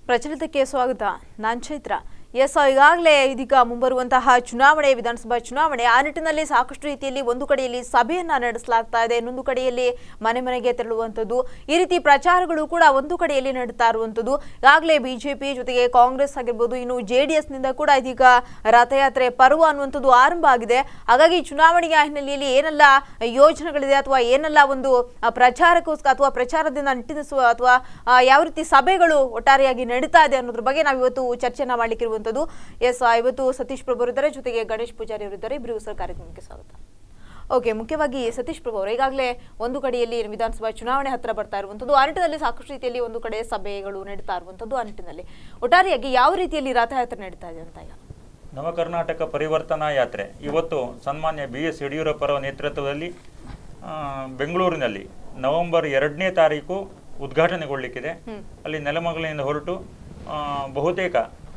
ಪ್ರಚಲಿತಕ್ಕೆ ಸ್ವಾಗತ ನಾನ್ ಚೈತ್ರ ಎಸ್ ಈಗಾಗಲೇ ಇದೀಗ ಮುಂಬರುವಂತಹ ಚುನಾವಣೆ ವಿಧಾನಸಭಾ ಚುನಾವಣೆ ಆ ನಿಟ್ಟಿನಲ್ಲಿ ಸಾಕಷ್ಟು ರೀತಿಯಲ್ಲಿ ಒಂದು ಕಡೆಯಲ್ಲಿ ಸಭೆಯನ್ನ ನಡೆಸಲಾಗ್ತಾ ಇದೆ ಇನ್ನೊಂದು ಕಡೆಯಲ್ಲಿ ಮನೆ ಮನೆಗೆ ತೆರಳುವಂಥದ್ದು ಈ ರೀತಿ ಪ್ರಚಾರಗಳು ಕೂಡ ಒಂದು ಕಡೆಯಲ್ಲಿ ನಡೀತಾ ಇರುವಂಥದ್ದು ಈಗಾಗಲೇ ಬಿಜೆಪಿ ಜೊತೆಗೆ ಕಾಂಗ್ರೆಸ್ ಆಗಿರ್ಬೋದು ಇನ್ನು ಜೆ ಡಿ ಎಸ್ನಿಂದ ಕೂಡ ಇದೀಗ ರಥಯಾತ್ರೆ ಪರ್ವ ಅನ್ನುವಂಥದ್ದು ಆರಂಭ ಆಗಿದೆ ಹಾಗಾಗಿ ಚುನಾವಣೆಯ ಹಿನ್ನೆಲೆಯಲ್ಲಿ ಏನೆಲ್ಲ ಯೋಜನೆಗಳಿದೆ ಅಥವಾ ಏನೆಲ್ಲ ಒಂದು ಆ, ಪ್ರಚಾರಕ್ಕೋಸ್ಕರ ಅಥವಾ ಪ್ರಚಾರದಿಂದ ಅಂಟಿಸುವ ಅಥವಾ ಆ, ಯಾವ ರೀತಿ ಸಭೆಗಳು ಒಟ್ಟಾರೆಯಾಗಿ ನಡೀತಾ ಇದೆ ಅನ್ನೋದ್ರ ಬಗ್ಗೆ ನಾವು ಇವತ್ತು ಚರ್ಚೆನ ಮಾಡ್ಲಿಕ್ಕಿರುವಂಥದ್ದು ಎಸ್ ಆ, ಇವತ್ತು ಸತೀಶ್ ಪ್ರಭು ಅವರಿದ್ದಾರೆ ಜೊತೆಗೆ ಗಣೇಶ್ ಪೂಜಾರಿ ಅವರಿದ್ದಾರೆ ಇಬ್ಬರು ಸರ್ ಕಾರ್ಯಕ್ರಮಕ್ಕೆ ಸ್ವಾಗತ ಓಕೆ ಮುಖ್ಯವಾಗಿ ಸತೀಶ್ ಪ್ರಭು ಅವರು ಈಗಾಗಲೇ ಒಂದು ಕಡೆಯಲ್ಲಿ ವಿಧಾನಸಭಾ ಚುನಾವಣೆ ಹತ್ರ ಬರ್ತಾ ಇರುವಂಥದ್ದು ಆ ನಿಟ್ಟಿನಲ್ಲಿ ಸಾಕಷ್ಟು ರೀತಿಯಲ್ಲಿ ಒಂದು ಕಡೆ ಸಭೆಗಳು ನಡೀತಾ ಇರುವಂಥದ್ದು ಆ ನಿಟ್ಟಿನಲ್ಲಿ ಒಟ್ಟಾರೆಯಾಗಿ ಯಾವ ರೀತಿಯಲ್ಲಿ ರಥಯಾತ್ರೆ ನಡೀತಾ ಇದೆ ಅಂತ ಈಗ ನವ ಕರ್ನಾಟಕ ಪರಿವರ್ತನಾ ಯಾತ್ರೆ ಇವತ್ತು ಸನ್ಮಾನ್ಯ ಬಿ ಎಸ್ ಯಡಿಯೂರಪ್ಪರ ನೇತೃತ್ವದಲ್ಲಿ ಆ, ಬೆಂಗಳೂರಿನಲ್ಲಿ ನವೆಂಬರ್ ಎರಡನೇ ತಾರೀಕು ಉದ್ಘಾಟನೆಗೊಳ್ಳಿಕ್ಕಿದೆ ಅಲ್ಲಿ ನೆಲಮಂಗಲಿನಿಂದ ಹೊರಟು ಆ, ಬಹುತೇಕ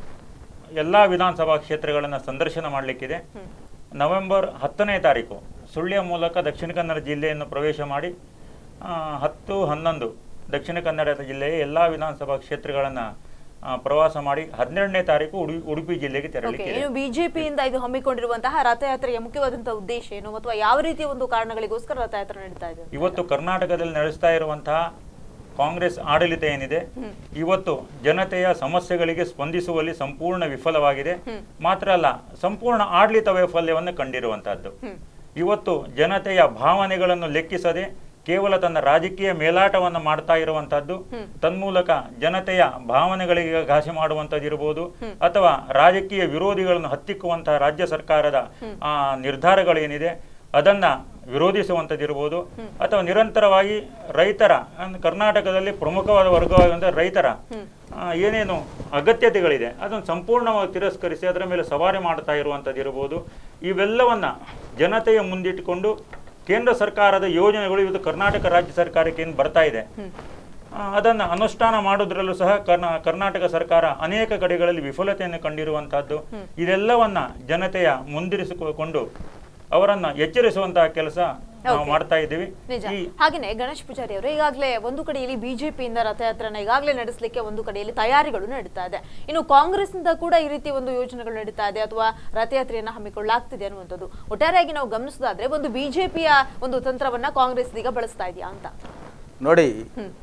ಎಲ್ಲ ವಿಧಾನಸಭಾ ಕ್ಷೇತ್ರಗಳನ್ನು ಸಂದರ್ಶನ ಮಾಡಲಿಕ್ಕಿದೆ ನವೆಂಬರ್ ಹತ್ತನೇ ತಾರೀಕು ಸುಳ್ಯ ಮೂಲಕ ದಕ್ಷಿಣ ಕನ್ನಡ ಜಿಲ್ಲೆಯನ್ನು ಪ್ರವೇಶ ಮಾಡಿ ಆ, ಹತ್ತು ಹನ್ನೊಂದು ದಕ್ಷಿಣ ಕನ್ನಡ ಜಿಲ್ಲೆಯ ಎಲ್ಲ ವಿಧಾನಸಭಾ ಕ್ಷೇತ್ರಗಳನ್ನು ಪ್ರವಾಸ ಮಾಡಿ ಹನ್ನೆರಡನೇ ತಾರೀಕು ಉಡುಪಿ ಉಡುಪಿ ಜಿಲ್ಲೆಗೆ ಓಕೆ ತೆರಳಿಕ್ಕಿದೆ ಏನು ಬಿಜೆಪಿಯಿಂದ ಇದು ಹಮ್ಮಿಕೊಂಡಿರುವಂತಹ ರಥಯಾತ್ರೆಯ ಮುಖ್ಯವಾದಂತಹ ಉದ್ದೇಶ ಏನು ಅಥವಾ ಯಾವ ರೀತಿಯ ಒಂದು ಕಾರಣಗಳಿಗೋಸ್ಕರ ರಥಯಾತ್ರೆ ನಡೀತಾ ಇದೆ ಅಂತ? ಇವತ್ತು ಕರ್ನಾಟಕದಲ್ಲಿ ನಡೆಸ್ತಾ ಇರುವಂತಹ ಕಾಂಗ್ರೆಸ್ ಆಡಳಿತ ಏನಿದೆ ಇವತ್ತು ಜನತೆಯ ಸಮಸ್ಯೆಗಳಿಗೆ ಸ್ಪಂದಿಸುವಲ್ಲಿ ಸಂಪೂರ್ಣ ವಿಫಲವಾಗಿದೆ ಮಾತ್ರ ಅಲ್ಲ ಸಂಪೂರ್ಣ ಆಡಳಿತ ವೈಫಲ್ಯವನ್ನು ಕಂಡಿರುವಂತಹದ್ದು ಇವತ್ತು ಜನತೆಯ ಭಾವನೆಗಳನ್ನು ಲೆಕ್ಕಿಸದೆ ಕೇವಲ ತನ್ನ ರಾಜಕೀಯ ಮೇಲಾಟವನ್ನು ಮಾಡ್ತಾ ಇರುವಂತಹದ್ದು ತನ್ಮೂಲಕ ಜನತೆಯ ಭಾವನೆಗಳಿಗೆ ಘಾಸಿ ಮಾಡುವಂಥದ್ದು ಇರಬಹುದು ಅಥವಾ ರಾಜಕೀಯ ವಿರೋಧಿಗಳನ್ನು ಹತ್ತಿಕ್ಕುವಂತಹ ರಾಜ್ಯ ಸರ್ಕಾರದ ಆ ನಿರ್ಧಾರಗಳೇನಿದೆ ಅದನ್ನ ವಿರೋಧಿಸುವಂಥದ್ದಿರ್ಬೋದು ಅಥವಾ ನಿರಂತರವಾಗಿ ರೈತರ ಅಂದ್ರೆ ಕರ್ನಾಟಕದಲ್ಲಿ ಪ್ರಮುಖವಾದ ವರ್ಗವಾದಂಥ ರೈತರ ಆ, ಏನೇನು ಅಗತ್ಯತೆಗಳಿದೆ ಅದನ್ನು ಸಂಪೂರ್ಣವಾಗಿ ತಿರಸ್ಕರಿಸಿ ಅದರ ಮೇಲೆ ಸವಾರಿ ಮಾಡ್ತಾ ಇರುವಂಥದ್ದು ಇರ್ಬೋದು ಇವೆಲ್ಲವನ್ನ ಜನತೆಯ ಮುಂದಿಟ್ಟುಕೊಂಡು ಕೇಂದ್ರ ಸರ್ಕಾರದ ಯೋಜನೆಗಳು ಇವತ್ತು ಕರ್ನಾಟಕ ರಾಜ್ಯ ಸರ್ಕಾರಕ್ಕೆ ಏನು ಬರ್ತಾ ಇದೆ ಆ, ಅದನ್ನು ಅನುಷ್ಠಾನ ಮಾಡೋದ್ರಲ್ಲೂ ಸಹ ಕರ್ನಾ ಕರ್ನಾಟಕ ಸರ್ಕಾರ ಅನೇಕ ಕಡೆಗಳಲ್ಲಿ ವಿಫಲತೆಯನ್ನು ಕಂಡಿರುವಂತಹದ್ದು ಇದೆಲ್ಲವನ್ನ ಜನತೆಯ ಮುಂದಿರಿಸಿಕೊಂಡು ಅವರನ್ನ ಎಚ್ಚರಿಸುವಂತಹ ಕೆಲಸ ನಾವು ಮಾಡ್ತಾ ಇದ್ದೀವಿ ನಿಜ ಈ ಹಾಗೇನೆ ಗಣೇಶ್ ಪೂಜಾರಿ ಅವರು ಈಗಾಗಲೇ ಒಂದು ಕಡೆಯಲ್ಲಿ ಬಿಜೆಪಿಯಿಂದ ರಥಯಾತ್ರೆನ ಈಗಾಗಲೇ ನಡೆಸಲಿಕ್ಕೆ ಒಂದು ಕಡೆಯಲ್ಲಿ ತಯಾರಿಗಳು ನಡೀತಾ ಇದೆ ಇನ್ನು ಕಾಂಗ್ರೆಸ್ನಿಂದ ಕೂಡ ಈ ರೀತಿ ಒಂದು ಯೋಜನೆಗಳು ನಡೀತಾ ಇದೆ ಅಥವಾ ರಥಯಾತ್ರೆಯನ್ನ ಹಮ್ಮಿಕೊಳ್ಳಲಾಗ್ತಿದೆ ಅನ್ನುವಂಥದ್ದು ಒಟ್ಟಾರೆಯಾಗಿ ನಾವು ಗಮನಿಸೋದಾದ್ರೆ ಒಂದು ಬಿಜೆಪಿಯ ಒಂದು ತಂತ್ರವನ್ನ ಕಾಂಗ್ರೆಸ್ ಈಗ ಬಳಸ್ತಾ ಇದೆಯಾ ಅಂತ ನೋಡಿ ಹ್ಮ್.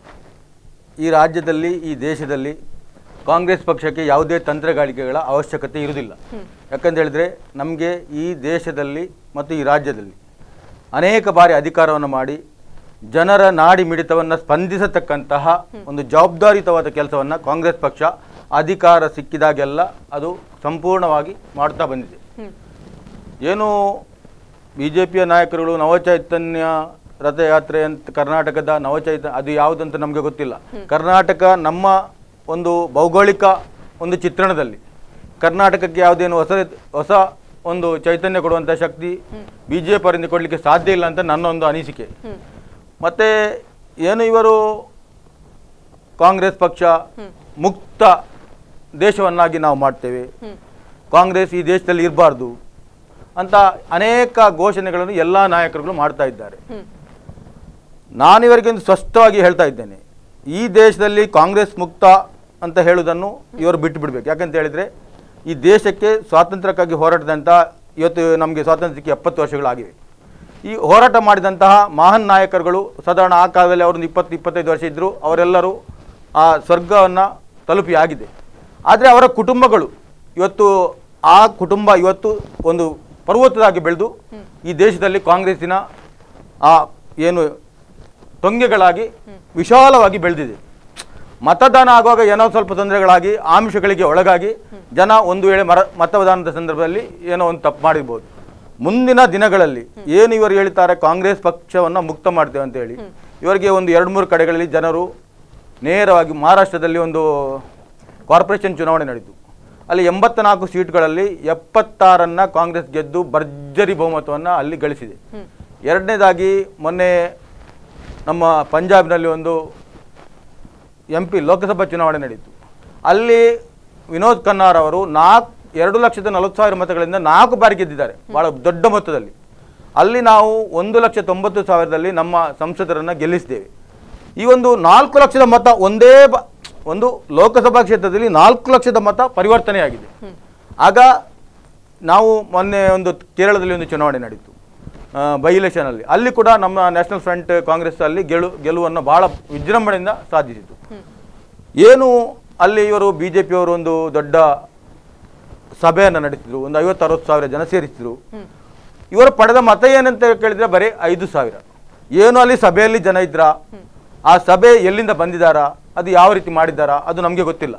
ಈ ರಾಜ್ಯದಲ್ಲಿ ಈ ದೇಶದಲ್ಲಿ ಕಾಂಗ್ರೆಸ್ ಪಕ್ಷಕ್ಕೆ ಯಾವುದೇ ತಂತ್ರಗಾರಿಕೆಗಳ ಅವಶ್ಯಕತೆ ಇರುವುದಿಲ್ಲ ಯಾಕಂತ ಹೇಳಿದ್ರೆ ನಮಗೆ ಈ ದೇಶದಲ್ಲಿ ಮತ್ತು ಈ ರಾಜ್ಯದಲ್ಲಿ ಅನೇಕ ಬಾರಿ ಅಧಿಕಾರವನ್ನು ಮಾಡಿ ಜನರ ನಾಡಿ ಮಿಡಿತವನ್ನು ಸ್ಪಂದಿಸತಕ್ಕಂತಹ ಒಂದು ಜವಾಬ್ದಾರಿಯುತವಾದ ಕೆಲಸವನ್ನು ಕಾಂಗ್ರೆಸ್ ಪಕ್ಷ ಅಧಿಕಾರ ಸಿಕ್ಕಿದಾಗೆಲ್ಲ ಅದು ಸಂಪೂರ್ಣವಾಗಿ ಮಾಡ್ತಾ ಬಂದಿದೆ ಹ್ಮ್ ಏನು ಬಿ ಜೆ ಪಿಯ ನಾಯಕರುಗಳು ನವಚೈತನ್ಯ ರಥಯಾತ್ರೆ ಅಂತ ಕರ್ನಾಟಕದ ನವಚೈತನ್ಯ ಅದು ಯಾವುದಂತ ನಮಗೆ ಗೊತ್ತಿಲ್ಲ ಕರ್ನಾಟಕ ನಮ್ಮ ಒಂದು ಭೌಗೋಳಿಕ ಒಂದು ಚಿತ್ರಣದಲ್ಲಿ ಕರ್ನಾಟಕಕ್ಕೆ ಯಾವುದೇನು ಹೊಸ ಹೊಸ ಒಂದು ಚೈತನ್ಯ ಕೊಡುವಂಥ ಶಕ್ತಿ ಬಿ ಜೆ ಪಿಯವರಿಂದ ಕೊಡಲಿಕ್ಕೆ ಸಾಧ್ಯ ಇಲ್ಲ ಅಂತ ನನ್ನ ಒಂದು ಅನಿಸಿಕೆ ಹ್ಮ್ ಮತ್ತು ಏನು ಇವರು ಕಾಂಗ್ರೆಸ್ ಪಕ್ಷ ಮುಕ್ತ ದೇಶವನ್ನಾಗಿ ನಾವು ಮಾಡ್ತೇವೆ ಹ್ಮ್ ಕಾಂಗ್ರೆಸ್ ಈ ದೇಶದಲ್ಲಿ ಇರಬಾರ್ದು ಅಂತ ಅನೇಕ ಘೋಷಣೆಗಳನ್ನು ಎಲ್ಲ ನಾಯಕರುಗಳು ಮಾಡ್ತಾ ಇದ್ದಾರೆ ಹ್ಮ್ ನಾನು ಇವರಿಗೊಂದು ಸ್ಪಷ್ಟವಾಗಿ ಹೇಳ್ತಾ ಇದ್ದೇನೆ ಈ ದೇಶದಲ್ಲಿ ಕಾಂಗ್ರೆಸ್ ಮುಕ್ತ ಅಂತ ಹೇಳುವುದನ್ನು ಇವರು ಬಿಟ್ಟು ಬಿಡಬೇಕು ಯಾಕಂತ ಹೇಳಿದರೆ ಈ ದೇಶಕ್ಕೆ ಸ್ವಾತಂತ್ರ್ಯಕ್ಕಾಗಿ ಹೋರಾಟದಂಥ ಇವತ್ತು ನಮಗೆ ಸ್ವಾತಂತ್ರ್ಯಕ್ಕೆ ಎಪ್ಪತ್ತು ವರ್ಷಗಳಾಗಿವೆ ಈ ಹೋರಾಟ ಮಾಡಿದಂತಹ ಮಹಾನ್ ನಾಯಕರುಗಳು ಸಾಧಾರಣ ಆ ಕಾಲದಲ್ಲಿ ಅವ್ರೊಂದು ಇಪ್ಪತ್ತು ಇಪ್ಪತ್ತೈದು ವರ್ಷ ಇದ್ದರು ಅವರೆಲ್ಲರೂ ಆ ಸ್ವರ್ಗವನ್ನು ತಲುಪಿ ಆಗಿದೆ ಆದರೆ ಅವರ ಕುಟುಂಬಗಳು ಇವತ್ತು ಆ ಕುಟುಂಬ ಇವತ್ತು ಒಂದು ಪರ್ವತದಾಗಿ ಬೆಳೆದು ಈ ದೇಶದಲ್ಲಿ ಕಾಂಗ್ರೆಸ್ಸಿನ ಆ ಏನು ತೊಂಗೆಗಳಾಗಿ ವಿಶಾಲವಾಗಿ ಬೆಳೆದಿದೆ ಮತದಾನ ಆಗುವಾಗ ಏನೋ ಸ್ವಲ್ಪ ತೊಂದರೆಗಳಾಗಿ ಆಮಿಷಗಳಿಗೆ ಒಳಗಾಗಿ ಜನ ಒಂದು ವೇಳೆ ಮರ ಮತದಾನದ ಸಂದರ್ಭದಲ್ಲಿ ಏನೋ ಒಂದು ತಪ್ಪು ಮಾಡಿರ್ಬೋದು ಮುಂದಿನ ದಿನಗಳಲ್ಲಿ ಏನು ಇವರು ಹೇಳ್ತಾರೆ ಕಾಂಗ್ರೆಸ್ ಪಕ್ಷವನ್ನು ಮುಕ್ತ ಮಾಡ್ತೇವೆ ಅಂತ ಹೇಳಿ ಇವರಿಗೆ ಒಂದು ಎರಡು ಮೂರು ಕಡೆಗಳಲ್ಲಿ ಜನರು ನೇರವಾಗಿ ಮಹಾರಾಷ್ಟ್ರದಲ್ಲಿ ಒಂದು ಕಾರ್ಪೊರೇಷನ್ ಚುನಾವಣೆ ನಡೆಯಿತು ಅಲ್ಲಿ ಎಂಬತ್ತ ನಾಲ್ಕು ಸೀಟ್ಗಳಲ್ಲಿ ಎಪ್ಪತ್ತಾರನ್ನ ಕಾಂಗ್ರೆಸ್ ಗೆದ್ದು ಭರ್ಜರಿ ಬಹುಮತವನ್ನು ಅಲ್ಲಿ ಗಳಿಸಿದೆ ಎರಡನೇದಾಗಿ ಮೊನ್ನೆ ನಮ್ಮ ಪಂಜಾಬ್ನಲ್ಲಿ ಒಂದು ಎಂ ಪಿ ಲೋಕಸಭಾ ಚುನಾವಣೆ ನಡೆಯಿತು ಅಲ್ಲಿ ವಿನೋದ್ ಖನ್ನಾರ್ ಅವರು ನಾಲ್ಕು ಎರಡು ಲಕ್ಷದ ನಲವತ್ತು ಸಾವಿರ ಮತಗಳಿಂದ ನಾಲ್ಕು ಬಾರಿ ಗೆದ್ದಿದ್ದಾರೆ ಬಹಳ ದೊಡ್ಡ ಮೊತ್ತದಲ್ಲಿ ಅಲ್ಲಿ ನಾವು ಒಂದು ಲಕ್ಷ ತೊಂಬತ್ತು ಸಾವಿರದಲ್ಲಿ ನಮ್ಮ ಸಂಸದರನ್ನು ಗೆಲ್ಲಿಸಿದ್ದೇವೆ ಈ ಒಂದು ನಾಲ್ಕು ಲಕ್ಷದ ಮತ ಒಂದೇ ಬ ಒಂದು ಲೋಕಸಭಾ ಕ್ಷೇತ್ರದಲ್ಲಿ ನಾಲ್ಕು ಲಕ್ಷದ ಮತ ಪರಿವರ್ತನೆಯಾಗಿದೆ ಆಗ ನಾವು ಮೊನ್ನೆ ಒಂದು ಕೇರಳದಲ್ಲಿ ಒಂದು ಚುನಾವಣೆ ನಡೀತು ಬೈ ಎಲೆಕ್ಷನಲ್ಲಿ ಅಲ್ಲಿ ಕೂಡ ನಮ್ಮ ನ್ಯಾಷನಲ್ ಫ್ರಂಟ್ ಕಾಂಗ್ರೆಸ್ ಅಲ್ಲಿ ಗೆಲು ಗೆಲುವನ್ನು ಬಹಳ ವಿಜೃಂಭಣೆಯಿಂದ ಸಾಧಿಸಿತು ಏನು ಅಲ್ಲಿ ಇವರು ಬಿ ಜೆ ಪಿಯವರು ಒಂದು ದೊಡ್ಡ ಸಭೆಯನ್ನು ನಡೆಸಿದ್ರು ಒಂದು ಐವತ್ತು ಅರವತ್ತು ಸಾವಿರ ಜನ ಸೇರಿಸಿದ್ರು ಇವರು ಪಡೆದ ಮತ ಏನಂತ ಕೇಳಿದ್ರೆ ಬರೀ ಐದು ಸಾವಿರ ಏನು ಅಲ್ಲಿ ಸಭೆಯಲ್ಲಿ ಜನ ಇದ್ರ ಆ ಸಭೆ ಎಲ್ಲಿಂದ ಬಂದಿದ್ದಾರಾ ಅದು ಯಾವ ರೀತಿ ಮಾಡಿದ್ದಾರಾ ಅದು ನಮಗೆ ಗೊತ್ತಿಲ್ಲ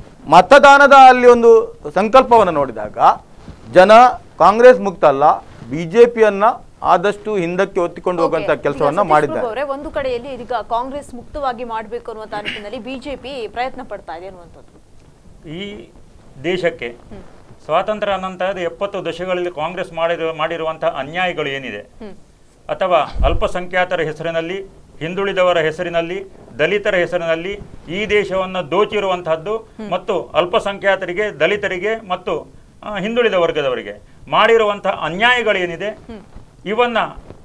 ಮತದಾನದ ಅಲ್ಲಿ ಒಂದು ಸಂಕಲ್ಪವನ್ನು ನೋಡಿದಾಗ ಜನ ಕಾಂಗ್ರೆಸ್ ಮುಕ್ತ ಅಲ್ಲ ಬಿಜೆಪಿಯನ್ನ ಆದಷ್ಟು ಹಿಂದಕ್ಕೆ ಒತ್ತಿಕೊಂಡು ಹೋಗುವಂತ Okay. ಕೆಲಸವನ್ನ ಈಗ ಸತೀಶ್ ಮಾಡಿದ್ದಾರೆ ಪ್ರಭು ಅವರೇ, ಒಂದು ಕಡೆಯಲ್ಲಿ ಇದೀಗ ಕಾಂಗ್ರೆಸ್ ಮುಕ್ತವಾಗಿ ಮಾಡಬೇಕು ಅನ್ನುವಂತ ನಿಟ್ಟಿನಲ್ಲಿ ಬಿಜೆಪಿ ಪ್ರಯತ್ನ ಪಡ್ತಾ ಇದೆ ಅನ್ನುವಂಥದ್ದು ಈ ದೇಶಕ್ಕೆ ಸ್ವಾತಂತ್ರ್ಯ ಅನಂತರದ ಎಪ್ಪತ್ತು ದಶಕಗಳಲ್ಲಿ ಕಾಂಗ್ರೆಸ್ ಮಾಡಿರುವ ಮಾಡಿರುವಂತಹ ಅನ್ಯಾಯಗಳು ಏನಿದೆ ಅಥವಾ ಅಲ್ಪಸಂಖ್ಯಾತರ ಹೆಸರಿನಲ್ಲಿ ಹಿಂದುಳಿದವರ ಹೆಸರಿನಲ್ಲಿ ದಲಿತರ ಹೆಸರಿನಲ್ಲಿ ಈ ದೇಶವನ್ನು ದೋಚಿರುವಂತಹದ್ದು ಮತ್ತು ಅಲ್ಪಸಂಖ್ಯಾತರಿಗೆ ದಲಿತರಿಗೆ ಮತ್ತು ಆ, ಹಿಂದುಳಿದ ವರ್ಗದವರಿಗೆ ಮಾಡಿರುವಂತಹ ಅನ್ಯಾಯಗಳೇನಿದೆ ಇವನ್ನ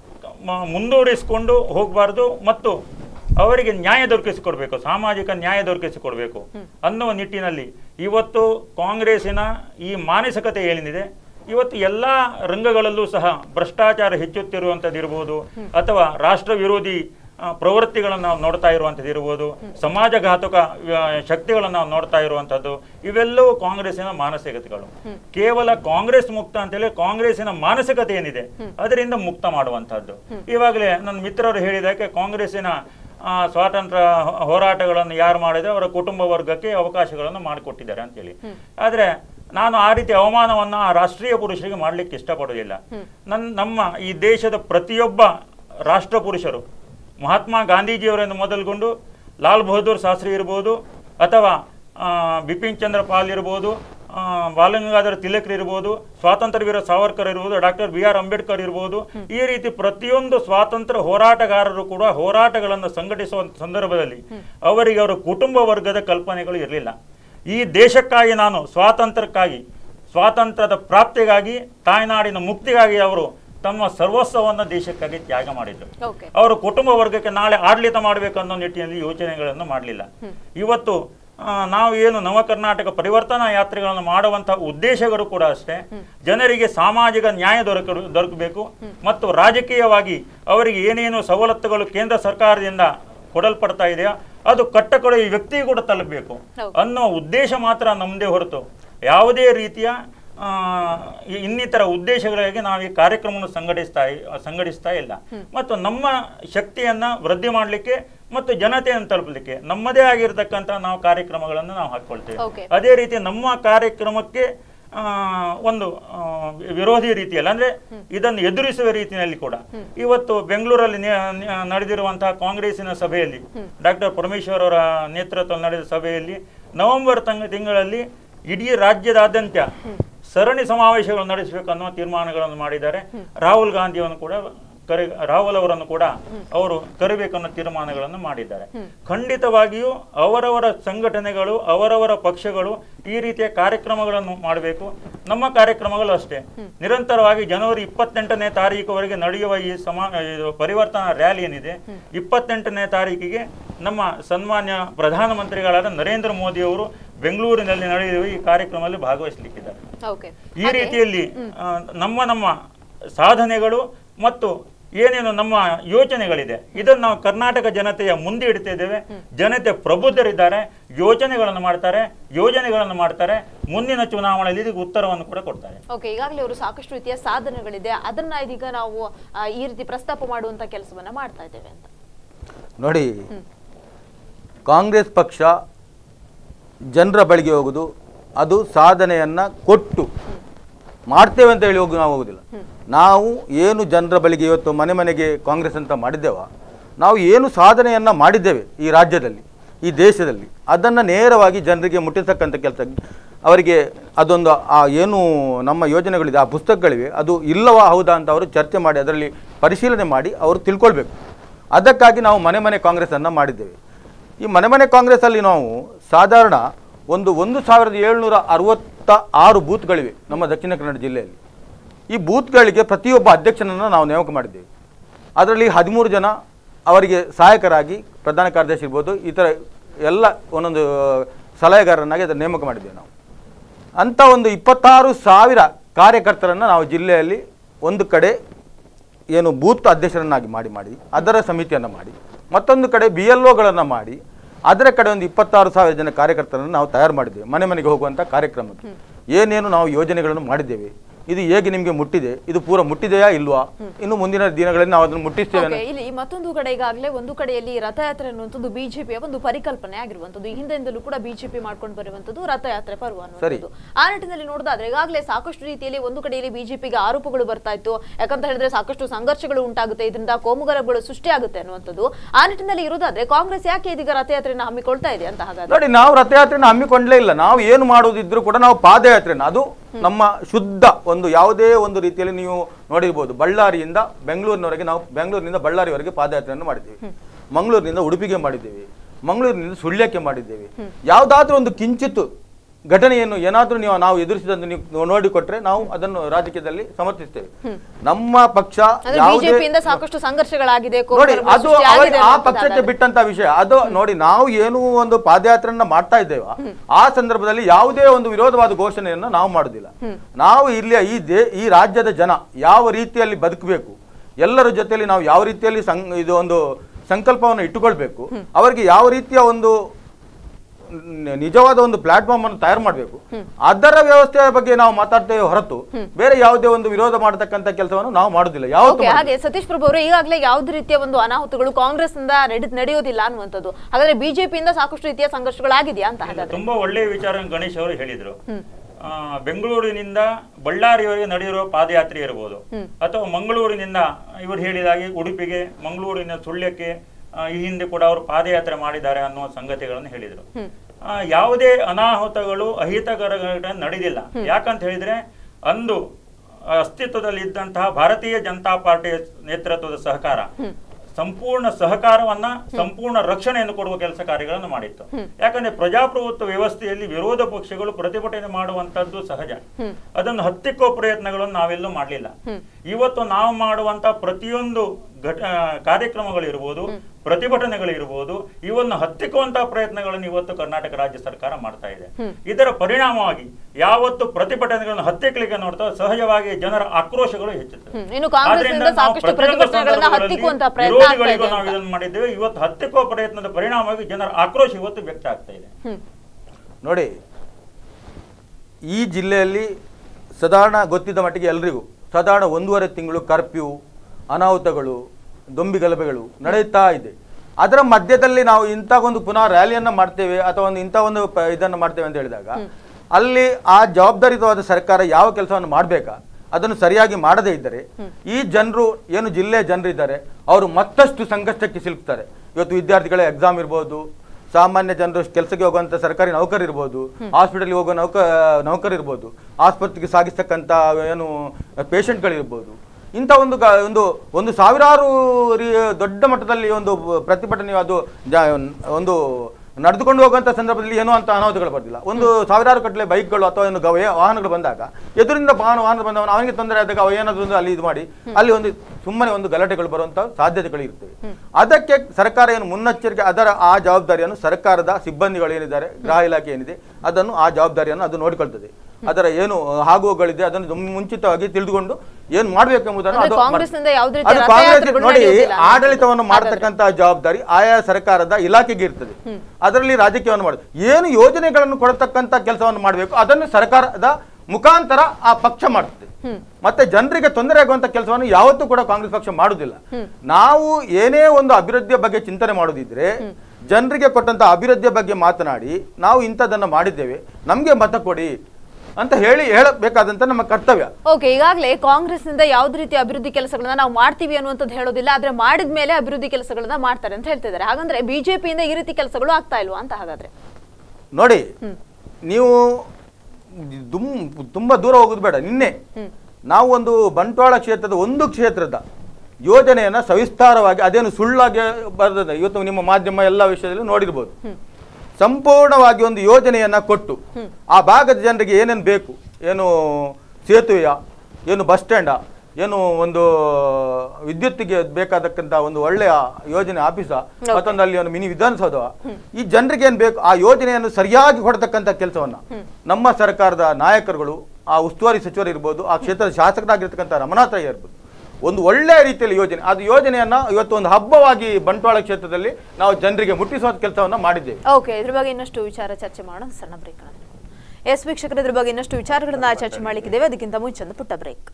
ಮ- ಮುಂದುವರಿಸಿಕೊಂಡು ಹೋಗಬಾರ್ದು ಮತ್ತು ಅವರಿಗೆ ನ್ಯಾಯ ದೊರಕಿಸಿಕೊಡ್ಬೇಕು ಸಾಮಾಜಿಕ ನ್ಯಾಯ ದೊರಕಿಸಿಕೊಡ್ಬೇಕು ಅನ್ನುವ ನಿಟ್ಟಿನಲ್ಲಿ ಇವತ್ತು ಕಾಂಗ್ರೆಸ್ಸಿನ ಈ ಮಾನಸಿಕತೆ ಏನಿದೆ ಇವತ್ತು ಎಲ್ಲ ರಂಗಗಳಲ್ಲೂ ಸಹ ಭ್ರಷ್ಟಾಚಾರ ಹೆಚ್ಚುತ್ತಿರುವಂಥದ್ದು ಇರ್ಬೋದು ಅಥವಾ ರಾಷ್ಟ್ರ ವಿರೋಧಿ ಆ, ಪ್ರವೃತ್ತಿಗಳನ್ನು ನಾವು ನೋಡ್ತಾ ಇರುವಂಥದ್ದು ಇರ್ಬೋದು ಸಮಾಜಘಾತಕ ಆ, ಶಕ್ತಿಗಳನ್ನು ನಾವು ನೋಡ್ತಾ ಇರುವಂಥದ್ದು ಇವೆಲ್ಲವೂ ಕಾಂಗ್ರೆಸ್ಸಿನ ಮಾನಸಿಕತೆಗಳು ಕೇವಲ ಕಾಂಗ್ರೆಸ್ ಮುಕ್ತ ಅಂತೇಳಿ ಕಾಂಗ್ರೆಸ್ಸಿನ ಮಾನಸಿಕತೆ ಏನಿದೆ ಅದರಿಂದ ಮುಕ್ತ ಮಾಡುವಂಥದ್ದು ಇವಾಗಲೇ ನನ್ನ ಮಿತ್ರರು ಹೇಳಿದಕ್ಕೆ ಕಾಂಗ್ರೆಸ್ಸಿನ ಆ, ಸ್ವಾತಂತ್ರ್ಯ ಹೋ- ಹೋರಾಟಗಳನ್ನು ಯಾರು ಮಾಡಿದ್ರೆ ಅವರ ಕುಟುಂಬ ವರ್ಗಕ್ಕೆ ಅವಕಾಶಗಳನ್ನು ಮಾಡಿಕೊಟ್ಟಿದ್ದಾರೆ ಅಂತೇಳಿ ಆದ್ರೆ ನಾನು ಆ ರೀತಿ ಅವಮಾನವನ್ನ ಆ ರಾಷ್ಟ್ರೀಯ ಪುರುಷರಿಗೆ ಮಾಡ್ಲಿಕ್ಕೆ ಇಷ್ಟಪಡೋದಿಲ್ಲ ನನ್ನ ನಮ್ಮ ಈ ದೇಶದ ಪ್ರತಿಯೊಬ್ಬ ರಾಷ್ಟ್ರ ಪುರುಷರು ಮಹಾತ್ಮ ಗಾಂಧೀಜಿಯವರನ್ನು ಮೊದಲುಗೊಂಡು ಲಾಲ್ ಬಹದ್ದೂರ್ ಶಾಸ್ತ್ರಿ ಇರ್ಬೋದು ಅಥವಾ ಆ, ಬಿಪಿನ್ ಚಂದ್ರ ಪಾಲ್ ಇರ್ಬೋದು ಆ, ಬಾಲಗಂಗಾಧರ ತಿಲಕರ್ ಇರ್ಬೋದು ಸ್ವಾತಂತ್ರ್ಯ ವೀರ ಸಾವರ್ಕರ್ ಇರ್ಬೋದು ಡಾಕ್ಟರ್ ಬಿ ಆರ್ ಅಂಬೇಡ್ಕರ್ ಇರ್ಬೋದು ಈ ರೀತಿ ಪ್ರತಿಯೊಂದು ಸ್ವಾತಂತ್ರ್ಯ ಹೋರಾಟಗಾರರು ಕೂಡ ಹೋರಾಟಗಳನ್ನು ಸಂಘಟಿಸುವ ಸಂದರ್ಭದಲ್ಲಿ ಅವರಿಗೆ ಅವರ ಕುಟುಂಬ ವರ್ಗದ ಕಲ್ಪನೆಗಳು ಇರಲಿಲ್ಲ ಈ ದೇಶಕ್ಕಾಗಿ ನಾನು ಸ್ವಾತಂತ್ರ್ಯಕ್ಕಾಗಿ ಸ್ವಾತಂತ್ರ್ಯದ ಪ್ರಾಪ್ತಿಗಾಗಿ ತಾಯ್ನಾಡಿನ ಮುಕ್ತಿಗಾಗಿ ಅವರು ತಮ್ಮ ಸರ್ವಸ್ವವನ್ನು ದೇಶಕ್ಕಾಗಿ ತ್ಯಾಗ ಮಾಡಿದ್ರು ಓಕೆ ಅವರ ಕುಟುಂಬ ವರ್ಗಕ್ಕೆ ನಾಳೆ ಆಡಳಿತ ಮಾಡಬೇಕು ಅನ್ನೋ ನಿಟ್ಟಿನಲ್ಲಿ ಯೋಚನೆಗಳನ್ನು ಮಾಡಲಿಲ್ಲ ಇವತ್ತು ಆ, ನಾವು ಏನು ನವ ಕರ್ನಾಟಕ ಪರಿವರ್ತನಾ ಯಾತ್ರೆಗಳನ್ನು ಮಾಡುವಂತಹ ಉದ್ದೇಶಗಳು ಕೂಡ ಅಷ್ಟೇ ಜನರಿಗೆ ಸಾಮಾಜಿಕ ನ್ಯಾಯ ದೊರಕ ದೊರಕಬೇಕು ಮತ್ತು ರಾಜಕೀಯವಾಗಿ ಅವರಿಗೆ ಏನೇನು ಸವಲತ್ತುಗಳು ಕೇಂದ್ರ ಸರ್ಕಾರದಿಂದ ಕೊಡಲ್ಪಡ್ತಾ ಇದೆಯೋ ಅದು ಕಟ್ಟಕೊಡ ಈ ವ್ಯಕ್ತಿಗೂ ಕೂಡ ತಲುಪಬೇಕು ಹೌದು. ಅನ್ನೋ ಉದ್ದೇಶ ಮಾತ್ರ ನಮ್ಮದೇ ಹೊರತು ಯಾವುದೇ ರೀತಿಯ ಆ, ಈ- ಇನ್ನಿತರ ಉದ್ದೇಶಗಳಿಗೆ ನಾವು ಈ ಕಾರ್ಯಕ್ರಮವನ್ನು ಸಂಘಟಿಸ್ತಾ ಇ- ಸಂಘಟಿಸ್ತಾ ಇಲ್ಲ ಮತ್ತು ನಮ್ಮ ಶಕ್ತಿಯನ್ನ ವೃದ್ಧಿ ಮಾಡಲಿಕ್ಕೆ ಮತ್ತು ಜನತೆಯನ್ನು ತಲುಪಲಿಕ್ಕೆ ನಮ್ಮದೇ ಆಗಿರತಕ್ಕಂಥ ನಾವು ಕಾರ್ಯಕ್ರಮಗಳನ್ನು ನಾವು ಹಾಕೊಳ್ತೇವೆ Okay. ಅದೇ ರೀತಿ ನಮ್ಮ ಕಾರ್ಯಕ್ರಮಕ್ಕೆ ಆ, ಒಂದು ಆ, ವಿರೋಧಿ ರೀತಿಯಲ್ಲಿ ಅಂದ್ರೆ ಇದನ್ನು ಎದುರಿಸುವ ರೀತಿಯಲ್ಲಿ ಕೂಡ ಇವತ್ತು ಬೆಂಗಳೂರಲ್ಲಿ ನೆ- ನೆ- ನಡೆದಿರುವಂತಹ ಕಾಂಗ್ರೆಸ್ಸಿನ ಸಭೆಯಲ್ಲಿ ಡಾಕ್ಟರ್ ಪರಮೇಶ್ವರ್ ಅವರ ನೇತೃತ್ವದಲ್ಲಿ ನಡೆದ ಸಭೆಯಲ್ಲಿ ನವೆಂಬರ್ ತಂಗ ತಿಂಗಳಲ್ಲಿ ಇಡೀ ರಾಜ್ಯದಾದ್ಯಂತ ಸರಣಿ ಸಮಾವೇಶಗಳು ನಡೆಸಬೇಕು ಅನ್ನುವ ತೀರ್ಮಾನಗಳನ್ನು ಮಾಡಿದ್ದಾರೆ ರಾಹುಲ್ ಗಾಂಧಿಯನ್ನು ಕೂಡ ಕರೆ ರಾಹುಲ್ ಅವರನ್ನು ಕೂಡ ಅವರು ಕರಿಬೇಕನ್ನೋ ತೀರ್ಮಾನಗಳನ್ನು ಮಾಡಿದ್ದಾರೆ ಖಂಡಿತವಾಗಿಯೂ ಅವರವರ ಸಂಘಟನೆಗಳು ಅವರವರ ಪಕ್ಷಗಳು ಈ ರೀತಿಯ ಕಾರ್ಯಕ್ರಮಗಳನ್ನು ಮಾಡಬೇಕು ನಮ್ಮ ಕಾರ್ಯಕ್ರಮಗಳು ಅಷ್ಟೇ ನಿರಂತರವಾಗಿ ಜನವರಿ ಇಪ್ಪತ್ತೆಂಟನೇ ತಾರೀಕುವರೆಗೆ ನಡೆಯುವ ಈ ಸಮಾ ಇದು ಪರಿವರ್ತನಾ ರ್ಯಾಲಿ ಏನಿದೆ ಇಪ್ಪತ್ತೆಂಟನೇ ತಾರೀಕಿಗೆ ನಮ್ಮ ಸನ್ಮಾನ್ಯ ಪ್ರಧಾನಮಂತ್ರಿಗಳಾದ ನರೇಂದ್ರ ಮೋದಿ ಅವರು ಬೆಂಗಳೂರಿನಲ್ಲಿ ನಡೆಯುವ ಈ ಕಾರ್ಯಕ್ರಮದಲ್ಲಿ ಭಾಗವಹಿಸಲಿಕ್ಕಿದ್ದಾರೆ ಓಕೆ ಈ ರೀತಿಯಲ್ಲಿ ಆ, ನಮ್ಮ ನಮ್ಮ ಸಾಧನೆಗಳು ಮತ್ತು ಏನೇನು ನಮ್ಮ ಯೋಚನೆಗಳಿದೆ ಇದನ್ನು ನಾವು ಕರ್ನಾಟಕ ಜನತೆಯ ಮುಂದೆ ಇಡ್ತಾ ಇದ್ದೇವೆ ಜನತೆ ಪ್ರಬುದ್ಧರಿದ್ದಾರೆ ಯೋಚನೆಗಳನ್ನು ಮಾಡ್ತಾರೆ ಯೋಜನೆಗಳನ್ನು ಮಾಡ್ತಾರೆ ಮುಂದಿನ ಚುನಾವಣೆಯಲ್ಲಿ ಇದಕ್ಕೆ ಉತ್ತರವನ್ನು ಕೂಡ ಕೊಡ್ತಾರೆ ಓಕೆ ಈಗಾಗಲೇ ಅವರು ಸಾಕಷ್ಟು ರೀತಿಯ ಸಾಧನೆಗಳಿದೆ ಅದನ್ನ ಇದೀಗ ನಾವು ಆ, ಈ ರೀತಿ ಪ್ರಸ್ತಾಪ ಮಾಡುವಂತ ಕೆಲಸವನ್ನ ಮಾಡ್ತಾ ಇದ್ದೇವೆ ಅಂತ ನೋಡಿ ಕಾಂಗ್ರೆಸ್ ಪಕ್ಷ ಜನರ ಬಳಿಗೆ ಹೋಗುದು ಅದು ಸಾಧನೆಯನ್ನ ಕೊಟ್ಟು ಮಾಡ್ತೇವೆ ಅಂತ ಹೇಳಿ ಹೋಗಿ ನಾವು ಹೋಗುದಿಲ್ಲ ನಾವು ಏನು ಜನರ ಬಳಿಗೆ ಇವತ್ತು ಮನೆ ಮನೆಗೆ ಕಾಂಗ್ರೆಸ್ ಅಂತ ಮಾಡಿದ್ದೇವ ನಾವು ಏನು ಸಾಧನೆಯನ್ನ ಮಾಡಿದ್ದೇವೆ ಈ ರಾಜ್ಯದಲ್ಲಿ ಈ ದೇಶದಲ್ಲಿ ಅದನ್ನು ನೇರವಾಗಿ ಜನರಿಗೆ ಮುಟ್ಟಿಸತಕ್ಕಂಥ ಕೆಲಸ ಅವರಿಗೆ ಅದೊಂದು ಆ ಏನು ನಮ್ಮ ಯೋಜನೆಗಳಿದೆ ಆ ಪುಸ್ತಕಗಳಿವೆ ಅದು ಇಲ್ಲವಾ ಹೌದಾ ಅಂತ ಅವರು ಚರ್ಚೆ ಮಾಡಿ ಅದರಲ್ಲಿ ಪರಿಶೀಲನೆ ಮಾಡಿ ಅವರು ತಿಳ್ಕೊಳ್ಬೇಕು ಅದಕ್ಕಾಗಿ ನಾವು ಮನೆ ಮನೆ ಕಾಂಗ್ರೆಸ್ಸನ್ನು ಮಾಡಿದ್ದೇವೆ ಈ ಮನೆ ಮನೆ ಕಾಂಗ್ರೆಸ್ಸಲ್ಲಿ ನಾವು ಸಾಧಾರಣ ಒಂದು ಒಂದು ಸಾವಿರದ ಏಳ್ನೂರ ಅರವತ್ತ ಆರು ಬೂತ್ಗಳಿವೆ ನಮ್ಮ ದಕ್ಷಿಣ ಕನ್ನಡ ಜಿಲ್ಲೆಯಲ್ಲಿ ಈ ಬೂತ್ಗಳಿಗೆ ಪ್ರತಿಯೊಬ್ಬ ಅಧ್ಯಕ್ಷನನ್ನು ನಾವು ನೇಮಕ ಮಾಡಿದ್ದೇವೆ ಅದರಲ್ಲಿ ಹದಿಮೂರು ಜನ ಅವರಿಗೆ ಸಹಾಯಕರಾಗಿ ಪ್ರಧಾನ ಕಾರ್ಯದರ್ಶಿ ಇರ್ಬೋದು ಇತರ ಎಲ್ಲ ಒಂದೊಂದು ಸಲಹೆಗಾರರನ್ನಾಗಿ ಅದನ್ನು ನೇಮಕ ಮಾಡಿದ್ದೇವೆ ನಾವು ಅಂಥ ಒಂದು ಇಪ್ಪತ್ತಾರು ಸಾವಿರ ಕಾರ್ಯಕರ್ತರನ್ನು ನಾವು ಜಿಲ್ಲೆಯಲ್ಲಿ ಒಂದು ಕಡೆ ಏನು ಬೂತ್ ಅಧ್ಯಕ್ಷರನ್ನಾಗಿ ಮಾಡಿ ಮಾಡಿ ಅದರ ಸಮಿತಿಯನ್ನು ಮಾಡಿ ಮತ್ತೊಂದು ಕಡೆ ಬಿ ಎಲ್ ಒಗಳನ್ನು ಮಾಡಿ ಅದರ ಕಡೆ ಒಂದು ಇಪ್ಪತ್ತಾರು ಸಾವಿರ ಜನ ಕಾರ್ಯಕರ್ತರನ್ನು ನಾವು ತಯಾರು ಮಾಡಿದ್ದೇವೆ ಮನೆ ಮನೆಗೆ ಹೋಗುವಂಥ ಕಾರ್ಯಕ್ರಮಕ್ಕೆ ಏನೇನು ನಾವು ಯೋಜನೆಗಳನ್ನು ಮಾಡಿದ್ದೇವೆ ಇದು ಹೇಗೆ ನಿಮಗೆ ಮುಟ್ಟಿದೆ ಇದು ಪೂರ ಮುಟ್ಟಿದೆಯಾ ಇಲ್ವಾ ಇನ್ನು ಮುಂದಿನ ದಿನಗಳಲ್ಲಿ ನಾವು ಅದನ್ನು ಮುಟ್ಟಿಸ್ತೇವೆ ಓಕೆ, ಇಲ್ಲಿ ಮತ್ತೊಂದು ಕಡೆ ಈಗಾಗಲೇ ಒಂದು ಕಡೆಯಲ್ಲಿ ರಥಯಾತ್ರೆ ಅನ್ನುವಂಥದ್ದು ಬಿಜೆಪಿಯ ಒಂದು ಪರಿಕಲ್ಪನೆ ಆಗಿರುವಂತದ್ದು ಈ ಹಿಂದೆಯಿಂದಲೂ ಕೂಡ ಬಿಜೆಪಿ ಮಾಡ್ಕೊಂಡು ಬರುವಂತದ್ದು ರಥಯಾತ್ರೆ ಪರ್ವ ಅನ್ನುವಂಥದ್ದು ಆ ನಿಟ್ಟಿನಲ್ಲಿ ನೋಡಿದಾದ್ರೆ ಈಗಾಗಲೇ ಸಾಕಷ್ಟು ರೀತಿಯಲ್ಲಿ ಒಂದು ಕಡೆಯಲ್ಲಿ ಬಿಜೆಪಿಗೆ ಆರೋಪಗಳು ಬರ್ತಾ ಇತ್ತು ಯಾಕಂತ ಹೇಳಿದ್ರೆ ಸಾಕಷ್ಟು ಸಂಘರ್ಷಗಳು ಉಂಟಾಗುತ್ತೆ ಇದರಿಂದ ಕೋಮುಗಲಭೆಗಳು ಸೃಷ್ಟಿಯಾಗುತ್ತೆ ಅನ್ನುವಂಥದ್ದು ಆ ನಿಟ್ಟಿನಲ್ಲಿ ಇರೋದಾದ್ರೆ ಕಾಂಗ್ರೆಸ್ ಯಾಕೆ ಇದೀಗ ರಥಯಾತ್ರೆಯನ್ನು ಹಮ್ಮಿಕೊಳ್ತಾ ಇದೆ ಅಂತ ಹಾಗಾದ್ರೆ ನೋಡಿ ನಾವು ರಥಯಾತ್ರೆನ ಹಮ್ಮಿಕೊಂಡ್ಲೇ ಇಲ್ಲ ನಾವು ಏನು ಮಾಡುವುದಿದ್ರು ಕೂಡ ನಾವು ಪಾದಯಾತ್ರೆನ ಅದು ನಮ್ಮ ಶುದ್ಧ ಒಂದು ಯಾವುದೇ ಒಂದು ರೀತಿಯಲ್ಲಿ ನೀವು ನೋಡಿರ್ಬೋದು ಬಳ್ಳಾರಿಯಿಂದ ಬೆಂಗಳೂರಿನವರೆಗೆ ನಾವು ಬೆಂಗಳೂರಿನಿಂದ ಬಳ್ಳಾರಿವರೆಗೆ ಪಾದಯಾತ್ರೆಯನ್ನು ಮಾಡಿದ್ದೇವೆ ಮಂಗಳೂರಿನಿಂದ ಉಡುಪಿಗೆ ಮಾಡಿದ್ದೇವೆ ಮಂಗಳೂರಿನಿಂದ ಸುಳ್ಯಕ್ಕೆ ಮಾಡಿದ್ದೇವೆ ಯಾವುದಾದ್ರೂ ಒಂದು ಕಿಂಚಿತ್ತು ಘಟನೆಯನ್ನು ಏನಾದರೂ ನೀವು ನಾವು ಎದುರಿಸಿದಂತೆ ನೀವು ನೋಡಿಕೊಟ್ರೆ ನಾವು ಅದನ್ನು ರಾಜಕೀಯದಲ್ಲಿ ಸಮರ್ಥಿಸ್ತೇವೆ ನಮ್ಮ ಪಕ್ಷ ಅಂದ್ರೆ ಯಾವುದೇ ಬಿಜೆಪಿಯಿಂದ ಸಾಕಷ್ಟು ಸಂಘರ್ಷಗಳಾಗಿದೆ ನೋಡಿ ಕೋಮುಗಲಭೆ ಅದು ಸೃಷ್ಟಿಯಾಗಿದೆ ಅವರಿಗೆ ಆ ಪಕ್ಷಕ್ಕೆ ಅನ್ನುವಂಥದ್ದಾದ್ರೆ. ಬಿಟ್ಟಂತ ವಿಷಯ ಅದು ನೋಡಿ ನಾವು ಏನು ಒಂದು ಪಾದಯಾತ್ರೆಯನ್ನ ಮಾಡ್ತಾ ಇದ್ದೇವ ಆ ಸಂದರ್ಭದಲ್ಲಿ ಯಾವುದೇ ಒಂದು ವಿರೋಧವಾದ ಘೋಷಣೆಯನ್ನ ನಾವು ಮಾಡುದಿಲ್ಲ ನಾವು ಇಲ್ಲಿಯ ಈ ದೇ ಈ ರಾಜ್ಯದ ಜನ ಯಾವ ರೀತಿಯಲ್ಲಿ ಬದುಕಬೇಕು ಎಲ್ಲರ ಜೊತೆಯಲ್ಲಿ ನಾವು ಯಾವ ರೀತಿಯಲ್ಲಿ ಸಂ ಇದು ಒಂದು ಸಂಕಲ್ಪವನ್ನು ಇಟ್ಟುಕೊಳ್ಬೇಕು ಅವರಿಗೆ ಯಾವ ರೀತಿಯ ಒಂದು ನ- ನಿಜವಾದ ಒಂದು ಪ್ಲಾಟ್ಫಾರ್ಮ್ ಅನ್ನು ತಯಾರು ಮಾಡಬೇಕು ಅದರ ವ್ಯವಸ್ಥೆಯ ಬಗ್ಗೆ ನಾವು ಮಾತಾಡ್ತೇವೆ ಹೊರತು ಬೇರೆ ಯಾವುದೇ ಒಂದು ವಿರೋಧ ಮಾಡತಕ್ಕಂತ ಕೆಲಸವನ್ನು ನಾವು ಮಾಡುದಿಲ್ಲ ಯಾವತ್ತೂ ಓಕೆ ಹಾಗೆ ಸತೀಶ್ ಪ್ರಭು ಅವರು ಈಗಾಗಲೇ ಯಾವ್ದು ರೀತಿಯ ಒಂದು ಅನಾಹುತಗಳು ಕಾಂಗ್ರೆಸ್ ಇಂದ ನಡೆ- ನಡೆಯೋದಿಲ್ಲ ಅನ್ನುವಂಥದ್ದು ಹಾಗಾದ್ರೆ ಬಿಜೆಪಿಯಿಂದ ಸಾಕಷ್ಟು ರೀತಿಯ ಸಂಘರ್ಷಗಳಾಗಿದೆಯಾ ಅಂತ ಹಾಗಾದ್ರೆ ತುಂಬಾ ಒಳ್ಳೆಯ ವಿಚಾರ ಗಣೇಶ್ ಅವರು ಹೇಳಿದ್ರು ಆ, ಬೆಂಗಳೂರಿನಿಂದ ಬಳ್ಳಾರಿಯವರೆಗೆ ನಡೆದಿರುವ ಪಾದಯಾತ್ರೆ ಇರಬಹುದು ಅಥವಾ ಮಂಗಳೂರಿನಿಂದ ಇವರು ಹೇಳಿದಾಗೆ ಉಡುಪಿಗೆ ಮಂಗಳೂರಿನ ಸುಳ್ಯಕ್ಕೆ ಆ, ಈ ಹಿಂದೆ ಕೂಡ ಅವರು ಪಾದಯಾತ್ರೆ ಮಾಡಿದ್ದಾರೆ ಅನ್ನುವ ಸಂಗತಿಗಳನ್ನು ಹೇಳಿದರು ಆ, ಯಾವುದೇ ಅನಾಹುತಗಳು ಅಹಿತಕರ ಘಟನೆ ನಡೆದಿಲ್ಲ ಯಾಕಂತ ಹೇಳಿದ್ರೆ ಅಂದು ಅಸ್ತಿತ್ವದಲ್ಲಿದ್ದಂತಹ ಭಾರತೀಯ ಜನತಾ ಪಾರ್ಟಿಯ ನೇತೃತ್ವದ ಸಹಕಾರ ಸಂಪೂರ್ಣ ಸಹಕಾರವನ್ನ ಸಂಪೂರ್ಣ ರಕ್ಷಣೆಯನ್ನು ಕೊಡುವ ಕೆಲಸ ಕಾರ್ಯಗಳನ್ನು ಮಾಡಿತ್ತು ಯಾಕಂದ್ರೆ ಪ್ರಜಾಪ್ರಭುತ್ವ ವ್ಯವಸ್ಥೆಯಲ್ಲಿ ವಿರೋಧ ಪಕ್ಷಗಳು ಪ್ರತಿಭಟನೆ ಮಾಡುವಂತದ್ದು ಸಹಜ ಅದನ್ನು ಹತ್ತಿಕ್ಕೋ ಪ್ರಯತ್ನಗಳನ್ನು ನಾವೆಲ್ಲೂ ಮಾಡಲಿಲ್ಲ ಇವತ್ತು ನಾವು ಮಾಡುವಂತ ಪ್ರತಿಯೊಂದು ಘಟ ಕಾರ್ಯಕ್ರಮಗಳಿರ್ಬೋದು ಪ್ರತಿಭಟನೆಗಳಿರ್ಬೋದು ಇವನ್ನು ಹತ್ತಿಕ್ಕುವಂತಹ ಪ್ರಯತ್ನಗಳನ್ನು ಇವತ್ತು ಕರ್ನಾಟಕ ರಾಜ್ಯ ಸರ್ಕಾರ ಮಾಡ್ತಾ ಇದೆ ಇದರ ಪರಿಣಾಮವಾಗಿ ಯಾವತ್ತು ಪ್ರತಿಭಟನೆಗಳನ್ನು ಹತ್ತಿಕ್ಕಲಿಕ್ಕೆ ನೋಡ್ತಾ ಸಹಜವಾಗಿ ಜನರ ಆಕ್ರೋಶಗಳು ಹೆಚ್ಚುತ್ತದೆ ಹ್ಮ್. ಇನ್ನು ಕಾಂಗ್ರೆಸ್ನಿಂದ ಆದ್ರಿಂದ ನಾವು ಸಾಕಷ್ಟು ಪ್ರತಿಯೊಂದು ಪ್ರತಿಭಟನೆಗಳನ್ನ ಸಂದರ್ಭಗಳಲ್ಲಿ ಹತ್ತಿಕ್ಕುವಂತ ಪ್ರಯತ್ನ ಆಗ್ತಾ ಇದೆ ವಿರೋಧಿಗಳಿಗೂ ನಾವು ಅಂತ. ಇದನ್ನು ಮಾಡಿದ್ದೇವೆ ಇವತ್ತು ಹತ್ತಿಕ್ಕೋ ಪ್ರಯತ್ನದ ಪರಿಣಾಮವಾಗಿ ಜನರ ಆಕ್ರೋಶ ಇವತ್ತು ವ್ಯಕ್ತ ಆಗ್ತಾ ಇದೆ ಹ್ಮ್ ನೋಡಿ ಈ ಜಿಲ್ಲೆಯಲ್ಲಿ ಸಾಧಾರಣ ಗೊತ್ತಿದ್ದ ಮಟ್ಟಿಗೆ ಎಲ್ರಿಗೂ ಸಾಧಾರಣ ಒಂದೂವರೆ ತಿಂಗಳು ಕರ್ಫ್ಯೂ ಅನಾಹುತಗಳು ದೊಂಬಿ ಗಲಭೆಗಳು ನಡೆಯುತ್ತಾ ಇದೆ ಅದರ ಮಧ್ಯದಲ್ಲಿ ನಾವು ಇಂಥ ಒಂದು ಪುನಃ ರ್ಯಾಲಿಯನ್ನು ಮಾಡ್ತೇವೆ ಅಥವಾ ಒಂದು ಇಂಥ ಒಂದು ಪ ಇದನ್ನು ಮಾಡ್ತೇವೆ ಅಂತ ಹೇಳಿದಾಗ ಅಲ್ಲಿ ಆ ಜವಾಬ್ದಾರಿಯುತವಾದ ಸರ್ಕಾರ ಯಾವ ಕೆಲಸವನ್ನು ಮಾಡಬೇಕಾ ಅದನ್ನು ಸರಿಯಾಗಿ ಮಾಡದೇ ಇದ್ದರೆ ಈ ಜನರು ಏನು ಜಿಲ್ಲೆಯ ಜನರಿದ್ದಾರೆ ಅವರು ಮತ್ತಷ್ಟು ಸಂಕಷ್ಟಕ್ಕೆ ಸಿಲುಕ್ತಾರೆ ಇವತ್ತು ವಿದ್ಯಾರ್ಥಿಗಳ ಎಕ್ಸಾಮ್ ಇರ್ಬೋದು ಸಾಮಾನ್ಯ ಜನರು ಕೆಲಸಕ್ಕೆ ಹೋಗುವಂತ ಸರ್ಕಾರಿ ನೌಕರ ಇರ್ಬೋದು ಹಾಸ್ಪಿಟಲ್ಗೆ ಹೋಗೋ ನೌಕ ನೌಕರ ಇರ್ಬೋದು ಆಸ್ಪತ್ರೆಗೆ ಸಾಗಿಸ್ತಕ್ಕಂಥ ಏನು ಪೇಷಂಟ್ಗಳಿರ್ಬೋದು ಇಂಥ ಒಂದು ಗ- ಒಂದು ಒಂದು ಸಾವಿರಾರು ರೀ- ದೊಡ್ಡ ಮಟ್ಟದಲ್ಲಿ ಒಂದು ಪ್ರತಿಭಟನೆ ಅದು ಜ- ಒಂದು ನಡೆದುಕೊಂಡು ಹೋಗುವಂಥ ಸಂದರ್ಭದಲ್ಲಿ ಏನೋ ಅಂತ ಅನಾಹುತಗಳು ಬರ್ತಿಲ್ಲ ಒಂದು ಸಾವಿರಾರು ಕಟ್ಟಲೆ ಬೈಕ್ಗಳು ಅಥವಾ ಏನು ಗವ ವಾಹನಗಳು ಬಂದಾಗ ಎದುರಿಂದ ವಾಹನ ವಾಹನ ಬಂದವನು ಅವನಿಗೆ ತೊಂದರೆ ಆದಾಗ ಅವ ಏನಾದ್ರು ಒಂದು ಅಲ್ಲಿ ಇದು ಮಾಡಿ ಅಲ್ಲಿ ಒಂದು ಸುಮ್ಮನೆ ಒಂದು ಗಲಾಟೆಗಳು ಬರುವಂತ ಸಾಧ್ಯತೆಗಳು ಇರ್ತವೆ ಅದಕ್ಕೆ ಸರ್ಕಾರ ಏನು ಮುನ್ನೆಚ್ಚರಿಕೆ ಅದರ ಆ ಜವಾಬ್ದಾರಿಯನ್ನು ಸರ್ಕಾರದ ಸಿಬ್ಬಂದಿಗಳು ಏನಿದ್ದಾರೆ ಗೃಹ ಇಲಾಖೆ ಏನಿದೆ ಅದನ್ನು ಆ ಜವಾಬ್ದಾರಿಯನ್ನು ಅದು ನೋಡಿಕೊಳ್ತದೆ ಅದರ ಏನು ಆಗುವಗಳಿದೆ ಅದನ್ನು ತುಂಬ ಮುಂಚಿತವಾಗಿ ತಿಳಿದುಕೊಂಡು ಏನು ಮಾಡಬೇಕು ಎಂಬುದನ್ನು ಅಂದ್ರೆ ಅದು ಕಾಂಗ್ರೆಸ್ನಿಂದ ಯಾವುದೇ ರೀತಿಯ ಅದು ಕಾಂಗ್ರೆಸ್ ರಥಯಾತ್ರೆಗಳು ನೋಡಿ ನಡೆಯುವುದಿಲ್ಲ ಅಂತ ಆಡಳಿತವನ್ನು ಹಾಗಾದ್ರೆ. ಮಾಡತಕ್ಕಂತ ಜವಾಬ್ದಾರಿ ಆಯಾ ಸರ್ಕಾರದ ಇಲಾಖೆಗೆ ಇರ್ತದೆ ಅದರಲ್ಲಿ ರಾಜಕೀಯವನ್ನು ಮಾಡುದು ಏನು ಯೋಜನೆಗಳನ್ನು ಕೊಡತಕ್ಕಂತ ಕೆಲಸವನ್ನು ಮಾಡಬೇಕು ಅದನ್ನು ಸರ್ಕಾರದ ಮುಖಾಂತರ ಆ ಪಕ್ಷ ಮಾಡುತ್ತದೆ ಮತ್ತೆ ಜನರಿಗೆ ತೊಂದರೆ ಆಗುವಂತ ಕೆಲಸವನ್ನು ಯಾವತ್ತೂ ಕೂಡ ಕಾಂಗ್ರೆಸ್ ಪಕ್ಷ ಮಾಡುದಿಲ್ಲ ನಾವು ಏನೇ ಒಂದು ಅಭಿವೃದ್ಧಿಯ ಬಗ್ಗೆ ಚಿಂತನೆ ಮಾಡೋದಿದ್ರೆ ಜನರಿಗೆ ಕೊಟ್ಟಂತ ಅಭಿವೃದ್ಧಿಯ ಬಗ್ಗೆ ಮಾತನಾಡಿ ನಾವು ಇಂಥದ್ದನ್ನ ಮಾಡಿದ್ದೇವೆ ನಮ್ಗೆ ಮತ ಕೊಡಿ ಅಂತ ಹೇಳಿ ಹೇಳಬೇಕಾದಂತ ನಮ್ಮ ಕರ್ತವ್ಯ ಓಕೆ ಈಗಾಗಲೇ ಕಾಂಗ್ರೆಸ್ನಿಂದ ಯಾವ್ದು ರೀತಿಯ ಅಭಿವೃದ್ಧಿ ಕೆಲಸಗಳನ್ನ ನಾವು ಮಾಡ್ತೀವಿ ಅನ್ನುವಂಥದ್ದು ಹೇಳೋದಿಲ್ಲ ಆದ್ರೆ ಮಾಡಿದ ಮೇಲೆ ಅಭಿವೃದ್ಧಿ ಕೆಲಸಗಳನ್ನ ಮಾಡ್ತಾರೆ ಅಂತ ಹೇಳ್ತಿದ್ದಾರೆ ಹಾಗಂದ್ರೆ ಬಿಜೆಪಿಯಿಂದ ಈ ರೀತಿ ಕೆಲಸಗಳು ಆಗ್ತಾ ಇಲ್ವಾ ಅಂತ ಹಾಗಾದ್ರೆ ನೋಡಿ ನೀವು ದುಮ್ ತುಂಬ ದೂರ ಹೋಗೋದು ಬೇಡ ನಿನ್ನೆ ನಾವು ಒಂದು ಬಂಟ್ವಾಳ ಕ್ಷೇತ್ರದ ಒಂದು ಕ್ಷೇತ್ರದ ಯೋಜನೆಯನ್ನ ಸವಿಸ್ತಾರವಾಗಿ ಅದೇನು ಸುಳ್ಳಾಗಿ ಬರ್ತದೆ ಇವತ್ತು ನಿಮ್ಮ ಮಾಧ್ಯಮ ಎಲ್ಲ ವಿಷಯದಲ್ಲಿ ನೋಡಿರ್ಬೋದು ಸಂಪೂರ್ಣವಾಗಿ ಒಂದು ಯೋಜನೆಯನ್ನ ಕೊಟ್ಟು ಆ ಭಾಗದ ಜನರಿಗೆ ಏನೇನು ಬೇಕು ಏನು ಸೇತುವೆಯ ಏನು ಬಸ್ ಸ್ಟ್ಯಾಂಡ ಏನು ಒಂದು ವಿದ್ಯುತ್ತಿಗೆ ಬೇಕಾದಕ್ಕಂತ ಒಂದು ಒಳ್ಳೆಯ ಯೋಜನೆ ಆಫೀಸ ಮತ್ತೊಂದು ಅಲ್ಲಿ ಒಂದು ಮಿನಿ ವಿಧಾನಸೌಧ ಈ ಜನರಿಗೆ ಏನ್ ಬೇಕು ಆ ಯೋಜನೆಯನ್ನು ಸರಿಯಾಗಿ ಕೊಡತಕ್ಕಂತ ಕೆಲಸವನ್ನ ನಮ್ಮ ಸರ್ಕಾರದ ನಾಯಕರುಗಳು ಆ ಉಸ್ತುವಾರಿ ಸಚಿವರು ಇರ್ಬೋದು ಆ ಕ್ಷೇತ್ರದ ಶಾಸಕರಾಗಿರ್ತಕ್ಕಂಥ ರಮನಾಥಯ್ಯ ಇರ್ಬೋದು ಒಂದು ಒಳ್ಳೆಯ ರೀತಿಯಲ್ಲಿ ಯೋಜನೆ ಅದು ಯೋಜನೆಯನ್ನ ಇವತ್ತು ಒಂದು ಹಬ್ಬವಾಗಿ ಬಂಟ್ವಾಳ ಕ್ಷೇತ್ರದಲ್ಲಿ ನಾವು ಜನರಿಗೆ ಮುಟ್ಟಿಸುವ ಕೆಲಸವನ್ನ ಮಾಡಿದ್ದೇವೆ ಓಕೆ ಇದ್ರ ಬಗ್ಗೆ ಇನ್ನಷ್ಟು ವಿಚಾರ ಚರ್ಚೆ ಮಾಡೋಣ ಸಣ್ಣ ಬ್ರೇಕ್ ಎಸ್ ವೀಕ್ಷಕರು ಇದ್ರ ಬಗ್ಗೆ ಇನ್ನಷ್ಟು ವಿಚಾರಗಳನ್ನ ಚರ್ಚೆ ಮಾಡ್ಲಿಕ್ಕಿದ್ದೇವೆ ಅದಕ್ಕಿಂತ ಮುಂಚೆ ಒಂದು ಪುಟ್ಟ ಬ್ರೇಕ್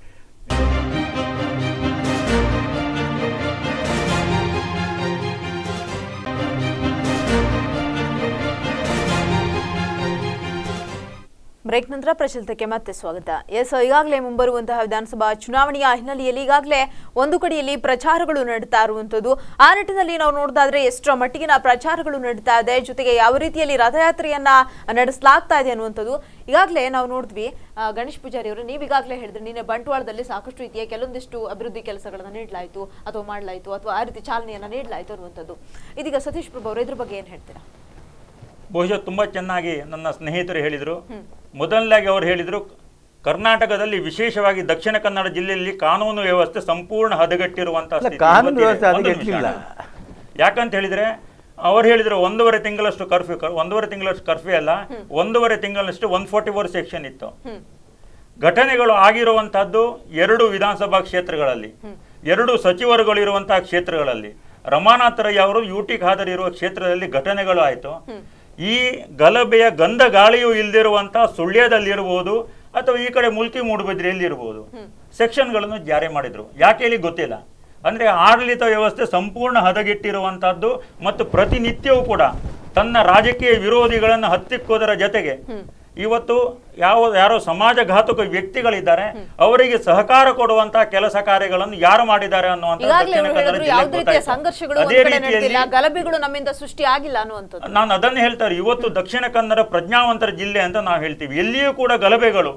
ಬ್ರೇಕ್ ನಂತರ ಪ್ರಚಲಿತಕ್ಕೆ ಮತ್ತೆ ಸ್ವಾಗತ ಎಸ್ ಈಗಾಗಲೇ ಮುಂಬರುವಂತಹ ವಿಧಾನಸಭಾ ಚುನಾವಣೆಯ ಹಿನ್ನೆಲೆಯಲ್ಲಿ ಈಗಾಗಲೇ ಒಂದು ಕಡೆಯಲ್ಲಿ ಪ್ರಚಾರಗಳು ನಡೀತಾ ಇರುವಂತದ್ದು ಆ ನಿಟ್ಟಿನಲ್ಲಿ ನಾವು ನೋಡೋದಾದ್ರೆ ಎಷ್ಟರ ಮಟ್ಟಿಗಿನ ಪ್ರಚಾರಗಳು ನಡೀತಾ ಇದೆ ಜೊತೆಗೆ ಯಾವ ರೀತಿಯಲ್ಲಿ ರಥಯಾತ್ರೆಯನ್ನ ನಡೆಸಲಾಗ್ತಾ ಇದೆ ಅನ್ನುವಂಥದ್ದು ಈಗಾಗಲೇ ನಾವು ನೋಡಿದ್ವಿ ಆ, ಗಣೇಶ್ ಪೂಜಾರಿ ಅವರು ನೀವು ಈಗಾಗಲೇ ಹೇಳಿದ್ರಿ ನಿನ್ನೆ ಬಂಟ್ವಾಳದಲ್ಲಿ ಸಾಕಷ್ಟು ರೀತಿಯ ಕೆಲವೊಂದಿಷ್ಟು ಅಭಿವೃದ್ಧಿ ಕೆಲಸಗಳನ್ನ ನೀಡಲಾಯಿತು ಅಥವಾ ಮಾಡಲಾಯಿತು ಅಥವಾ ಆ ರೀತಿ ಚಾಲನೆಯನ್ನ ನೀಡಲಾಯಿತು ಅನ್ನುವಂಥದ್ದು ಇದೀಗ ಸತೀಶ್ ಪ್ರಭು ಅವರು ಇದ್ರ ಬಗ್ಗೆ ಏನ್ ಹೇಳ್ತೀರಾ ಬಹುಶಃ ತುಂಬ ಚೆನ್ನಾಗಿ ನನ್ನ ಸ್ನೇಹಿತರು ಹೇಳಿದರು ಮೊದಲನೇದಾಗಿ ಅವರು ಹೇಳಿದರು ಕರ್ನಾಟಕದಲ್ಲಿ ವಿಶೇಷವಾಗಿ ದಕ್ಷಿಣ ಕನ್ನಡ ಜಿಲ್ಲೆಯಲ್ಲಿ ಕಾನೂನು ವ್ಯವಸ್ಥೆ ಸಂಪೂರ್ಣ ಹದಗೆಟ್ಟಿರುವಂತ ಅಲ್ಲ, ಸ್ಥಿತಿ ಕಾನೂನು ಇವತ್ತಿದೆ. ವ್ಯವಸ್ಥೆ ಒಂದು ಹದಗೆಟ್ಟಿಲ್ಲ. ನಿಮಿಷ. ಯಾಕಂತ ಹೇಳಿದ್ರೆ ಅವ್ರು ಹೇಳಿದ್ರು ಒಂದೂವರೆ ತಿಂಗಳಷ್ಟು ಕರ್ಫ್ಯೂ ಒಂದೂವರೆ ತಿಂಗಳಷ್ಟು ಕರ್ಫ್ಯೂ ಅಲ್ಲ ಒಂದೂವರೆ ತಿಂಗಳಷ್ಟು ಒನ್ ಫೋರ್ಟಿ ಫೋರ್ ಸೆಕ್ಷನ್ ಇತ್ತು ಹ್ಮ್ ಘಟನೆಗಳು ಆಗಿರುವಂತಹದ್ದು ಎರಡು ವಿಧಾನಸಭಾ ಕ್ಷೇತ್ರಗಳಲ್ಲಿ ಎರಡು ಸಚಿವರುಗಳು ಇರುವಂತಹ ಕ್ಷೇತ್ರಗಳಲ್ಲಿ ರಮಾನಾಥ್ ರೈ ಅವರು ಯುಟಿ ಖಾದರ್ ಇರುವ ಕ್ಷೇತ್ರದಲ್ಲಿ ಘಟನೆಗಳು ಆಯಿತು ಈ ಗಲಭೆಯ ಗಂಧ ಗಾಳಿಯೂ ಇಲ್ದಿರುವಂತಹ ಸುಳ್ಯದಲ್ಲಿರ್ಬೋದು ಅಥವಾ ಈ ಕಡೆ ಮುಲ್ಕಿ ಮೂಡುಬಿದ್ರೆಯಲ್ಲಿ ಇರ್ಬೋದು ಸೆಕ್ಷನ್ಗಳನ್ನು ಜಾರಿ ಮಾಡಿದ್ರು ಯಾಕೆ ಹೇಳಿ ಗೊತ್ತಿಲ್ಲ ಅಂದ್ರೆ ಆಡಳಿತ ವ್ಯವಸ್ಥೆ ಸಂಪೂರ್ಣ ಹದಗೆಟ್ಟಿರುವಂತಹದ್ದು ಮತ್ತು ಪ್ರತಿನಿತ್ಯವೂ ಕೂಡ ತನ್ನ ರಾಜಕೀಯ ವಿರೋಧಿಗಳನ್ನು ಹತ್ತಿಕ್ಕೋದರ ಜೊತೆಗೆ ಇವತ್ತು ಯಾವ ಯಾರೋ ಸಮಾಜಘಾತುಕ ವ್ಯಕ್ತಿಗಳಿದ್ದಾರೆ ಅವರಿಗೆ ಸಹಕಾರ ಕೊಡುವಂತಹ ಕೆಲಸ ಕಾರ್ಯಗಳನ್ನು ಯಾರು ಮಾಡಿದ್ದಾರೆ ಅನ್ನುವಂಥದ್ದು ಈಗಾಗಲೇ ದಕ್ಷಿಣ ಅವರು ಕನ್ನಡ ಹೇಳಿದ್ರು ಜಿಲ್ಲೆಗೆ ಯಾವುದೇ ರೀತಿಯ ಗೊತ್ತಾಯ್ತು. ಸಂಘರ್ಷಗಳು ಒಂದ್ ಅದೇ ಕಡೆ ರೀತಿಯಲ್ಲಿ ನಡೆದಿಲ್ಲ ಗಲಭೆಗಳು ನಮ್ಮಿಂದ ಸೃಷ್ಟಿ ಆಗಿಲ್ಲ ಅನ್ನುವಂಥದ್ದು ನಾನು ಅದನ್ನು ಹೇಳ್ತಾರೆ ಇವತ್ತು ದಕ್ಷಿಣ ಕನ್ನಡ ಪ್ರಜ್ಞಾವಂತರ ಜಿಲ್ಲೆ ಅಂತ ನಾವು ಹೇಳ್ತೀವಿ ಎಲ್ಲಿಯೂ ಕೂಡ ಗಲಭೆಗಳು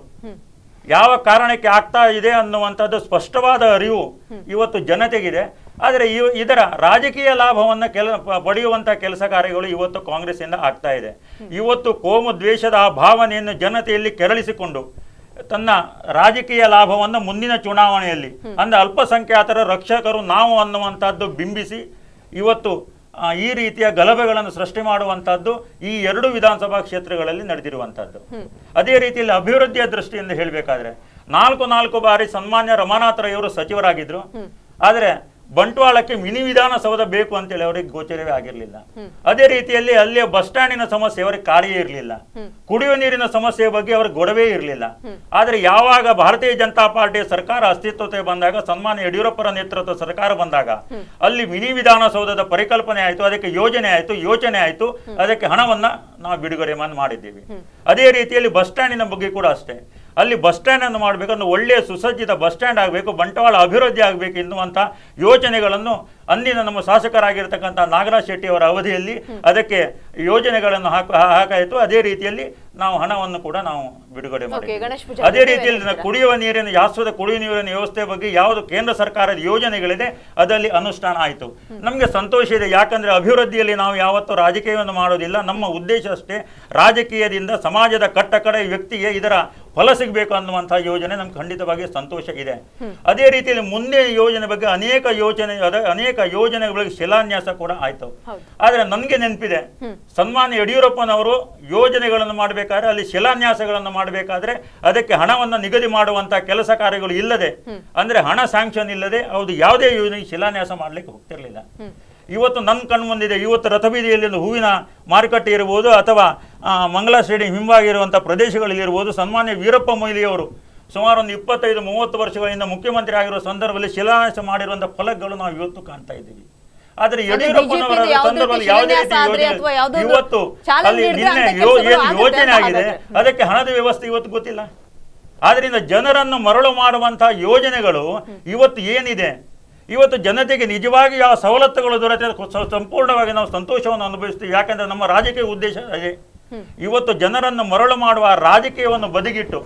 ಯಾವ ಕಾರಣಕ್ಕೆ ಆಗ್ತಾ ಇದೆ ಅನ್ನುವಂಥದ್ದು ಸ್ಪಷ್ಟವಾದ ಅರಿವು ಇವತ್ತು ಜನತೆಗಿದೆ ಆದರೆ ಇವ- ಇದರ ರಾಜಕೀಯ ಲಾಭವನ್ನ ಕೆಲ ಪ- ಪಡೆಯುವಂತ ಕೆಲಸ ಕಾರ್ಯಗಳು ಇವತ್ತು ಕಾಂಗ್ರೆಸ್ಸಿಂದ ಆಗ್ತಾ ಇದೆ ಇವತ್ತು ಕೋಮು ದ್ವೇಷದ ಆ ಭಾವನೆಯನ್ನು ಜನತೆಯಲ್ಲಿ ಕೆರಳಿಸಿಕೊಂಡು ತನ್ನ ರಾಜಕೀಯ ಲಾಭವನ್ನು ಮುಂದಿನ ಚುನಾವಣೆಯಲ್ಲಿ ಅಂದ್ರೆ ಅಲ್ಪಸಂಖ್ಯಾತರ ರಕ್ಷಕರು ನಾವು ಅನ್ನುವಂಥದ್ದು ಬಿಂಬಿಸಿ ಇವತ್ತು ಆ, ಈ ರೀತಿಯ ಗಲಭೆಗಳನ್ನು ಸೃಷ್ಟಿ ಮಾಡುವಂತಹದ್ದು ಈ ಎರಡು ವಿಧಾನಸಭಾ ಕ್ಷೇತ್ರಗಳಲ್ಲಿ ನಡೆದಿರುವಂತಹದ್ದು ಅದೇ ರೀತಿಯಲ್ಲಿ ಅಭಿವೃದ್ಧಿಯ ದೃಷ್ಟಿಯಿಂದ ಹೇಳಬೇಕಾದ್ರೆ ನಾಲ್ಕು ನಾಲ್ಕು ಬಾರಿ ಸನ್ಮಾನ್ಯ ರಮಾನಾಥ್ ರೈ ಅವರು ಸಚಿವರಾಗಿದ್ರು ಆದರೆ ಬಂಟ್ವಾಳಕ್ಕೆ ಮಿನಿ ವಿಧಾನಸೌಧ ಬೇಕು ಅಂತೇಳಿ ಅವರಿಗೆ ಗೋಚರವೇ ಆಗಿರಲಿಲ್ಲ ಅದೇ ರೀತಿಯಲ್ಲಿ ಅಲ್ಲಿಯ ಬಸ್ ಸ್ಟ್ಯಾಂಡಿನ ಸಮಸ್ಯೆ ಅವರಿಗೆ ಕಾಳಿಯೇ ಇರಲಿಲ್ಲ ಕುಡಿಯುವ ನೀರಿನ ಸಮಸ್ಯೆಯ ಬಗ್ಗೆ ಅವ್ರಿಗೆ ಗೊಡವೇ ಇರಲಿಲ್ಲ ಆದರೆ ಯಾವಾಗ ಭಾರತೀಯ ಜನತಾ ಪಾರ್ಟಿಯ ಸರ್ಕಾರ ಅಸ್ತಿತ್ವತೆ ಬಂದಾಗ ಸನ್ಮಾನ್ಯ ಯಡಿಯೂರಪ್ಪರ ನೇತೃತ್ವದ ಸರ್ಕಾರ ಬಂದಾಗ ಅಲ್ಲಿ ಮಿನಿ ವಿಧಾನಸೌಧದ ಪರಿಕಲ್ಪನೆ ಆಯಿತು ಅದಕ್ಕೆ ಯೋಜನೆ ಆಯಿತು ಯೋಚನೆ ಆಯಿತು ಅದಕ್ಕೆ ಹಣವನ್ನ ನಾವು ಬಿಡುಗಡೆ ಮಾಡ್- ಮಾಡಿದ್ದೀವಿ ಅದೇ ರೀತಿಯಲ್ಲಿ ಬಸ್ ಸ್ಟ್ಯಾಂಡಿನ ಬಗ್ಗೆ ಕೂಡ ಅಷ್ಟೇ ಅಲ್ಲಿ ಬಸ್ ಸ್ಟ್ಯಾಂಡ್ ಅನ್ನು ಮಾಡಬೇಕಂದ್ರೆ ಒಳ್ಳೆಯ ಸುಸಜ್ಜಿತ ಬಸ್ ಸ್ಟ್ಯಾಂಡ್ ಆಗಬೇಕು ಬಂಟ್ವಾಳ ಅಭಿವೃದ್ಧಿ ಆಗಬೇಕು ಎನ್ನುವಂಥ ಯೋಚನೆಗಳನ್ನು ಅಂದಿನ ನಮ್ಮ ಶಾಸಕರಾಗಿರ್ತಕ್ಕಂಥ ನಾಗರಾಜ್ ಶೆಟ್ಟಿ ಅವರ ಅವಧಿಯಲ್ಲಿ ಅದಕ್ಕೆ ಯೋಜನೆಗಳನ್ನು ಹಾಕ ಹಾಕಾಯಿತು ಅದೇ ರೀತಿಯಲ್ಲಿ ನಾವು ಹಣವನ್ನು ಕೂಡ ನಾವು ಬಿಡುಗಡೆ ಗಣೇಶ್ ಮಾಡಿದ್ದೀವಿ ಪೂಜಾರಿ, ಅದೇ ನೀವೇನ್ ರೀತಿಯಲ್ಲಿ ಹೇಳ್ತೀರಾ? ಕುಡಿಯುವ ನೀರಿನ ಶಾಶ್ವತ ಕುಡಿಯುವ ನೀರಿನ ವ್ಯವಸ್ಥೆ ಬಗ್ಗೆ ಯಾವುದು ಕೇಂದ್ರ ಸರ್ಕಾರದ ಯೋಜನೆಗಳಿದೆ ಅದರಲ್ಲಿ ಅನುಷ್ಠಾನ ಆಯಿತು ನಮಗೆ ಸಂತೋಷ ಇದೆ ಯಾಕಂದ್ರೆ ಅಭಿವೃದ್ಧಿಯಲ್ಲಿ ನಾವು ಯಾವತ್ತೂ ರಾಜಕೀಯವನ್ನು ಮಾಡೋದಿಲ್ಲ ನಮ್ಮ ಉದ್ದೇಶ ಅಷ್ಟೇ ರಾಜಕೀಯದಿಂದ ಸಮಾಜದ ಕಟ್ಟಕಡೆ ವ್ಯಕ್ತಿಗೆ ಇದರ ಫಲ ಸಿಗಬೇಕು ಅನ್ನುವಂತಹ ಯೋಜನೆ ನಮ್ಗೆ ಖಂಡಿತವಾಗಿ ಸಂತೋಷ ಇದೆ ಅದೇ ರೀತಿಯಲ್ಲಿ ಮುಂದೆ ಯೋಜನೆ ಬಗ್ಗೆ ಅನೇಕ ಯೋಜನೆ ಅದ- ಅನೇಕ ಯೋಜನೆಗಳಿಗೆ ಶಿಲಾನ್ಯಾಸ ಕೂಡ ಆಯ್ತು ಹೌದು. ಆದ್ರೆ ನನಗೆ ನೆನಪಿದೆ ಸನ್ಮಾನ್ಯ ಯಡಿಯೂರಪ್ಪನವರು ಯೋಜನೆಗಳನ್ನು ಮಾಡಬೇಕಾದ್ರೆ ಅಲ್ಲಿ ಶಿಲಾನ್ಯಾಸಗಳನ್ನು ಮಾಡಬೇಕಾದ್ರೆ ಅದಕ್ಕೆ ಹಣವನ್ನು ನಿಗದಿ ಮಾಡುವಂತ ಕೆಲಸ ಕಾರ್ಯಗಳು ಇಲ್ಲದೆ ಅಂದ್ರೆ ಹಣ ಸ್ಯಾಂಕ್ಷನ್ ಇಲ್ಲದೆ ಹೌದು ಯಾವುದೇ ಯೋಜನೆಗೆ ಶಿಲಾನ್ಯಾಸ ಮಾಡ್ಲಿಕ್ಕೆ ಹೋಗ್ತಿರ್ಲಿಲ್ಲ ಇವತ್ತು ನನ್ನ ಕಣ್ಮುಂದಿದೆ ಇವತ್ತು ರಥಬೀದಿಯಲ್ಲಿ ಒಂದು ಹೂವಿನ ಮಾರುಕಟ್ಟೆ ಇರ್ಬೋದು ಅಥವಾ ಆ, ಮಂಗಳ ಸ್ಟೇಡಿಯಂ ಹಿಂಭಾಗಿರುವಂಥ ಪ್ರದೇಶಗಳಲ್ಲಿರ್ಬೋದು ಸನ್ಮಾನ್ಯ ವೀರಪ್ಪ ಮೊಯ್ಲಿಯವರು ಸುಮಾರು ಒಂದು ಇಪ್ಪತ್ತೈದು ಮೂವತ್ತು ವರ್ಷಗಳಿಂದ ಮುಖ್ಯಮಂತ್ರಿ ಆಗಿರುವ ಸಂದರ್ಭದಲ್ಲಿ ಶಿಲಾನ್ಯಾಸ ಮಾಡಿರುವಂಥ ಫಲಗಳು ನಾವು ಇವತ್ತು ಕಾಣ್ತಾ ಇದ್ದೀವಿ ಆದ್ರೆ ಅದೇ ಯಡಿಯೂರಪ್ಪನವರ BJP ದು ಯಾವುದೇ ಸಂದರ್ಭದಲ್ಲಿ ರೀತಿ ಯಾವುದೇ ಶಿಲಾನ್ಯಾಸ ರೀತಿ ಆದ್ರೆ ಯೋಜನೆ ಅಥವಾ ಯಾವುದೋ ಒಂದು ಇವತ್ತು ಚಾಲನೆ ಅಲ್ಲಿ ನೀಡಿದ್ರೆ ನಿನ್ನೆ ಅಂತ ಯೋ- ಕೆಲ್ಸಗಳು ಏನು ಆಗುತ್ತೆ ಯೋಜನೆ ಅಂತ ಆಗಿದೆ ಹಾಗಾದ್ರೆ. ಅದಕ್ಕೆ ಹಣದ ವ್ಯವಸ್ಥೆ ಇವತ್ತು ಗೊತ್ತಿಲ್ಲ ಆದ್ರಿಂದ ಜನರನ್ನು ಮರಳು ಮಾಡುವಂತಹ ಯೋಜನೆಗಳು ಇವತ್ತು ಏನಿದೆ ಇವತ್ತು ಜನತೆಗೆ ನಿಜವಾಗಿ ಯಾವ ಸವಲತ್ತುಗಳು ದೊರೆತ ಸಂಪೂರ್ಣವಾಗಿ ನಾವು ಸಂತೋಷವನ್ನು ಅನುಭವಿಸ್ತೀವಿ ಯಾಕಂದ್ರೆ ನಮ್ಮ ರಾಜಕೀಯ ಉದ್ದೇಶ ಅದೇ ಇವತ್ತು ಜನರನ್ನು ಮರಳು ಮಾಡುವ ರಾಜಕೀಯವನ್ನು ಬದಿಗಿಟ್ಟು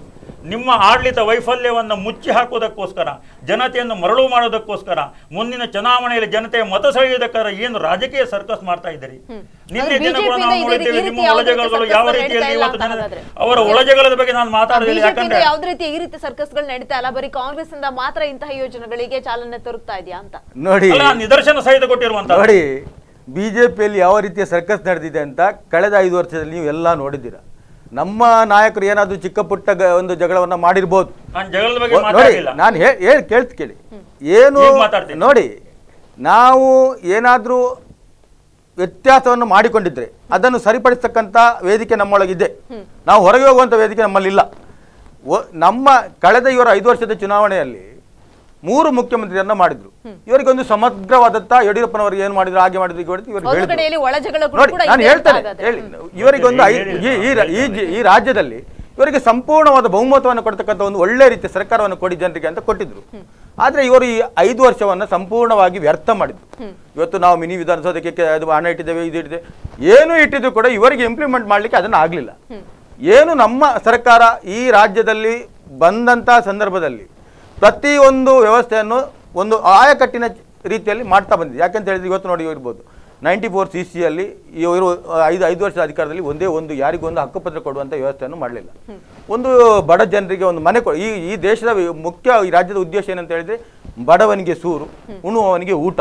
ನಿಮ್ಮ ಆಡಳಿತ ವೈಫಲ್ಯವನ್ನು ಮುಚ್ಚಿ ಹಾಕುವುದಕ್ಕೋಸ್ಕರ ಜನತೆಯನ್ನು ಮರಳು ಮಾಡೋದಕ್ಕೋಸ್ಕರ ಮುಂದಿನ ಚುನಾವಣೆಯಲ್ಲಿ ಜನತೆಯ ಮತ ಸೆಳೆಯುವುದಕ್ಕೋಸ್ಕರ ಏನು ರಾಜಕೀಯ ಸರ್ಕಸ್ ಮಾಡ್ತಾ ಇದ್ದೀರಿ ನಿನ್ನೆ ಅಂದ್ರೆ ದಿನ ಕೂಡ BJP ನಾವು ಯಿಂದ ನೋಡಿದ್ದೇವೆ ಈ ನಿಮ್ಮ ರೀತಿ ಯಾವುದೇ ಒಳಜಗಳಗಳು ಸರ್ಕಸ್ ಯಾವ ನಡೀತಾ ರೀತಿಯಲ್ಲಿ ಇಲ್ಲ ಇವತ್ತು ಅಂತ ಜನ- ಹಾಗಾದ್ರೆ. ಅವರ ಒಳಜಗಳದ ಬಗ್ಗೆ ನಾನು ಮಾತಾಡೋದಿಲ್ಲ ಬಿಜೆಪಿಯಿಂದ ಯಾಕಂದ್ರೆ ಯಾವ್ದು ರೀತಿ ಈ ರೀತಿ ಸರ್ಕಸ್ಗಳು ನಡೀತಾ ಇಲ್ಲ ಬರೀ ಕಾಂಗ್ರೆಸ್ ಇಂದ ಮಾತ್ರ ಇಂತಹ ಯೋಜನೆಗಳಿಗೆ ಚಾಲನೆ ತರುತ್ತಾ ಇದೆಯಾ ಅಂತ ನೋಡಿ ಅಲ್ಲ ನಾನು ನಿದರ್ಶನ ಸಹಿತ ಕೊಟ್ಟಿರುವಂತ ನೋಡಿ ಬಿಜೆಪಿಯಲ್ಲಿ ಯಾವ ರೀತಿಯ ಸರ್ಕಸ್ ನಡೆದಿದೆ ಅಂತ ಕಳೆದ ಐದು ವರ್ಷದಲ್ಲಿ ನೀವು ಎಲ್ಲ ನೋಡಿದ್ದೀರಾ ನಮ್ಮ ನಾಯಕರು ಏನಾದರೂ ಚಿಕ್ಕ ಪುಟ್ಟ ಗ- ಒಂದು ಜಗಳವನ್ನ ಮಾಡಿರ್ಬೋದು ನಾನು ಜಗಳದ ಬಗ್ಗೆ ನೋಡಿ ಮಾತಾಡಲಿಲ್ಲ ನಾನು ಹೇಳಿ ಕೇಳ್ತಿ ಕೇಳಿ ಏನು ಈಗ ಮಾತಾಡ್ತೀನಿ. ನೋಡಿ ನಾವು ಏನಾದರೂ ವ್ಯತ್ಯಾಸವನ್ನು ಮಾಡಿಕೊಂಡಿದ್ರೆ ಅದನ್ನು ಸರಿಪಡಿಸ್ತಕ್ಕಂಥ ವೇದಿಕೆ ನಮ್ಮೊಳಗಿದೆ ನಾವು ಹೊರಗೆ ಹೋಗುವಂಥ ವೇದಿಕೆ ನಮ್ಮಲ್ಲಿಲ್ಲ ಒ- ನಮ್ಮ ಕಳೆದ ಇವರ ಐದು ವರ್ಷದ ಚುನಾವಣೆಯಲ್ಲಿ ಮೂರು ಮುಖ್ಯಮಂತ್ರಿಯನ್ನ ಮಾಡಿದ್ರು ಇವರಿಗೊಂದು ಸಮಗ್ರವಾದಂತ ಯಡಿಯೂರಪ್ಪನವರು ಏನು ಮಾಡಿದ್ರು ಹಾಗೆ ಮಾಡಿದ್ರು ಹೀಗೆ ಮಾಡಿದ್ರು ಇವರು ಒಂದು ಹೇಳಿದ್ರು ಕಡೆಯಲ್ಲಿ ಒಳಜಗಳಗಳು ನೋಡಿ ಕೂಡ ನಾನು ಇದೆ ಅಂತ ಹೇಳ್ತೇನೆ ಹಾಗಾದ್ರೆ. ಹೇಳಿ ಇವರಿಗೊಂದು ಐ- ಈ ಈ ರ- ಈ ಜಿ- ಈ ರಾಜ್ಯದಲ್ಲಿ ಇವರಿಗೆ ಸಂಪೂರ್ಣವಾದ ಬಹುಮತವನ್ನು ಕೊಡ್ತಕ್ಕಂಥ ಒಂದು ಒಳ್ಳೆ ರೀತಿಯ ಸರ್ಕಾರವನ್ನು ಕೊಡಿ ಜನರಿಗೆ ಅಂತ ಕೊಟ್ಟಿದ್ರು ಆದ್ರೆ ಇವರು ಈ ಐದು ವರ್ಷವನ್ನ ಸಂಪೂರ್ಣವಾಗಿ ವ್ಯರ್ಥ ಮಾಡಿದ್ರು ಇವತ್ತು ನಾವು ಮಿನಿ ವಿಧಾನಸೌಧಕ್ಕೆ ಕೆ- ಅದು ಹಣ ಇಟ್ಟಿದ್ದೇವೆ ಇದು ಇಟ್ಟಿದ್ದೇವೆ ಏನು ಇಟ್ಟಿದ್ರು ಕೂಡ ಇವರಿಗೆ ಇಂಪ್ಲಿಮೆಂಟ್ ಮಾಡ್ಲಿಕ್ಕೆ ಅದನ್ನ ಆಗ್ಲಿಲ್ಲ ಏನು ನಮ್ಮ ಸರ್ಕಾರ ಈ ರಾಜ್ಯದಲ್ಲಿ ಬಂದಂತ ಸಂದರ್ಭದಲ್ಲಿ ಪ್ರತಿಯೊಂದು ವ್ಯವಸ್ಥೆಯನ್ನು ಒಂದು ಆಯಕಟ್ಟಿನ ರೀತಿಯಲ್ಲಿ ಮಾಡ್ತಾ ಬಂದಿದೆ ಯಾಕಂತ ಹೇಳಿದ್ರೆ ಇವತ್ತು ನೋಡಿ ಇರ್ಬೋದು ನೈಂಟಿ ಫೋರ್ ಸಿ ಸಿಯಲ್ಲಿ ಇವರು ಐದು ಐದು ವರ್ಷದ ಅಧಿಕಾರದಲ್ಲಿ ಒಂದೇ ಒಂದು ಯಾರಿಗೊಂದು ಹಕ್ಕುಪತ್ರ ಕೊಡುವಂಥ ವ್ಯವಸ್ಥೆಯನ್ನು ಮಾಡಲಿಲ್ಲ ಒಂದು ಬಡ ಜನರಿಗೆ ಒಂದು ಮನೆ ಕೊ ಈ ಈ ದೇಶದ ವಿ- ಮುಖ್ಯ ಈ ರಾಜ್ಯದ ಉದ್ದೇಶ ಏನಂತ ಹೇಳಿದ್ರೆ ಬಡವನಿಗೆ ಸೂರು ಉಣ್ಣುವವನಿಗೆ ಊಟ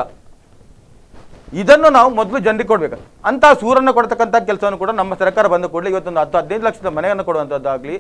ಇದನ್ನು ನಾವು ಮೊದಲು ಜನರಿಗೆ ಕೊಡ್ಬೇಕು ಅಂತ ಸೂರನ್ನು ಕೊಡ್ತಕ್ಕಂಥ ಕೆಲಸವನ್ನು ಕೂಡ ನಮ್ಮ ಸರ್ಕಾರ ಬಂದ ಕೂಡಲೇ ಇವತ್ತೊಂದು ಹತ್ತು ಹದಿನೈದು ಲಕ್ಷದ ಮನೆಯನ್ನು ಕೊಡುವಂಥದ್ದಾಗಲಿ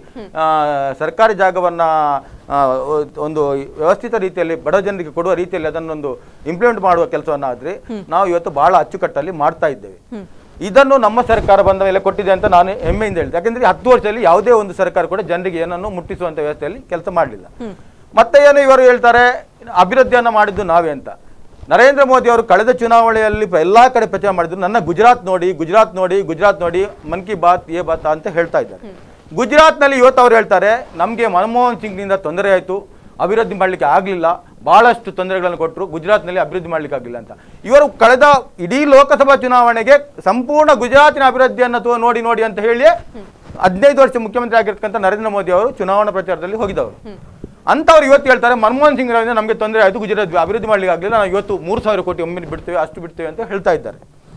ಸರ್ಕಾರಿ ಜಾಗವನ್ನ ಆ, ಒಂದು ವ್ಯವಸ್ಥಿತ ರೀತಿಯಲ್ಲಿ ಬಡ ಜನರಿಗೆ ಕೊಡುವ ರೀತಿಯಲ್ಲಿ ಅದನ್ನೊಂದು ಇಂಪ್ಲಿಮೆಂಟ್ ಮಾಡುವ ಕೆಲಸವನ್ನಾದ್ರೆ ನಾವು ಇವತ್ತು ಬಹಳ ಅಚ್ಚುಕಟ್ಟಲ್ಲಿ ಮಾಡ್ತಾ ಇದ್ದೇವೆ ಇದನ್ನು ನಮ್ಮ ಸರ್ಕಾರ ಬಂದ ಮೇಲೆ ಕೊಟ್ಟಿದೆ ಅಂತ ನಾನು ಹೆಮ್ಮೆಯಿಂದ ಹೇಳಿದೆ ಯಾಕಂದ್ರೆ ಹತ್ತು ವರ್ಷದಲ್ಲಿ ಯಾವುದೇ ಒಂದು ಸರ್ಕಾರ ಕೂಡ ಜನರಿಗೆ ಏನನ್ನು ಮುಟ್ಟಿಸುವಂತ ವ್ಯವಸ್ಥೆಯಲ್ಲಿ ಕೆಲಸ ಮಾಡಲಿಲ್ಲ ಮತ್ತೆ ಏನು ಇವರು ಹೇಳ್ತಾರೆ ಅಭಿವೃದ್ಧಿಯನ್ನ ಮಾಡಿದ್ದು ನಾವೇ ಅಂತ ನರೇಂದ್ರ ಮೋದಿ ಅವರು ಕಳೆದ ಚುನಾವಣೆಯಲ್ಲಿ ಎಲ್ಲಾ ಕಡೆ ಪ್ರಚಾರ ಮಾಡಿದ್ರು ನನ್ನ ಗುಜರಾತ್ ನೋಡಿ ಗುಜರಾತ್ ನೋಡಿ ಗುಜರಾತ್ ನೋಡಿ ಮನ್ ಕಿ ಬಾತ್ ಏ ಬಾತ್ ಅಂತ ಹೇಳ್ತಾ ಇದ್ದಾರೆ ಗುಜರಾತ್ನಲ್ಲಿ ಇವತ್ತು ಅವ್ರು ಹೇಳ್ತಾರೆ ನಮಗೆ ಮನಮೋಹನ್ ಸಿಂಗ್ನಿಂದ ತೊಂದರೆ ಆಯಿತು ಅಭಿವೃದ್ಧಿ ಮಾಡಲಿಕ್ಕೆ ಆಗಲಿಲ್ಲ ಬಹಳಷ್ಟು ತೊಂದರೆಗಳನ್ನು ಕೊಟ್ಟರು ಗುಜರಾತ್ನಲ್ಲಿ ಅಭಿವೃದ್ಧಿ ಮಾಡಲಿಕ್ಕೆ ಆಗಲಿಲ್ಲ ಅಂತ ಇವರು ಕಳೆದ ಇಡೀ ಲೋಕಸಭಾ ಚುನಾವಣೆಗೆ ಸಂಪೂರ್ಣ ಗುಜರಾತಿನ ಅಭಿವೃದ್ಧಿಯನ್ನು ತೋ ನೋಡಿ ನೋಡಿ ಅಂತ ಹೇಳಿ ಹದಿನೈದು ವರ್ಷ ಮುಖ್ಯಮಂತ್ರಿ ಆಗಿರ್ತಕ್ಕಂಥ ನರೇಂದ್ರ ಮೋದಿ ಅವರು ಚುನಾವಣಾ ಪ್ರಚಾರದಲ್ಲಿ ಹೋಗಿದವರು ಅಂತವ್ರು ಇವತ್ತು ಹೇಳ್ತಾರೆ ಮನಮೋಹನ್ ಸಿಂಗ್ ಅವರಿಂದ ನಮಗೆ ತೊಂದರೆ ಆಯಿತು ಗುಜರಾತ್ ಅಭಿವೃದ್ಧಿ ಮಾಡ್ಲಿಕ್ಕೆ ಆಗಲಿಲ್ಲ ನಾವು ಇವತ್ತು ಮೂರು ಸಾವಿರ ಕೋಟಿ ಒಮ್ಮೆ ಬಿಡ್ತೇವೆ ಅಷ್ಟು ಬಿಡ್ತೇವೆ ಅಂತ ಹೇಳ್ತಾ ಇದ್ದಾರೆ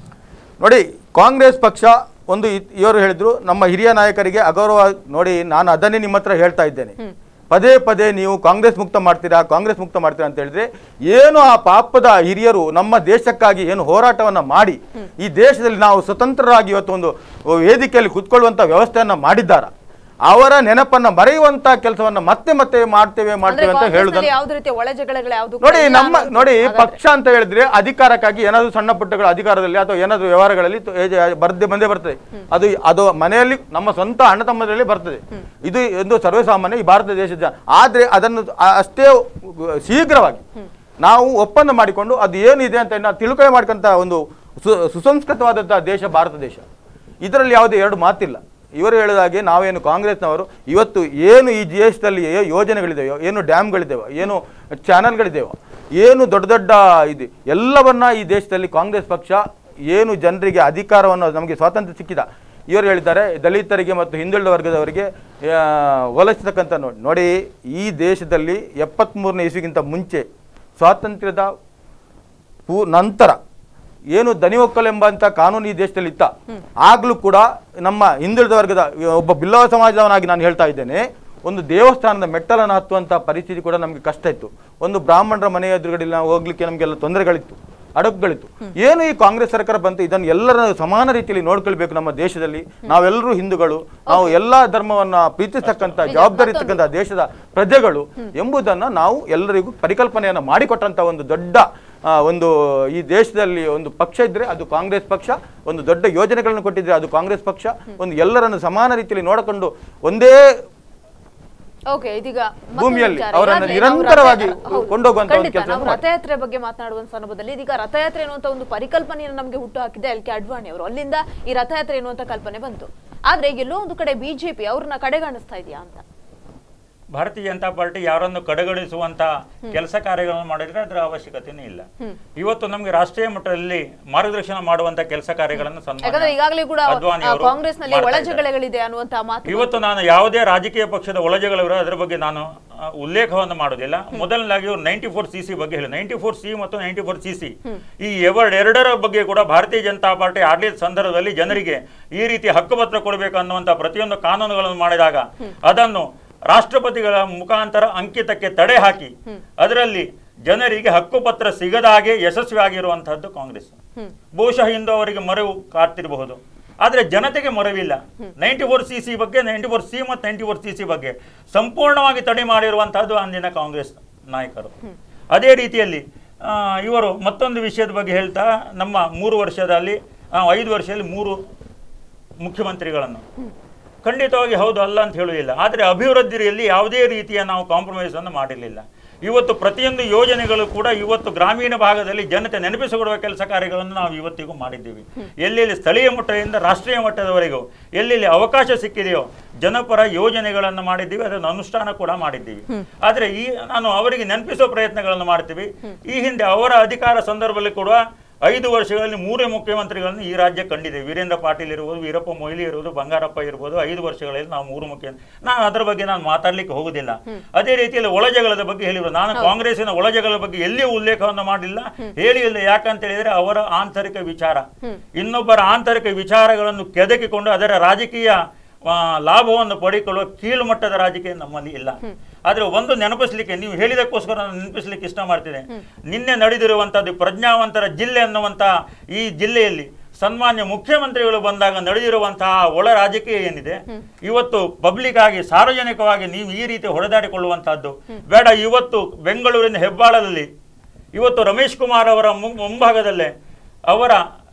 ನೋಡಿ ಕಾಂಗ್ರೆಸ್ ಪಕ್ಷ ಒಂದು ಇ- ಇವರು ಹೇಳಿದ್ರು ನಮ್ಮ ಹಿರಿಯ ನಾಯಕರಿಗೆ ಅಗೌರವ ನೋಡಿ ನಾನು ಅದನ್ನೇ ನಿಮ್ಮ ಹತ್ರ ಹೇಳ್ತಾ ಇದ್ದೇನೆ ಪದೇ ಪದೇ ನೀವು ಕಾಂಗ್ರೆಸ್ ಮುಕ್ತ ಮಾಡ್ತೀರಾ ಕಾಂಗ್ರೆಸ್ ಮುಕ್ತ ಮಾಡ್ತೀರಾ ಅಂತ ಹೇಳಿದ್ರೆ ಏನು ಆ ಪಾಪದ ಹಿರಿಯರು ನಮ್ಮ ದೇಶಕ್ಕಾಗಿ ಏನು ಹೋರಾಟವನ್ನ ಮಾಡಿ ಈ ದೇಶದಲ್ಲಿ ನಾವು ಸ್ವತಂತ್ರರಾಗಿ ಇವತ್ತು ಒಂದು ವೇದಿಕೆಯಲ್ಲಿ ಕುತ್ಕೊಳ್ಳುವಂತ ವ್ಯವಸ್ಥೆಯನ್ನ ಮಾಡಿದ್ದಾರ ಅವರ ನೆನಪನ್ನ ಮರೆಯುವಂತ ಕೆಲಸವನ್ನ ಮತ್ತೆ ಮತ್ತೆ ಮಾಡ್ತೇವೆ ಅಂದ್ರೆ ಮಾಡ್ತೇವೆ ಅಂತ ಕಾಂಗ್ರೆಸ್ನಲ್ಲಿ ಹೇಳುದನ್ನು ಯಾವ್ದು ರೀತಿಯ ಒಳಜಗಳಗಳು ಯಾವ್ದು ನೋಡಿ ನಮ್ಮ ನೋಡಿ ಪಕ್ಷ ಅಂತ ಹೇಳಿದ್ರೆ ಅಧಿಕಾರಕ್ಕಾಗಿ ಏನಾದ್ರು ಸಣ್ಣ ಪುಟ್ಟಗಳ ಅಧಿಕಾರದಲ್ಲಿ ಅಥವಾ ಏನಾದ್ರು ವ್ಯವಹಾರಗಳಲ್ಲಿ ತ- ಏ- ಏ- ಬರ್ದೆ ಬಂದೇ ಬರ್ತದೆ ಅದು ಅದು ಮನೆಯಲ್ಲಿ ನಮ್ಮ ಸ್ವಂತ ಅಣ್ಣ ತಮ್ಮದರಲ್ಲಿ ಬರ್ತದೆ ಇದು ಒಂದು ಸರ್ವೇಸಾಮಾನ್ಯ ಈ ಭಾರತ ದೇಶದ ಜನ. ಆದ್ರೆ ಅದನ್ನು ಆ- ಅಷ್ಟೇ ಶೀಘ್ರವಾಗಿ ನಾವು ಒಪ್ಪಂದ ಮಾಡಿಕೊಂಡು ಅದು ಏನಿದೆ ಅಂತ ನಾವು ತಿಳುಕಣೆ ಮಾಡ್ಕೊಂತ ಒಂದು ಸು- ಸುಸಂಸ್ಕೃತವಾದಂತಹ ದೇಶ ಭಾರತ ದೇಶ ಇದರಲ್ಲಿ ಯಾವುದೇ ಎರಡು ಮಾತಿಲ್ಲ ಇವರು ಹೇಳಿದ ಹಾಗೆ ನಾವೇನು ಕಾಂಗ್ರೆಸ್ನವರು ಇವತ್ತು ಏನು ಈ ದೇಶದಲ್ಲಿ ಏ- ಯೋಜನೆಗಳಿದೆಯೋ ಏನು ಡ್ಯಾಮ್ಗಳಿದೆಯೋ ಏನು ಚಾನಲ್ಗಳಿದೆಯೋ ಏನು ದೊಡ್ಡ ದೊಡ್ಡ ಇದು ಎಲ್ಲವನ್ನ ಈ ದೇಶದಲ್ಲಿ ಕಾಂಗ್ರೆಸ್ ಪಕ್ಷ ಏನು ಜನರಿಗೆ ಅಧಿಕಾರವನ್ನು ನಮಗೆ ಸ್ವಾತಂತ್ರ್ಯ ಸಿಕ್ಕಿದ ಇವರು ಹೇಳಿದ್ದಾರೆ ದಲಿತರಿಗೆ ಮತ್ತು ಹಿಂದುಳಿದ ವರ್ಗದವರಿಗೆ ಆ, ಒಲಿಸ್ತಕ್ಕಂಥ ನೋಡಿ ನೋಡಿ ಈ ದೇಶದಲ್ಲಿ ಎಪ್ಪತ್ತ್ಮೂರನೇ ಇಸ್ವಿಗಿಂತ ಮುಂಚೆ ಸ್ವಾತಂತ್ರ್ಯದ ಪೂ ನಂತರ ಏನು ದನಿ ಒಕ್ಕಲೆಂಬಂತ ಕಾನೂನು ಈ ದೇಶದಲ್ಲಿ ಇತ್ತ ಆಗ್ಲೂ ಕೂಡ ನಮ್ಮ ಹಿಂದುಳಿದ ವರ್ಗದ ಒಬ್ಬ ಬಿಲ್ಲವ ಸಮಾಜದವನಾಗಿ ನಾನು ಹೇಳ್ತಾ ಇದ್ದೇನೆ ಒಂದು ದೇವಸ್ಥಾನದ ಮೆಟ್ಟಲನ್ನು ಹತ್ತುವಂತ ಪರಿಸ್ಥಿತಿ ಕೂಡ ನಮಗೆ ಕಷ್ಟ ಇತ್ತು ಒಂದು ಬ್ರಾಹ್ಮಣರ ಮನೆ ಎದುರುಗಡೆ ನಾವು ಹೋಗ್ಲಿಕ್ಕೆ ನಮಗೆಲ್ಲ ತೊಂದರೆಗಳಿತ್ತು ಅಡಗುಗಳಿತ್ತು ಏನು ಈ ಕಾಂಗ್ರೆಸ್ ಸರ್ಕಾರ ಬಂತು ಇದನ್ನು ಎಲ್ಲರ ಸಮಾನ ರೀತಿಯಲ್ಲಿ ನೋಡ್ಕೊಳ್ಬೇಕು ನಮ್ಮ ದೇಶದಲ್ಲಿ ನಾವೆಲ್ಲರೂ ಹಿಂದೂಗಳು ನಾವು ಎಲ್ಲಾ ಧರ್ಮವನ್ನ ಪ್ರೀತಿಸ್ತಕ್ಕಂಥ ಜವಾಬ್ದಾರಿ ಇರ್ತಕ್ಕಂಥ ದೇಶದ ಪ್ರಜೆಗಳು ಎಂಬುದನ್ನ ನಾವು ಎಲ್ಲರಿಗೂ ಪರಿಕಲ್ಪನೆಯನ್ನ ಮಾಡಿಕೊಟ್ಟಂತ ಒಂದು ದೊಡ್ಡ ಆ, ಒಂದು ಈ ದೇಶದಲ್ಲಿ ಒಂದು ಪಕ್ಷ ಇದ್ರೆ ಅದು ಕಾಂಗ್ರೆಸ್ ಪಕ್ಷ ಒಂದು ದೊಡ್ಡ ಯೋಜನೆಗಳನ್ನು ಕೊಟ್ಟಿದ್ರೆ ಅದು ಕಾಂಗ್ರೆಸ್ ಪಕ್ಷ ಒಂದು ಎಲ್ಲರನ್ನು ಸಮಾನ ರೀತಿಯಲ್ಲಿ ನೋಡಿಕೊಂಡು ಒಂದೇ ಓಕೆ ಇದೀಗ ಮತ್ತೊಂದು ಭೂಮಿಯಲ್ಲಿ ವಿಚಾರ. ಅವರನ್ನು ಈಗಾಗ್ಲೇ ನಾವು ನಿರಂತರವಾಗಿ ರಥಯಾತ್ರೆ- ಹೌದು, ಕೊಂಡೋಗುವಂತ ಒಂದು ಖಂಡಿತ. ಕೆಲಸವನ್ನು ನಾವು ಮಾಡಿ. ರಥಯಾತ್ರೆ ಬಗ್ಗೆ ಮಾತನಾಡುವ ಸಂದರ್ಭದಲ್ಲಿ ಇದೀಗ ರಥಯಾತ್ರೆ ಎನ್ನುವಂತ ಒಂದು ಪರಿಕಲ್ಪನೆಯನ್ನು ನಮಗೆ ಹುಟ್ಟು ಹಾಕಿದೆ ಎಲ್ ಕೆ ಅಡ್ವಾಣಿ ಅವರು ಅಲ್ಲಿಂದ ಈ ರಥಯಾತ್ರೆ ಎನ್ನುವಂತ ಕಲ್ಪನೆ ಬಂತು ಆದ್ರೆ ಎಲ್ಲೋ ಒಂದು ಕಡೆ ಬಿಜೆಪಿ ಅವ್ರನ್ನ ಕಡೆಗಾಣಿಸ್ತಾ ಇದೆಯಾ ಅಂತ ಭಾರತೀಯ ಜನತಾ ಪಾರ್ಟಿ ಯಾರನ್ನು ಕಡೆಗಣಿಸುವಂತ ಕೆಲಸ ಕಾರ್ಯಗಳನ್ನು ಮಾಡಿದ್ರೆ ಅದರ ಅವಶ್ಯಕತೆನೇ ಇಲ್ಲ ಇವತ್ತು ನಮಗೆ ರಾಷ್ಟ್ರೀಯ ಮಟ್ಟದಲ್ಲಿ ಮಾರ್ಗದರ್ಶನ ಮಾಡುವಂತ ಕೆಲಸ ಕಾರ್ಯಗಳನ್ನು ಯಾಕಂದ್ರೆ ಸನ್ಮಾನ್ಯ ಈಗಾಗಲೇ ಕೂಡ ಅದ್ವಾನಿ ಆ, ಅವರು ಕಾಂಗ್ರೆಸ್ ನಲ್ಲಿ ಮಾಡ್ತಾ ಒಳ ಇದ್ದಾರೆ. ಜಗಳಗಳಿದೆ ಅನ್ನುವಂತಹ ಮಾತು ಇವತ್ತು ನಾನು ಯಾವುದೇ ರಾಜಕೀಯ ಪಕ್ಷದ ಒಳಜಗಳಿರೋ ಅದರ ಬಗ್ಗೆ ನಾನು ಆ, ಉಲ್ಲೇಖವನ್ನು ಮಾಡೋದಿಲ್ಲ ಮೊದಲನೇದಾಗಿ ಇವರು ನೈಂಟಿ ಫೋರ್ ಸಿ ಸಿ ಬಗ್ಗೆ ಹೇಳಿ ನೈಂಟಿ ಫೋರ್ ಸಿ ಮತ್ತು ನೈಂಟಿ ಫೋರ್ ಸಿ ಸಿ ಈ ಎವರ್ಡ್ ಎರಡರ ಬಗ್ಗೆ ಕೂಡ ಭಾರತೀಯ ಜನತಾ ಪಾರ್ಟಿ ಆಡಳಿತ ಸಂದರ್ಭದಲ್ಲಿ ಜನರಿಗೆ ಈ ರೀತಿ ಹಕ್ಕುಪತ್ರ ಕೊಡಬೇಕು ಅನ್ನುವಂಥ ಪ್ರತಿಯೊಂದು ಕಾನೂನುಗಳನ್ನು ಮಾಡಿದಾಗ ಅದನ್ನು ರಾಷ್ಟ್ರಪತಿಗಳ ಮುಖಾಂತರ ಅಂಕಿತಕ್ಕೆ ತಡೆ ಹಾಕಿ ಅದರಲ್ಲಿ ಜನರಿಗೆ ಹಕ್ಕುಪತ್ರ ಸಿಗದ ಹಾಗೆ ಯಶಸ್ವಿ ಆಗಿರುವಂತಹದ್ದು ಕಾಂಗ್ರೆಸ್ ಬಹುಶಃ ಇಂದು ಅವರಿಗೆ ಮರೆವು ಕಾಡ್ತಿರಬಹುದು ಆದರೆ ಜನತೆಗೆ ಮರವಿಲ್ಲ ನೈಂಟಿ ಫೋರ್ ಸಿ ಸಿ ಬಗ್ಗೆ ನೈಂಟಿ ಫೋರ್ ಸಿ ಮತ್ತು ನೈಂಟಿ ಫೋರ್ ಸಿ ಸಿ ಬಗ್ಗೆ ಸಂಪೂರ್ಣವಾಗಿ ತಡೆ ಮಾಡಿರುವಂತಹದ್ದು ಅಂದಿನ ಕಾಂಗ್ರೆಸ್ ನಾಯಕರು ಅದೇ ರೀತಿಯಲ್ಲಿ ಆ, ಇವರು ಮತ್ತೊಂದು ವಿಷಯದ ಬಗ್ಗೆ ಹೇಳ್ತಾ ನಮ್ಮ ಮೂರು ವರ್ಷದಲ್ಲಿ ಆ, ಐದು ವರ್ಷದಲ್ಲಿ ಮೂರು ಮುಖ್ಯಮಂತ್ರಿಗಳನ್ನು ಖಂಡಿತವಾಗಿ ಹೌದು ಅಲ್ಲ ಅಂತ ಹೇಳುವುದಿಲ್ಲ ಆದರೆ ಅಭಿವೃದ್ಧಿಯಲ್ಲಿ ಯಾವುದೇ ರೀತಿಯ ನಾವು ಕಾಂಪ್ರಮೈಸ್ ಅನ್ನು ಮಾಡಿರಲಿಲ್ಲ ಇವತ್ತು ಪ್ರತಿಯೊಂದು ಯೋಜನೆಗಳು ಕೂಡ ಇವತ್ತು ಗ್ರಾಮೀಣ ಭಾಗದಲ್ಲಿ ಜನತೆ ನೆನಪಿಸಿಕೊಡುವ ಕೆಲಸ ಕಾರ್ಯಗಳನ್ನು ನಾವು ಇವತ್ತಿಗೂ ಮಾಡಿದ್ದೀವಿ ಎಲ್ಲೆಲ್ಲಿ ಸ್ಥಳೀಯ ಮಟ್ಟದಿಂದ ರಾಷ್ಟ್ರೀಯ ಮಟ್ಟದವರೆಗೂ ಎಲ್ಲೆಲ್ಲಿ ಅವಕಾಶ ಸಿಕ್ಕಿದೆಯೋ ಜನಪರ ಯೋಜನೆಗಳನ್ನು ಮಾಡಿದ್ದೀವಿ ಅದನ್ನು ಅನುಷ್ಠಾನ ಕೂಡ ಮಾಡಿದ್ದೀವಿ ಆದರೆ ಈ ನಾನು ಅವರಿಗೆ ನೆನಪಿಸುವ ಪ್ರಯತ್ನಗಳನ್ನು ಮಾಡ್ತೀವಿ ಈ ಹಿಂದೆ ಅವರ ಅಧಿಕಾರ ಸಂದರ್ಭದಲ್ಲಿ ಕೂಡ ಐದು ವರ್ಷಗಳಲ್ಲಿ ಮೂರೇ ಮುಖ್ಯಮಂತ್ರಿಗಳನ್ನು ಈ ರಾಜ್ಯ ಕಂಡಿದೆ ವೀರೇಂದ್ರ ಪಾಟೀಲ್ ಇರ್ಬೋದು ವೀರಪ್ಪ ಮೊಯ್ಲಿ ಇರ್ಬೋದು ಬಂಗಾರಪ್ಪ ಇರ್ಬೋದು ಐದು ವರ್ಷಗಳಲ್ಲಿ ನಾವು ಮೂರು ಮುಖ್ಯಮಂತ್ರಿ ನಾನು ಅದರ ಬಗ್ಗೆ ನಾನು ಮಾತಾಡ್ಲಿಕ್ಕೆ ಹೋಗುದಿಲ್ಲ ಅದೇ ರೀತಿಯಲ್ಲಿ ಒಳಜಗಳದ ಬಗ್ಗೆ ಹೇಳಿದ್ರು ನಾನು ಕಾಂಗ್ರೆಸ್ಸಿನ ಒಳಜಗಳ ಬಗ್ಗೆ ಎಲ್ಲಿಯೂ ಉಲ್ಲೇಖವನ್ನು ಮಾಡಲಿಲ್ಲ ಹೇಳಿಲ್ಲ ಯಾಕಂತ ಹೇಳಿದ್ರೆ ಅವರ ಆಂತರಿಕ ವಿಚಾರ ಇನ್ನೊಬ್ಬರ ಆಂತರಿಕ ವಿಚಾರಗಳನ್ನು ಕೆದಕಿಕೊಂಡು ಅದರ ರಾಜಕೀಯ ಆ, ಲಾಭವನ್ನು ಪಡೆದುಕೊಳ್ಳುವ ಕೀಳು ಮಟ್ಟದ ರಾಜಕೀಯ ನಮ್ಮಲ್ಲಿ ಇಲ್ಲ ಆದ್ರೆ ಒಂದು ನೆನಪಿಸ್ಲಿಕ್ಕೆ ನೀವು ಹೇಳಿದಕ್ಕೋಸ್ಕರ ನಾನು ನೆನಪಿಸ್ಲಿಕ್ಕೆ ಇಷ್ಟ ಮಾಡ್ತೇನೆ ನಿನ್ನೆ ನಡೆದಿರುವಂತದ್ದು ಪ್ರಜ್ಞಾವಂತರ ಜಿಲ್ಲೆ ಅನ್ನುವಂತ ಈ ಜಿಲ್ಲೆಯಲ್ಲಿ ಸನ್ಮಾನ್ಯ ಮುಖ್ಯಮಂತ್ರಿಗಳು ಬಂದಾಗ ನಡೆದಿರುವಂತಹ ಒಳ ರಾಜಕೀಯ ಏನಿದೆ ಇವತ್ತು ಪಬ್ಲಿಕ್ ಆಗಿ ಸಾರ್ವಜನಿಕವಾಗಿ ನೀವು ಈ ರೀತಿ ಹೊಡೆದಾಡಿಕೊಳ್ಳುವಂತಹದ್ದು ಬೇಡ ಇವತ್ತು ಬೆಂಗಳೂರಿನ ಹೆಬ್ಬಾಳದಲ್ಲಿ ಇವತ್ತು ರಮೇಶ್ ಕುಮಾರ್ ಅವರ ಮು- ಮುಂಭಾಗದಲ್ಲೇ ಅವರ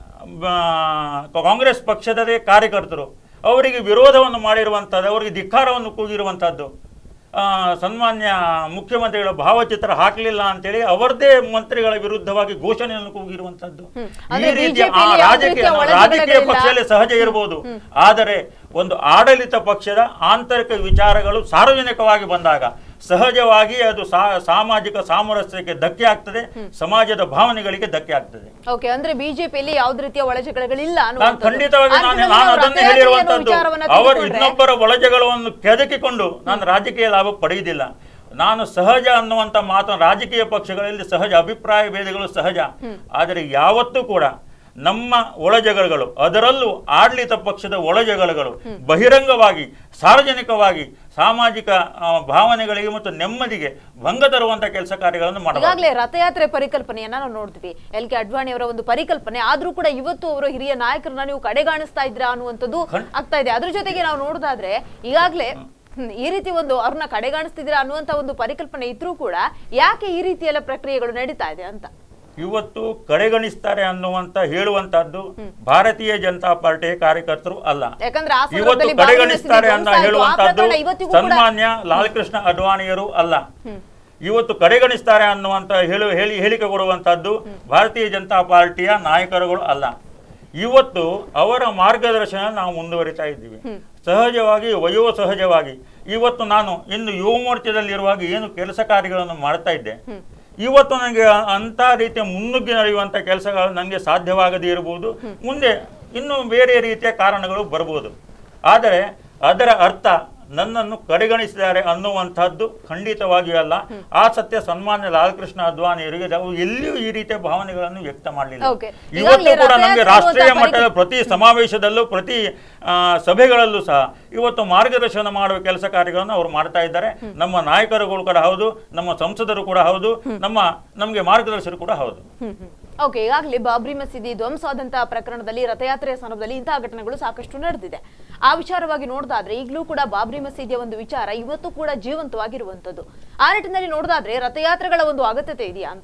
ಆ, ಕಾಂಗ್ರೆಸ್ ಪಕ್ಷದದೇ ಕಾರ್ಯಕರ್ತರು ಅವರಿಗೆ ವಿರೋಧವನ್ನು ಮಾಡಿರುವಂಥದ್ದು ಅವರಿಗೆ ಧಿಕ್ಕಾರವನ್ನು ಕೂಗಿರುವಂಥದ್ದು ಆ, ಸನ್ಮಾನ್ಯ ಮುಖ್ಯಮಂತ್ರಿಗಳ ಭಾವಚಿತ್ರ ಹಾಕಲಿಲ್ಲ ಅಂತೇಳಿ ಅವರದೇ ಮಂತ್ರಿಗಳ ವಿರುದ್ಧವಾಗಿ ಘೋಷಣೆಯನ್ನು ಕೂಗಿರುವಂತದ್ದು ಈ ಅಂದ್ರೆ ರೀತಿಯ BJP ಆ ಯಲ್ಲಿ ಯಾವುದೇ ರಾಜಕೀಯ ರೀತಿಯ ಒಳಜಗಳಗಳಿಲ್ಲ. ರಾಜಕೀಯ ಪಕ್ಷದಲ್ಲಿ ಸಹಜ ಇರಬಹುದು ಆದರೆ ಒಂದು ಆಡಳಿತ ಪಕ್ಷದ ಆಂತರಿಕ ವಿಚಾರಗಳು ಸಾರ್ವಜನಿಕವಾಗಿ ಬಂದಾಗ ಸಹಜವಾಗಿ ಅದು ಸಾ- ಸಾಮಾಜಿಕ ಸಾಮರಸ್ಯಕ್ಕೆ ಧಕ್ಕೆ ಆಗ್ತದೆ ಸಮಾಜದ ಭಾವನೆಗಳಿಗೆ ಧಕ್ಕೆ ಆಗ್ತದೆ ಓಕೆ ಅಂದ್ರೆ ಬಿಜೆಪಿಯಲ್ಲಿ ಯಾವುದೇ ರೀತಿಯ ಒಳಜಗಳಗಳಿಲ್ಲ ನಾನು ಅನ್ನುವಂಥದ್ದು. ಖಂಡಿತವಾಗಿ ನಾನು ಅಂತಿಮವಾಗಿ ನಾನು ಅವರು ಅದನ್ನೇ ರಥಯಾತ್ರೆಯ ಹೇಳಿರುವಂತದ್ದು ವಿಚಾರವನ್ನ ಅವರು ತೆಗೆದುಕೊಂಡ್ರೆ- ಇನ್ನೊಬ್ಬರ ಒಳಜಗಳವನ್ನು ಕೆದಕಿಕೊಂಡು ನಾನು ರಾಜಕೀಯ ಲಾಭ ಪಡೆಯುವುದಿಲ್ಲ ನಾನು ಸಹಜ ಅನ್ನುವಂಥ ಮಾತು ರಾಜಕೀಯ ಪಕ್ಷಗಳಲ್ಲಿ ಸಹಜ ಅಭಿಪ್ರಾಯ ಭೇದಗಳು ಸಹಜ ಆದರೆ ಯಾವತ್ತೂ ಕೂಡ ನಮ್ಮ ಒಳಜಗಳಗಳು ಅದರಲ್ಲೂ ಆಡಳಿತ ಪಕ್ಷದ ಒಳಜಗಳಗಳು ಬಹಿರಂಗವಾಗಿ ಸಾರ್ವಜನಿಕವಾಗಿ ಸಾಮಾಜಿಕ ಆ, ಭಾವನೆಗಳಿಗೆ ಮತ್ತು ನೆಮ್ಮದಿಗೆ ಭಂಗ ತರುವಂತ ಕೆಲಸ ಕಾರ್ಯಗಳನ್ನು ಮಾಡಬಾರದು ಈಗಾಗಲೇ ರಥಯಾತ್ರೆ ಪರಿಕಲ್ಪನೆಯನ್ನ ನಾವು ನೋಡ್ತೀವಿ ಎಲ್ ಕೆ ಅಡ್ವಾಣಿ ಅವರ ಒಂದು ಪರಿಕಲ್ಪನೆ ಆದ್ರೂ ಕೂಡ ಇವತ್ತು ಅವರು ಹಿರಿಯ ನಾಯಕರನ್ನ ನೀವು ಕಡೆಗಾಣಿಸ್ತಾ ಇದ್ರಾ ಅನ್ನುವಂಥದ್ದು ಆಗ್ತಾ ಇದೆ ಅದ್ರ ಜೊತೆಗೆ ನಾವು ನೋಡೋದಾದ್ರೆ ಈಗಾಗಲೇ ಹ್ಮ್, ಈ ರೀತಿ ಒಂದು ಅವ್ರನ್ನ ಕಡೆಗಾಣಿಸ್ತಿದ್ದೀರಾ ಅನ್ನುವಂತ ಒಂದು ಪರಿಕಲ್ಪನೆ ಇದ್ರೂ ಕೂಡ ಯಾಕೆ ಈ ರೀತಿ ಎಲ್ಲ ಪ್ರಕ್ರಿಯೆಗಳು ನಡೀತಾ ಇದೆ ಅಂತ ಇವತ್ತು ಕಡೆಗಣಿಸ್ತಾರೆ ಅನ್ನುವಂತ ಹೇಳುವಂತಹದ್ದು ಭಾರತೀಯ ಜನತಾ ಪಾರ್ಟಿಯ ಕಾರ್ಯಕರ್ತರು ಅಲ್ಲ ಯಾಕಂದ್ರೆ ಆ ಇವತ್ತು ಸಂದರ್ಭದಲ್ಲಿ ಬಾಬರಿ ಕಡೆಗಣಿಸ್ತಾರೆ ಮಸೀದಿ ಅಂತ ಧ್ವಂಸ ಆಯ್ತು. ಆ ಹೇಳುವಂತಹದ್ದು ಪ್ರಕರಣ ಇವತ್ತಿಗೂ ಕೂಡ ಸನ್ಮಾನ್ಯ ಲಾಲ್ಕೃಷ್ಣ ಅಡ್ವಾಣಿಯರು ಅಲ್ಲ ಇವತ್ತು ಕಡೆಗಣಿಸ್ತಾರೆ ಅನ್ನುವಂತ ಹೇಳು ಹೇಳಿ ಹೇಳಿಕೆ ಕೊಡುವಂತಹದ್ದು ಭಾರತೀಯ ಜನತಾ ಪಾರ್ಟಿಯ ನಾಯಕರುಗಳು ಅಲ್ಲ ಇವತ್ತು ಅವರ ಮಾರ್ಗದರ್ಶನ ನಾವು ಮುಂದುವರಿತಾ ಇದ್ದೀವಿ ಸಹಜವಾಗಿ ವಯೋ ಸಹಜವಾಗಿ ಇವತ್ತು ನಾನು ಇನ್ನು ಯುವ ಮೋರ್ಚಾದಲ್ಲಿರುವಾಗ ಏನು ಕೆಲಸ ಕಾರ್ಯಗಳನ್ನು ಮಾಡ್ತಾ ಇದ್ದೆ ಇವತ್ತು ನನಗೆ ಅಂತ ರೀತಿಯ ಮುನ್ನುಗ್ಗಿ ನಡೆಯುವಂಥ ಕೆಲಸಗಳು ನನಗೆ ಸಾಧ್ಯವಾಗದೇ ಇರಬಹುದು ಮುಂದೆ ಇನ್ನು ಬೇರೆ ರೀತಿಯ ಕಾರಣಗಳು ಬರಬಹುದು ಆದರೆ ಅದರ ಅರ್ಥ ನನ್ನನ್ನು ಕಡೆಗಣಿಸಿದ್ದಾರೆ ಅನ್ನುವಂಥದ್ದು ಖಂಡಿತವಾಗಿಯೂ ಅಲ್ಲ ಆ ಸತ್ಯ ಸನ್ಮಾನ್ಯ ಲಾಲ್ಕೃಷ್ಣ ಅದ್ವಾನಿಯವರಿಗೆ ನಾವು ಎಲ್ಲಿಯೂ ಈ ರೀತಿಯ ಭಾವನೆಗಳನ್ನು ವ್ಯಕ್ತ ಮಾಡಲಿಲ್ಲ Okay. ಇವತ್ತು ಈಗಾಗಲೇ ಕೂಡ ನಮಗೆ ರಥಯಾತ್ರೆ ರಾಷ್ಟ್ರೀಯ ಅನ್ನುವಂಥ ಮಟ್ಟದ ಪ್ರತಿ ಸಮಾವೇಶದಲ್ಲೂ ಪ್ರತಿ ಆ, ಸಭೆಗಳಲ್ಲೂ ಸಹ ಇವತ್ತು ಮಾರ್ಗದರ್ಶನ ಮಾಡುವ ಕೆಲಸ ಕಾರ್ಯಗಳನ್ನು ಅವರು ಮಾಡ್ತಾ ಇದ್ದಾರೆ ನಮ್ಮ ನಾಯಕರುಗಳು ಕೂಡ ಹೌದು ನಮ್ಮ ಸಂಸದರು ಕೂಡ ಹೌದು ನಮ್ಮ ನಮಗೆ ಮಾರ್ಗದರ್ಶಕರು ಕೂಡ ಹೌದು ಓಕೆ ಈಗಾಗಲೇ ಬಾಬ್ರಿ ಮಸೀದಿ ಧ್ವಂಸ ಆದಂತಹ ಪ್ರಕರಣದಲ್ಲಿ ರಥಯಾತ್ರೆಯ ಸಂದರ್ಭದಲ್ಲಿ ಇಂತಹ ಘಟನೆಗಳು ಸಾಕಷ್ಟು ನಡೆದಿದೆ ಆ ವಿಚಾರವಾಗಿ ನೋಡೋದಾದ್ರೆ ಈಗಲೂ ಕೂಡ ಬಾಬ್ರಿ ಮಸೀದಿಯ ಒಂದು ವಿಚಾರ ಇವತ್ತು ಕೂಡ ಜೀವಂತವಾಗಿರುವಂತದ್ದು ಆ ನಿಟ್ಟಿನಲ್ಲಿ ನೋಡೋದಾದ್ರೆ ರಥಯಾತ್ರೆಗಳ ಒಂದು ಅಗತ್ಯತೆ ಇದೆಯಾ ಅಂತ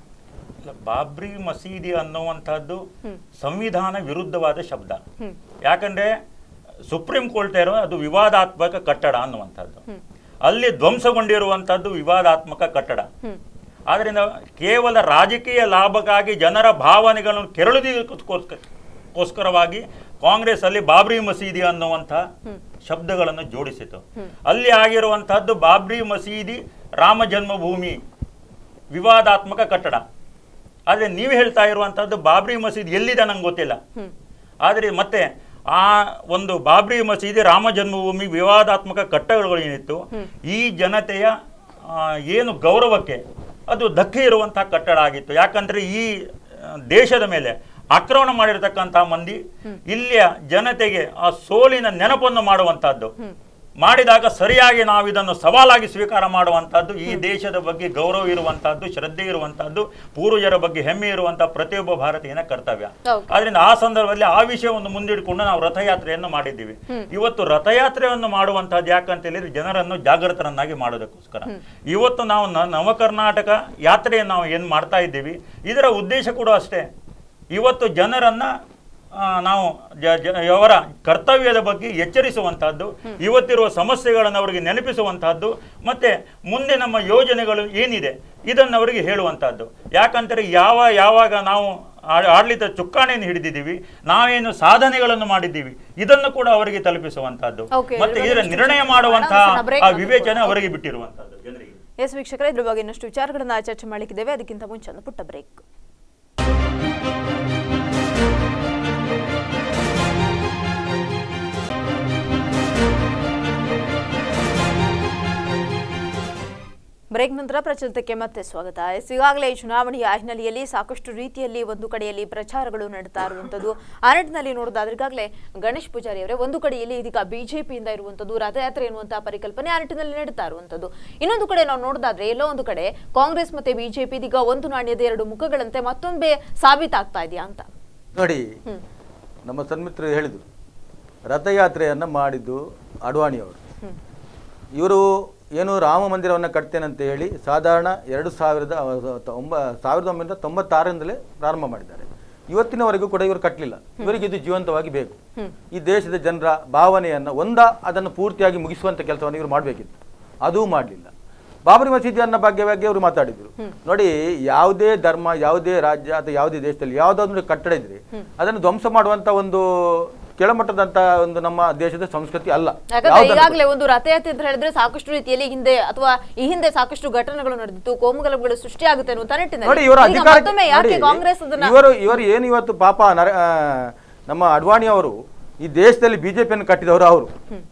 ಇಲ್ಲ, ಬಾಬ್ರಿ ಮಸೀದಿ ಅನ್ನುವಂಥದ್ದು ಸಂವಿಧಾನ ವಿರುದ್ಧವಾದ ಶಬ್ದ ಯಾಕಂದ್ರೆ ಸುಪ್ರೀಂ ಕೋರ್ಟ್ ಇರೋ ಅದು ವಿವಾದಾತ್ಮಕ ಕಟ್ಟಡ ಅನ್ನುವಂಥದ್ದು ಅಲ್ಲಿ ಧ್ವಂಸಗೊಂಡಿರುವಂಥದ್ದು ವಿವಾದಾತ್ಮಕ ಕಟ್ಟಡ ಆದ್ರಿಂದ ಕೇವಲ ರಾಜಕೀಯ ಲಾಭಕ್ಕಾಗಿ ಜನರ ಭಾವನೆಗಳನ್ನು ಕೆರಳುವುದಕ್ಕೋಸ್ಕರ ಗೋಸ್ಕರವಾಗಿ ಕಾಂಗ್ರೆಸ್ ಅಲ್ಲಿ ಬಾಬ್ರಿ ಮಸೀದಿ ಅನ್ನುವಂಥ ಶಬ್ದಗಳನ್ನು ಜೋಡಿಸಿತು ಅಲ್ಲಿ ಆಗಿರುವಂತಹದ್ದು ಬಾಬ್ರಿ ಮಸೀದಿ ರಾಮ ಜನ್ಮಭೂಮಿ ವಿವಾದಾತ್ಮಕ ಕಟ್ಟಡ ಆದರೆ ನೀವು ಹೇಳ್ತಾ ಇರುವಂತಹದ್ದು ಬಾಬ್ರಿ ಮಸೀದಿ ಎಲ್ಲಿದೆ ನಂಗೆ ಗೊತ್ತಿಲ್ಲ ಆದರೆ ಮತ್ತೆ ಆ ಒಂದು ಬಾಬ್ರಿ ಮಸೀದಿ ರಾಮ ಜನ್ಮಭೂಮಿ ವಿವಾದಾತ್ಮಕ ಕಟ್ಟಡಗಳು ಏನಿತ್ತು ಈ ಜನತೆಯ ಆ, ಏನು ಗೌರವಕ್ಕೆ ಅದು ಧಕ್ಕೆ ಇರುವಂತಹ ಕಟ್ಟಡ ಆಗಿತ್ತು ಯಾಕಂದ್ರೆ ಈ ಆ, ದೇಶದ ಮೇಲೆ ಆಕ್ರಮಣ ಮಾಡಿರ್ತಕ್ಕಂತಹ ಮಂದಿ ಇಲ್ಲಿಯ ಜನತೆಗೆ ಆ ಸೋಲಿನ ನೆನಪನ್ನು ಮಾಡುವಂತಹದ್ದು ಮಾಡಿದಾಗ ಸರಿಯಾಗಿ ನಾವು ಇದನ್ನು ಸವಾಲಾಗಿ ಸ್ವೀಕಾರ ಮಾಡುವಂತಹದ್ದು ಈ ದೇಶದ ಬಗ್ಗೆ ಗೌರವ ಇರುವಂತಹದ್ದು ಶ್ರದ್ಧೆ ಇರುವಂತಹದ್ದು ಪೂರ್ವಜರ ಬಗ್ಗೆ ಹೆಮ್ಮೆ ಇರುವಂತಹ ಪ್ರತಿಯೊಬ್ಬ ಭಾರತೀಯನ ಕರ್ತವ್ಯ Okay. ಆದ್ರಿಂದ ಆ ಸಂದರ್ಭದಲ್ಲಿ ಆ ವಿಷಯವನ್ನು ಮುಂದಿಟ್ಕೊಂಡು ನಾವು ರಥಯಾತ್ರೆಯನ್ನು ಮಾಡಿದ್ದೀವಿ ಇವತ್ತು ರಥಯಾತ್ರೆಯನ್ನು ಮಾಡುವಂತಹದ್ದು ಯಾಕಂತ ಹೇಳಿದ್ರೆ ಜನರನ್ನು ಜಾಗೃತರನ್ನಾಗಿ ಮಾಡೋದಕ್ಕೋಸ್ಕರ ಇವತ್ತು ನಾವು ನ- ನವಕರ್ನಾಟಕ ಯಾತ್ರೆಯನ್ನು ನಾವು ಏನು ಮಾಡ್ತಾ ಇದ್ದೀವಿ ಇದರ ಉದ್ದೇಶ ಕೂಡ ಅಷ್ಟೇ ಇವತ್ತು ಜನರನ್ನ ಆ, ನಾವು ಜ- ಜ- ಅವರ ಕರ್ತವ್ಯದ ಬಗ್ಗೆ ಎಚ್ಚರಿಸುವಂತಹದ್ದು ಇವತ್ತಿರುವ ಸಮಸ್ಯೆಗಳನ್ನು ಅವರಿಗೆ ನೆನಪಿಸುವಂತಹದ್ದು ಮತ್ತೆ ಮುಂದೆ ನಮ್ಮ ಯೋಜನೆಗಳು ಏನಿದೆ ಇದನ್ನು ಅವರಿಗೆ ಹೇಳುವಂತಹದ್ದು ಯಾಕಂದರೆ ಯಾವ ಯಾವಾಗ ನಾವು ಆ- ಆಡಳಿತ ಚುಕ್ಕಾಣಿಯನ್ನು ಹಿಡಿದಿದ್ದೀವಿ ನಾವೇನು ಸಾಧನೆಗಳನ್ನು ಮಾಡಿದ್ದೀವಿ ಇದನ್ನು ಕೂಡ ಅವರಿಗೆ ತಲುಪಿಸುವಂತಹದ್ದು Okay, ಮತ್ತೆ ಇದರ ಎಲ್ಲರಿಗೂ ನಿರ್ಣಯ ಇಷ್ಟು ಮಾಡುವಂತಹ ಮಾಡೋಣ, break ಆ ಮಾಡ್ಕೊಳ್ಳೋಣ. ವಿವೇಚನೆ ಅವರಿಗೆ ಬಿಟ್ಟಿರುವಂತಹದ್ದು ಜನರಿಗೆ ಎಸ್ ವೀಕ್ಷಕರೇ ಇದ್ರ ಬಗ್ಗೆ ಇನ್ನಷ್ಟು ವಿಚಾರಗಳನ್ನ ಚರ್ಚೆ ಮಾಡಲಿಕ್ಕಿದ್ದೇವೆ ಅದಕ್ಕಿಂತ ಮುಂಚೆ ಒಂದು ಪುಟ್ಟ ಬ್ರೇಕ್ ಬ್ರೇಕ್ ನಂತರ ಪ್ರಚಲಿತಕ್ಕೆ ಮತ್ತೆ ಸ್ವಾಗತ ಎಸ್ ಈಗಾಗಲೇ ಚುನಾವಣೆಯ ಹಿನ್ನೆಲೆಯಲ್ಲಿ ಸಾಕಷ್ಟು ರೀತಿಯಲ್ಲಿ ಒಂದು ಕಡೆಯಲ್ಲಿ ಪ್ರಚಾರಗಳು ನಡೀತಾ ಇರುವಂಥದ್ದು ಆ ನಿಟ್ಟಿನಲ್ಲಿ ನೋಡೋದಾದ್ರೆ ಈಗಾಗಲೇ ಗಣೇಶ್ ಪೂಜಾರಿ ಅವರೇ ಒಂದು ಕಡೆಯಲ್ಲಿ ಇದೀಗ ಬಿಜೆಪಿಯಿಂದ ಇರುವಂಥದ್ದು ರಥಯಾತ್ರೆ ಎನ್ನುವಂತಹ ಪರಿಕಲ್ಪನೆ ಆ ನಿಟ್ಟಿನಲ್ಲಿ ನಡೀತಾ ಇರುವಂಥದ್ದು ಇನ್ನೊಂದು ಕಡೆ ನಾವು ನೋಡೋದಾದ್ರೆ ಎಲ್ಲೋ ಒಂದು ಕಡೆ ಕಾಂಗ್ರೆಸ್ ಮತ್ತೆ ಬಿಜೆಪಿ ಇದೀಗ ಒಂದು ನಾಣ್ಯದ ಎರಡು ಮುಖಗಳಂತೆ ಮತ್ತೊಮ್ಮೆ ಸಾಬೀತಾಗ್ತಾ ಇದೆಯಾ ಅಂತ ನೋಡಿ ನಮ್ಮ ಸನ್ಮಿತ್ರರು ಹೇಳಿದರು ರಥಯಾತ್ರೆಯನ್ನು ಮಾಡಿದ್ದು ಅಡ್ವಾಣಿಯವರು ಹ್ಮ್. ಇವರು ಏನು ರಾಮ ಮಂದಿರವನ್ನು ಕಟ್ತೇನಂತ ಹೇಳಿ ಸಾಧಾರಣ ಎರಡು ಸಾವಿರದ ತೊಂಬ ಸಾವಿರದ ಒಂಬೈನೂರ ತೊಂಬತ್ತಾರರಿಂದಲೇ ಪ್ರಾರಂಭ ಮಾಡಿದ್ದಾರೆ ಇವತ್ತಿನವರೆಗೂ ಕೂಡ ಇವರು ಕಟ್ಟಲಿಲ್ಲ ಇವರಿಗೆ ಇದು ಜೀವಂತವಾಗಿ ಬೇಕು ಈ ದೇಶದ ಜನರ ಭಾವನೆಯನ್ನು ಒಂದ ಅದನ್ನು ಪೂರ್ತಿಯಾಗಿ ಮುಗಿಸುವಂಥ ಕೆಲಸವನ್ನು ಇವರು ಮಾಡಬೇಕಿತ್ತು ಅದೂ ಮಾಡಲಿಲ್ಲ ಬಾಬರಿ ಮಸೀದಿ ಅನ್ನೋ ಬಗ್ಗೆ ಬಗ್ಗೆ ಅವರು ಮಾತಾಡಿದ್ರು ನೋಡಿ ಯಾವುದೇ ಧರ್ಮ ಯಾವುದೇ ರಾಜ್ಯ ಅಥವಾ ಯಾವುದೇ ದೇಶದಲ್ಲಿ ಯಾವುದಾದ್ರೂ ಕಟ್ಟಡ ಇದ್ರೆ ಅದನ್ನು ಧ್ವಂಸ ಮಾಡುವಂತ ಒಂದು ಕೆಳಮಟ್ಟದಂತ ಒಂದು ನಮ್ಮ ದೇಶದ ಸಂಸ್ಕೃತಿ ಅಲ್ಲ ಯಾಕಂದ್ರೆ ಯಾವುದನ್ನು ಈಗಾಗಲೇ ಒಂದು ರಥಯಾತ್ರೆ ಅಂತ ಹೇಳಿದ್ರೆ ಸಾಕಷ್ಟು ರೀತಿಯಲ್ಲಿ ಹಿಂದೆ ಅಥವಾ ಈ ಹಿಂದೆ ಸಾಕಷ್ಟು ಘಟನೆಗಳು ನಡೆದಿತ್ತು ಕೋಮುಗಲಭೆಗಳು ಸೃಷ್ಟಿಯಾಗುತ್ತೆ ಅನ್ನುವಂತ ನೋಡಿ ಇವರ ನಿಟ್ಟಿನಲ್ಲಿ ಈಗ ಅಧಿಕಾರ ಮತ್ತೊಮ್ಮೆ ಯಾಕೆ ಕಾಂಗ್ರೆಸ್ ಅದನ್ನ ಇವರು ಇವರು ಏನು ಇವತ್ತು ಪಾಪ ನರ ಆ, ನಮ್ಮ ಅಡ್ವಾಣಿ ಅವರು ಈ ದೇಶದಲ್ಲಿ ಬಿಜೆಪಿಯನ್ನು ಕಟ್ಟಿದವರು ಅವರು